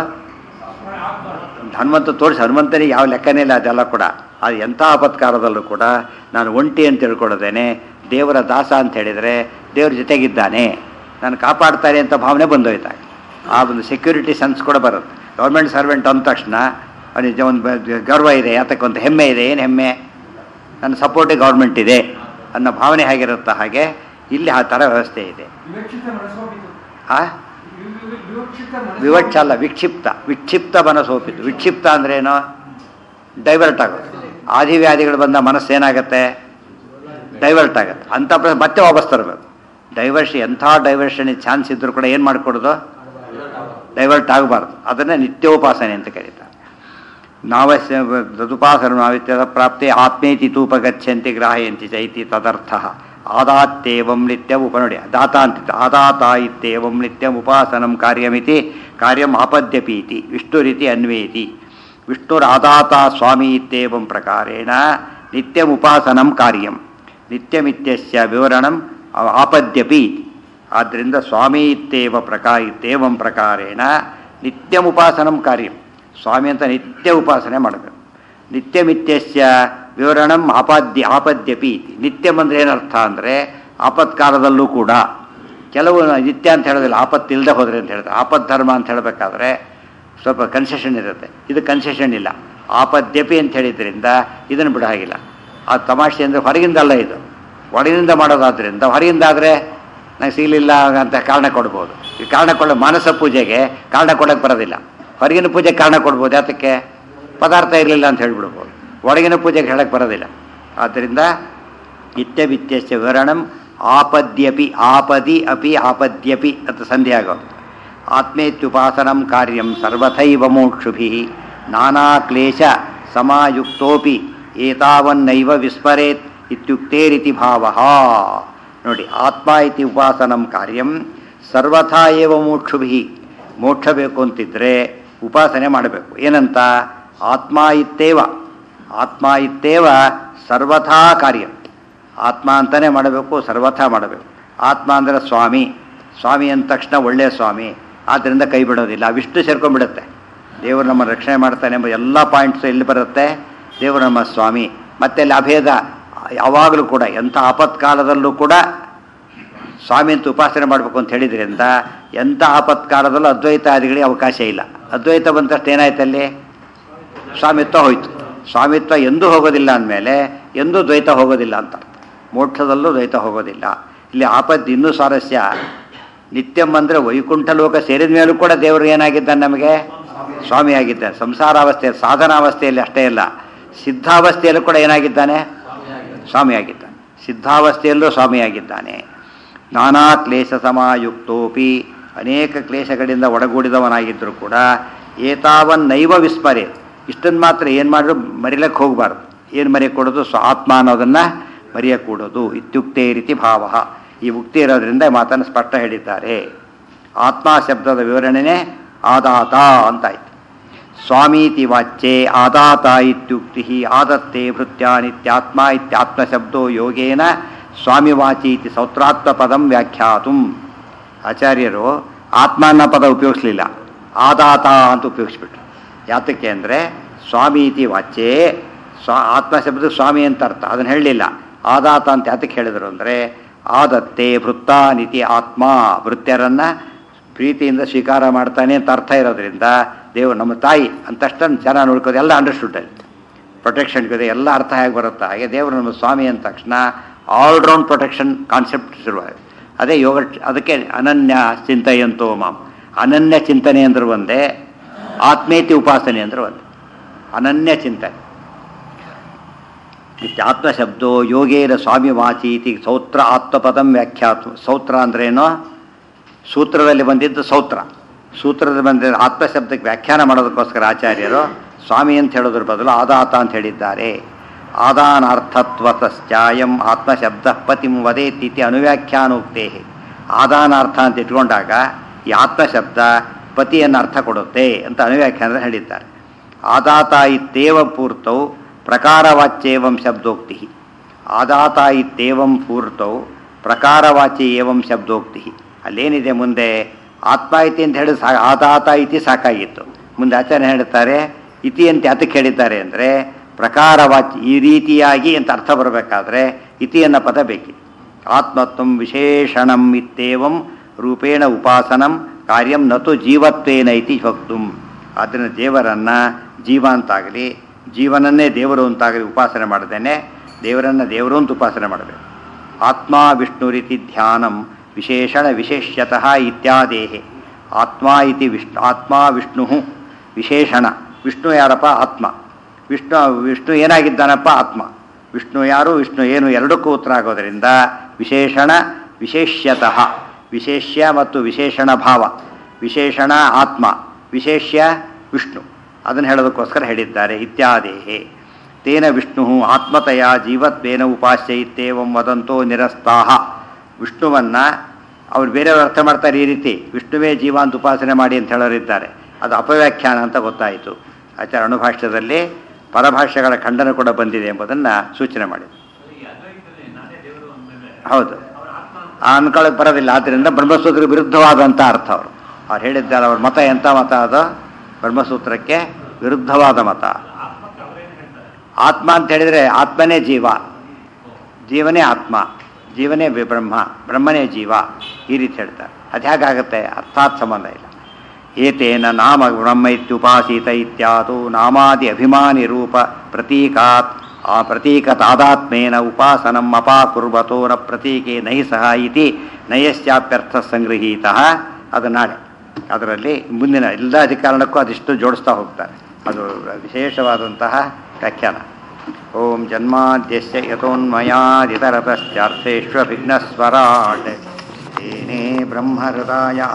ಹನುಮಂತ ತೋರಿಸಿ ಹನುಮಂತನಿಗೆ ಯಾವ ಲೆಕ್ಕನೇ ಇಲ್ಲ ಅದೆಲ್ಲ ಕೂಡ ಅದು ಎಂಥ ಆಪತ್ಕಾರದಲ್ಲೂ ಕೂಡ ನಾನು ಒಂಟಿ ಅಂತ ತಿಳ್ಕೊಳ್ಳೋದೇನೆ ದೇವರ ದಾಸ ಅಂತ ಹೇಳಿದರೆ ದೇವ್ರ ಜೊತೆಗಿದ್ದಾನೆ ನಾನು ಕಾಪಾಡ್ತಾರೆ ಅಂತ ಭಾವನೆ ಬಂದೋಯ್ತಾಗ ಆ ಒಂದು ಸೆಕ್ಯೂರಿಟಿ ಸೆನ್ಸ್ ಕೂಡ ಬರುತ್ತೆ ಗೌರ್ಮೆಂಟ್ ಸರ್ವೆಂಟ್ ಅಂದ ತಕ್ಷಣ ಅವನಿಗೆ ಒಂದು ಬ- ಗರ್ವ ಇದೆ ಯಾತಕ್ಕೆ ಒಂದು ಹೆಮ್ಮೆ ಇದೆ ಏನು ಹೆಮ್ಮೆ ನನ್ನ ಸಪೋರ್ಟಿಗೆ ಗೌರ್ಮೆಂಟ್ ಇದೆ ಅನ್ನೋ ಭಾವನೆ ಹೇಗಿರುತ್ತೋ ಹಾಗೆ ಇಲ್ಲಿ ಆ ಥರ ವ್ಯವಸ್ಥೆ ಇದೆ ವಿವಕ್ಷಿತ ಮನಸ್ಸೋಪಿತು ಆ ವಿ- ವಿ- ವಿವಕ್ಷಿತ ಮನಸ್ಸು- ವಿವಕ್ಷ ಅಲ್ಲ ವಿಕ್ಷಿಪ್ತ ವಿಕ್ಷಿಪ್ತ ಮನಸ್ಸೋಪಿತು ವಿಕ್ಷಿಪ್ತ ಅಂದ್ರೇನು ಡೈವರ್ಟ್ ಆಗೋದು ಆದಿವ್ಯಾಧಿಗಳು ಬಂದ ಮನಸ್ಸು ಏನಾಗುತ್ತೆ ಡೈವರ್ಟ್ ಆಗುತ್ತೆ ಅಂಥ ಪ್ರ- ಮತ್ತೆ ವಾಪಸ್ ತರಬೇಕು ಡೈವರ್ಷನ್ ಎಂಥ ಡೈವರ್ಷನ್ ಚಾನ್ಸ್ ಇದ್ದರೂ ಕೂಡ ಏನು ಮಾಡಿಕೊಡೋದು ಡೈವರ್ಟ್ ಆಗಬಾರ್ದು ಅದನ್ನೇ ನಿತ್ಯೋಪಾಸನೆ ಅಂತ ಕರೀತಾರೆ ನಾವಸ್ಯ ತದುಪಾಸನ ನಾವಿತ್ಯದ ಪ್ರಾಪ್ತಿ ಆತ್ಮೇತಿ ತೂಪಗಚ್ಚಂತಿ ಗ್ರಾಹಯಂತಿ ಚೈತಿ ತದರ್ಥ ಆದಾತ್ಯೇವಂ ನಿತ್ಯ ಉಪನೋಡಿ ದಾತ ಅಂತ ಆದಾತ ಇತ್ಯೇವಂ ನಿತ್ಯಂ ಉಪಾಸನಂ ಕಾರ್ಯಮಿತಿ ಕಾರ್ಯಂ ಆಪದ್ಯಪೀತಿ ವಿಷ್ಣುರಿತಿ ಅನ್ವೇತಿ ವಿಷ್ಣುರಾದಾತ ಸ್ವಾಮಿ ಇತ್ಯೇವಂ ಪ್ರಕಾರೇಣ ನಿತ್ಯಂ ಉಪಾಸನಂ ಕಾರ್ಯಂ ನಿತ್ಯಮಿತ್ಯಸ್ಯ ವಿವರಣಂ ಆಪದ್ಯಪಿ ಆದ್ದರಿಂದ ಸ್ವಾಮಿ ಇತ್ಯೇವ ಪ್ರಕಾ ಇತ್ಯೇವಂ ಪ್ರಕಾರೇಣ ನಿತ್ಯಮುಪಾಸನಂ ಕಾರ್ಯಂ ಸ್ವಾಮಿ ಅಂತ ನಿತ್ಯ ಉಪಾಸನೆ ಮಾಡಬೇಕು ನಿತ್ಯಮಿತ್ಯಸ್ಯ ವಿವರಣಂ ಆಪಾದ್ಯ ಆಪದ್ಯಪಿ ಇತಿ. ನಿತ್ಯಂ ಅಂದ್ರೆ ಏನರ್ಥ ಅಂದರೆ ಆಪತ್ಕಾಲದಲ್ಲೂ ಕೂಡ ಕೆಲವು ನಿತ್ಯ ಅಂತ ಹೇಳೋದಿಲ್ಲ ಆಪತ್ತು ಇಲ್ಲದೆ ಹೋದ್ರೆ ಅಂತ ಹೇಳ್ತಾರೆ ಆಪತ್ ಧರ್ಮ ಅಂತ ಹೇಳಬೇಕಾದ್ರೆ ಸ್ವಲ್ಪ ಕನ್ಸೆಷನ್ ಇರುತ್ತೆ ಇದು ಕನ್ಸೆಷನ್ ಇಲ್ಲ ಆಪದ್ಯಪಿ ಅಂತ ಹೇಳಿದ್ರಿಂದ ಇದನ್ನು ಬಿಡ ಹಾಗಿಲ್ಲ ಆ ತಮಾಷೆ ಅಂದರೆ ಹೊರಗಿಂದಲ್ಲ ಇದು ಒಳಗಿನಿಂದ ಮಾಡೋದಾದ್ರಿಂದ ಹೊರಗಿಂದ ಆದರೆ ನಂಗೆ ಸಿಗಲಿಲ್ಲ ಅಂತ ಕಾರಣ ಕೊಡ್ಬೋದು ಈ ಕಾರಣ ಕೊಡ ಮಾನಸ ಪೂಜೆಗೆ ಕಾರಣ ಕೊಡಕ್ಕೆ ಬರೋದಿಲ್ಲ ಹೊರಗಿನ ಪೂಜೆಗೆ ಕಾರಣ ಕೊಡ್ಬೋದು ಯಾತಕ್ಕೆ ಪದಾರ್ಥ ಇರಲಿಲ್ಲ ಅಂತ ಹೇಳ್ಬಿಡ್ಬೋದು ಒಳಗಿನ ಪೂಜೆಗೆ ಹೇಳಕ್ಕೆ ಬರೋದಿಲ್ಲ ಆದ್ದರಿಂದ ಇತ್ಯವಿತ್ಯಸ್ಯ ವಿವರಣಂ ಆಪದ್ಯಪಿ ಆಪದಿ ಅಪಿ ಆಪದ್ಯಪಿ ಅಂತ ಸಂಧಿ ಆಗೋದು ಆತ್ಮೇತ್ಯುಪಾಸನಂ ಕಾರ್ಯಂ ಸರ್ವಥೈವ ಮೋಕ್ಷುಭಿ ನಾನಾ ಕ್ಲೇಶ ಸಮಾಯುಕ್ತೋಪಿ ಏತಾವನ್ನೈವ ವಿಸ್ಮರೇತ್ ಇತ್ಯುಕ್ತೇರಿತಿ ಭಾವ ನೋಡಿ ಆತ್ಮ ಇತಿ ಉಪಾಸನಂ ಕಾರ್ಯಂ ಸರ್ವಥಾ ಏವ ಮೋಕ್ಷುಭಿ ಮೋಕ್ಷ ಬೇಕು ಅಂತಿದ್ರೆ ಉಪಾಸನೆ ಮಾಡಬೇಕು ಏನಂತ ಆತ್ಮ ಇತ್ತೇವ ಆತ್ಮ ಇತ್ತೇವ ಸರ್ವಥಾ ಕಾರ್ಯ ಆತ್ಮ ಅಂತಲೇ ಮಾಡಬೇಕು ಸರ್ವಥಾ ಮಾಡಬೇಕು ಆತ್ಮ ಅಂದರೆ ಸ್ವಾಮಿ ಸ್ವಾಮಿ ಅಂದ ತಕ್ಷಣ ಒಳ್ಳೆಯ ಸ್ವಾಮಿ ಆದ್ದರಿಂದ ಕೈ ಬಿಡೋದಿಲ್ಲ ಅವಿಷ್ಟು ಸೇರ್ಕೊಂಡ್ಬಿಡುತ್ತೆ ದೇವರು ನಮ್ಮ ರಕ್ಷಣೆ ಮಾಡ್ತಾನೆ ಎಂಬ ಎಲ್ಲ ಪಾಯಿಂಟ್ಸ್ ಎಲ್ಲಿ ಬರುತ್ತೆ ದೇವರು ನಮ್ಮ ಸ್ವಾಮಿ ಮತ್ತೆ ಅಲ್ಲಿ ಅಭೇದ ಯಾವಾಗಲೂ ಕೂಡ ಎಂಥ ಆಪತ್ಕಾಲದಲ್ಲೂ ಕೂಡ ಸ್ವಾಮಿ ಅಂತ ಉಪಾಸನೆ ಮಾಡಬೇಕು ಅಂತ ಹೇಳಿದ್ರಿಂದ ಎಂಥ ಆಪತ್ಕಾಲದಲ್ಲೂ ಅದ್ವೈತಾದಿಗಳಿಗೆ ಅವಕಾಶ ಇಲ್ಲ ಅದ್ವೈತ ಬಂದ ತಕ್ಷಣ ಏನಾಯ್ತು ಅಲ್ಲಿ ಸ್ವಾಮಿತ್ವ ಹೋಯ್ತು ಸ್ವಾಮಿತ್ವ ಎಂದೂ ಹೋಗೋದಿಲ್ಲ ಅಂದಮೇಲೆ ಎಂದೂ ದ್ವೈತ ಹೋಗೋದಿಲ್ಲ ಅಂತ ಮೋಕ್ಷದಲ್ಲೂ ದ್ವೈತ ಹೋಗೋದಿಲ್ಲ ಇಲ್ಲಿ ಆಪತ್ತು ಇನ್ನೂ ಸ್ವಾರಸ್ಯ ನಿತ್ಯಂ ಅಂದರೆ ವೈಕುಂಠ ಲೋಕ ಸೇರಿದ ಮೇಲೂ ಕೂಡ ದೇವರು ಏನಾಗಿದ್ದಾನೆ ನಮಗೆ ಸ್ವಾಮಿ ಆಗಿದ್ದಾನೆ ಸಂಸಾರಾವಸ್ಥೆ ಸಾಧನಾವಸ್ಥೆಯಲ್ಲಿ ಅಷ್ಟೇ ಇಲ್ಲ ಸಿದ್ಧಾವಸ್ಥೆಯಲ್ಲೂ ಕೂಡ ಏನಾಗಿದ್ದಾನೆ ಸ್ವಾಮಿಯಾಗಿದ್ದಾನೆ ಸಿದ್ಧಾವಸ್ಥೆಯಲ್ಲೂ ಸ್ವಾಮಿಯಾಗಿದ್ದಾನೆ ನಾನಾ ಕ್ಲೇಶ ಸಮಾಯುಕ್ತೋಪಿ ಅನೇಕ ಕ್ಲೇಶಗಳಿಂದ ಒಡಗೂಡಿದವನಾಗಿದ್ದರೂ ಕೂಡ ಏತಾವನ್ ನೈವ ವಿಸ್ಮರೆ ಇಷ್ಟನ್ನು ಮಾತ್ರ ಏನು ಮಾಡಿದ್ರು ಮರಿಲಕ್ಕೆ ಹೋಗಬಾರ್ದು ಏನು ಮರೆಯಕೊಡೋದು ಸ್ವ ಆತ್ಮ ಅನ್ನೋದನ್ನು ಮರೆಯಕೂಡೋದು ಇತ್ಯುಕ್ತೇ ರೀತಿ ಭಾವ ಈ ಮುಕ್ತಿ ಇರೋದ್ರಿಂದ ಈ ಮಾತನ್ನು ಸ್ಪಷ್ಟ ಹೇಳಿದ್ದಾರೆ ಆತ್ಮ ಶಬ್ದದ ವಿವರಣೆನೇ ಆದಾತ ಅಂತಾಯ್ತು ಸ್ವಾಮೀತಿ ವಾಚ್ಯೆ ಆದಾತ ಇತ್ಯುಕ್ತಿ ಆದತ್ತೆ ಭೃತ್ಯಾನಿತ್ಯಾತ್ಮ ಇತ್ಯಾತ್ಮಶಬ್ದೋ ಯೋಗೇನ ಸ್ವಾಮಿವಾಚಿ ಇತಿ ಸೌತ್ರಾತ್ಮ ಪದಂ ವ್ಯಾಖ್ಯಾತುಂ ಆಚಾರ್ಯರು ಆತ್ಮ ಅನ್ನೋ ಪದ ಉಪಯೋಗಿಸ್ಲಿಲ್ಲ ಆದಾತ ಅಂತ ಉಪಯೋಗಿಸ್ಬಿಟ್ರು ಯಾತಕ್ಕೆ ಅಂದರೆ ಸ್ವಾಮಿ ಇತಿ ವಾಚ್ಯೆ ಸ್ವಾ ಆತ್ಮ ಶಬ್ದ ಸ್ವಾಮಿ ಅಂತ ಅರ್ಥ ಅದನ್ನು ಹೇಳಲಿಲ್ಲ ಆದಾತ ಅಂತ ಯಾತಕ್ಕೆ ಹೇಳಿದರು ಅಂದರೆ ಆದತ್ತೆ ಭೃತ್ತಾನಿತಿ ಆತ್ಮ ಭೃತ್ಯರನ್ನು ಪ್ರೀತಿಯಿಂದ ಸ್ವೀಕಾರ ಮಾಡ್ತಾನೆ ಅಂತ ಅರ್ಥ ಇರೋದ್ರಿಂದ ದೇವರು ನಮ್ಮ ತಾಯಿ ಅಂತಷ್ಟನ್ನು ಚೆನ್ನಾಗಿ ನೋಡ್ಕೋದು ಎಲ್ಲ ಅಂಡರ್ಸ್ಟುಡ್ ಅಲ್ಲಿ ಪ್ರೊಟೆಕ್ಷನ್ ಇದೆ ಎಲ್ಲ ಅರ್ಥ ಹೇಗೆ ಬರುತ್ತಾ ಹಾಗೆ ದೇವರು ನಮ್ಮ ಸ್ವಾಮಿ ಅಂದ ತಕ್ಷಣ ಆಲ್ರೌಂಡ್ ಪ್ರೊಟೆಕ್ಷನ್ ಕಾನ್ಸೆಪ್ಟ್ ಶುರುವಾಗಿದೆ ಅದೇ ಯೋಗ ಅದಕ್ಕೆ ಅನನ್ಯ ಚಿಂತೆಯಂತೋ ಮಾಮ್ ಅನನ್ಯ ಚಿಂತನೆ ಅಂದ್ರೆ ಒಂದೇ ಆತ್ಮೇತಿ ಉಪಾಸನೆ ಅಂದ್ರೆ ಒಂದೇ ಅನನ್ಯ ಚಿಂತನೆ ಆತ್ಮಶಬ್ದೋ ಯೋಗೇನ ಸ್ವಾಮಿ ವಾಚಿ ಇತಿ ಸೌತ್ರ ಆತ್ಮಪದಂ ವ್ಯಾಖ್ಯಾತು ಸೌತ್ರ ಅಂದ್ರೇನು ಸೂತ್ರದಲ್ಲಿ ಬಂದಿದ್ದು ಸೌತ್ರ ಸೂತ್ರದಲ್ಲಿ ಬಂದಿದ್ದ ಆತ್ಮಶಬ್ದಕ್ಕೆ ವ್ಯಾಖ್ಯಾನ ಮಾಡೋದಕ್ಕೋಸ್ಕರ ಆಚಾರ್ಯರು ಸ್ವಾಮಿ ಅಂತ ಹೇಳೋದ್ರ ಬದಲು ಆದಾತ ಅಂತ ಹೇಳಿದ್ದಾರೆ ಆದಾನಾರ್ಥತ್ವತಶ್ಚಾಯಂ ಆತ್ಮಶಬ್ದ ಪತಿಂ ವದೇತಿತಿ ಅನುವ್ಯಾಖ್ಯಾನೋಕ್ತೇ ಆದಾನಾರ್ಥ ಅಂತ ಇಟ್ಕೊಂಡಾಗ ಈ ಆತ್ಮಶಬ್ದ ಪತಿಯನ್ನು ಅರ್ಥ ಕೊಡುತ್ತೆ ಅಂತ ಅನುವ್ಯಾಖ್ಯಾನದಲ್ಲಿ ಹೇಳಿದ್ದಾರೆ ಆದಾತ ಇತ್ತೇವ ಪೂರ್ತೌ ಪ್ರಕಾರವಾಚ್ಯೇವಂ ಶಬ್ದೋಕ್ತಿ ಆದಾತ ಇತ್ತೇವಂ ಪೂರ್ತೌ ಪ್ರಕಾರವಾಚಿ ಏವಂ ಶಬ್ದೋಕ್ತಿ ಅಲ್ಲೇನಿದೆ ಮುಂದೆ ಆತ್ಮ ಇತಿ ಅಂತ ಹೇಳಿ ಸಾ ಆದಾತ ಇತಿ ಸಾಕಾಗಿತ್ತು ಮುಂದೆ ಆಚಾರ್ಯ ಹೇಳ್ತಾರೆ ಇತಿ ಅಂತ ಯಾತಕ್ಕೆ ಹೇಳಿದ್ದಾರೆ ಅಂದರೆ ಪ್ರಕಾರವಾಚಿ ಈ ರೀತಿಯಾಗಿ ಅಂತ ಅರ್ಥ ಬರಬೇಕಾದ್ರೆ ಇತಿ ಅನ್ನೋ ಪದ ಬೇಕಿತ್ತು ಆತ್ಮತ್ವಂ ವಿಶೇಷಣಂ ಇತ್ತೇವಂ ರೂಪೇಣ ಉಪಾಸನಂ ಕಾರ್ಯಂ ನತು ಜೀವತ್ವೇನ ಇತಿ ಭಕ್ತುಂ ಆದ್ದರಿಂದ ದೇವರನ್ನು ಜೀವ ಅಂತಾಗಲಿ ಜೀವನನ್ನೇ ದೇವರು ಅಂತಾಗಲಿ ಉಪಾಸನೆ ಮಾಡದೇನೆ ದೇವರನ್ನು ದೇವರು ಅಂತ ಉಪಾಸನೆ ಮಾಡಬೇಕು ಆತ್ಮ ವಿಷ್ಣು ರೀತಿ ಧ್ಯಾನಂ ವಿಶೇಷಣ ವಿಶೇಷ್ಯತಃ ಇತ್ಯಾದೇಹೆ ಆತ್ಮ ಇತಿ ವಿಷ್ಣು ಆತ್ಮ ವಿಷ್ಣು ವಿಶೇಷಣ ವಿಷ್ಣು ಯಾರಪ್ಪ ಆತ್ಮ ವಿಷ್ಣು ವಿಷ್ಣು ಏನಾಗಿದ್ದಾನಪ್ಪ ಆತ್ಮ ವಿಷ್ಣು ಯಾರು ವಿಷ್ಣು ಏನು ಎರಡಕ್ಕೂ ಉತ್ತರ ಆಗೋದರಿಂದ ವಿಶೇಷಣ ವಿಶೇಷ್ಯತಃ ವಿಶೇಷ್ಯ ಮತ್ತು ವಿಶೇಷಣ ಭಾವ ವಿಶೇಷಣ ಆತ್ಮ ವಿಶೇಷ್ಯ ವಿಷ್ಣು ಅದನ್ನು ಹೇಳೋದಕ್ಕೋಸ್ಕರ ಹೇಳಿದ್ದಾರೆ ಇತ್ಯಾದೇಹೆ ತೇನ ವಿಷ್ಣು ಆತ್ಮತಯ ಜೀವತ್ವೇನ ಉಪಾಸ್ಯ ಇತ್ತೇವಂ ವದಂತೋ ನಿರಸ್ತಾಹ ವಿಷ್ಣುವನ್ನು ಅವ್ರು ಬೇರೆಯವ್ರು ಅರ್ಥ ಮಾಡ್ತಾರೆ ಈ ರೀತಿ ವಿಷ್ಣುವೇ ಜೀವ ಅಂತ ಉಪಾಸನೆ ಮಾಡಿ ಅಂತ ಹೇಳೋರಿದ್ದಾರೆ ಅದು ಅಪವ್ಯಾಖ್ಯಾನ ಅಂತ ಗೊತ್ತಾಯಿತು ಆಚಾರ ಅಣುಭಾಷ್ಯದಲ್ಲಿ ಪರಭಾಷೆಗಳ ಖಂಡನ ಕೂಡ ಬಂದಿದೆ ಎಂಬುದನ್ನು ಸೂಚನೆ ಮಾಡಿದೆ ಹೌದು ಅನ್ಕೊಳ್ಳೋಕೆ ಬರೋದಿಲ್ಲ ಆದ್ದರಿಂದ ಬ್ರಹ್ಮಸೂತ್ರಕ್ಕೆ ವಿರುದ್ಧವಾದಂಥ ಅರ್ಥ ಅವರು ಅವ್ರು ಹೇಳಿದ್ದಾರೆ ಅವ್ರ ಮತ ಎಂಥ ಮತ ಅದು ಬ್ರಹ್ಮಸೂತ್ರಕ್ಕೆ ವಿರುದ್ಧವಾದ ಮತ ಆತ್ಮ ಅಂತ ಹೇಳಿದರೆ ಆತ್ಮನೇ ಜೀವ ಜೀವನೇ ಆತ್ಮ ಜೀವನೇ ಬಿ- ಬ್ರಹ್ಮ ಬ್ರಹ್ಮನೇ ಜೀವ ಈ ರೀತಿ ಹೇಳ್ತಾರೆ ಅದು ಹೇಗಾಗುತ್ತೆ ಅರ್ಥಾತ್ ಸಂಬಂಧ ಇಲ್ಲ ಏತೇನ ನಾಮ ಬ್ರಹ್ಮ ಇತ್ಯುಪಾಸೀತ ಇತ್ಯಾದು ನಾಮಾದಿ ಅಭಿಮಾನಿ ರೂಪ ಪ್ರತೀಕಾತ್ ಆ ಪ್ರತೀಕತಾದಾತ್ಮೇನ ಉಪಾಸನಂ ಅಪಾಕುರ್ವತೋ ನ ಪ್ರತೀಕೆ ನಹಿ ಸಹ ಇತಿ ನಯಸ್ಯಾಪ್ಯರ್ಥ ಸಂಗೃಹೀತ ಅದು ನಾಳೆ ಅದರಲ್ಲಿ ಮುಂದಿನ ಎಲ್ಲ ಅಧಿಕಾರಣಕ್ಕೂ ಅದಿಷ್ಟು ಜೋಡಿಸ್ತಾ ಹೋಗ್ತಾರೆ ಅದು ವಿಶೇಷವಾದಂತಹ ವ್ಯಾಖ್ಯಾನ ಓಂ ಜನ್ಮಾದ್ಯಸ್ಯ ಯಥೋನ್ಮಯಾದಿತರತಶ್ಚಾರ್ಥೇಶ್ವ ವಿಘ್ನಸ್ವರಾಟ್ ಏನೇ ಬ್ರಹ್ಮಹೃದಾಯ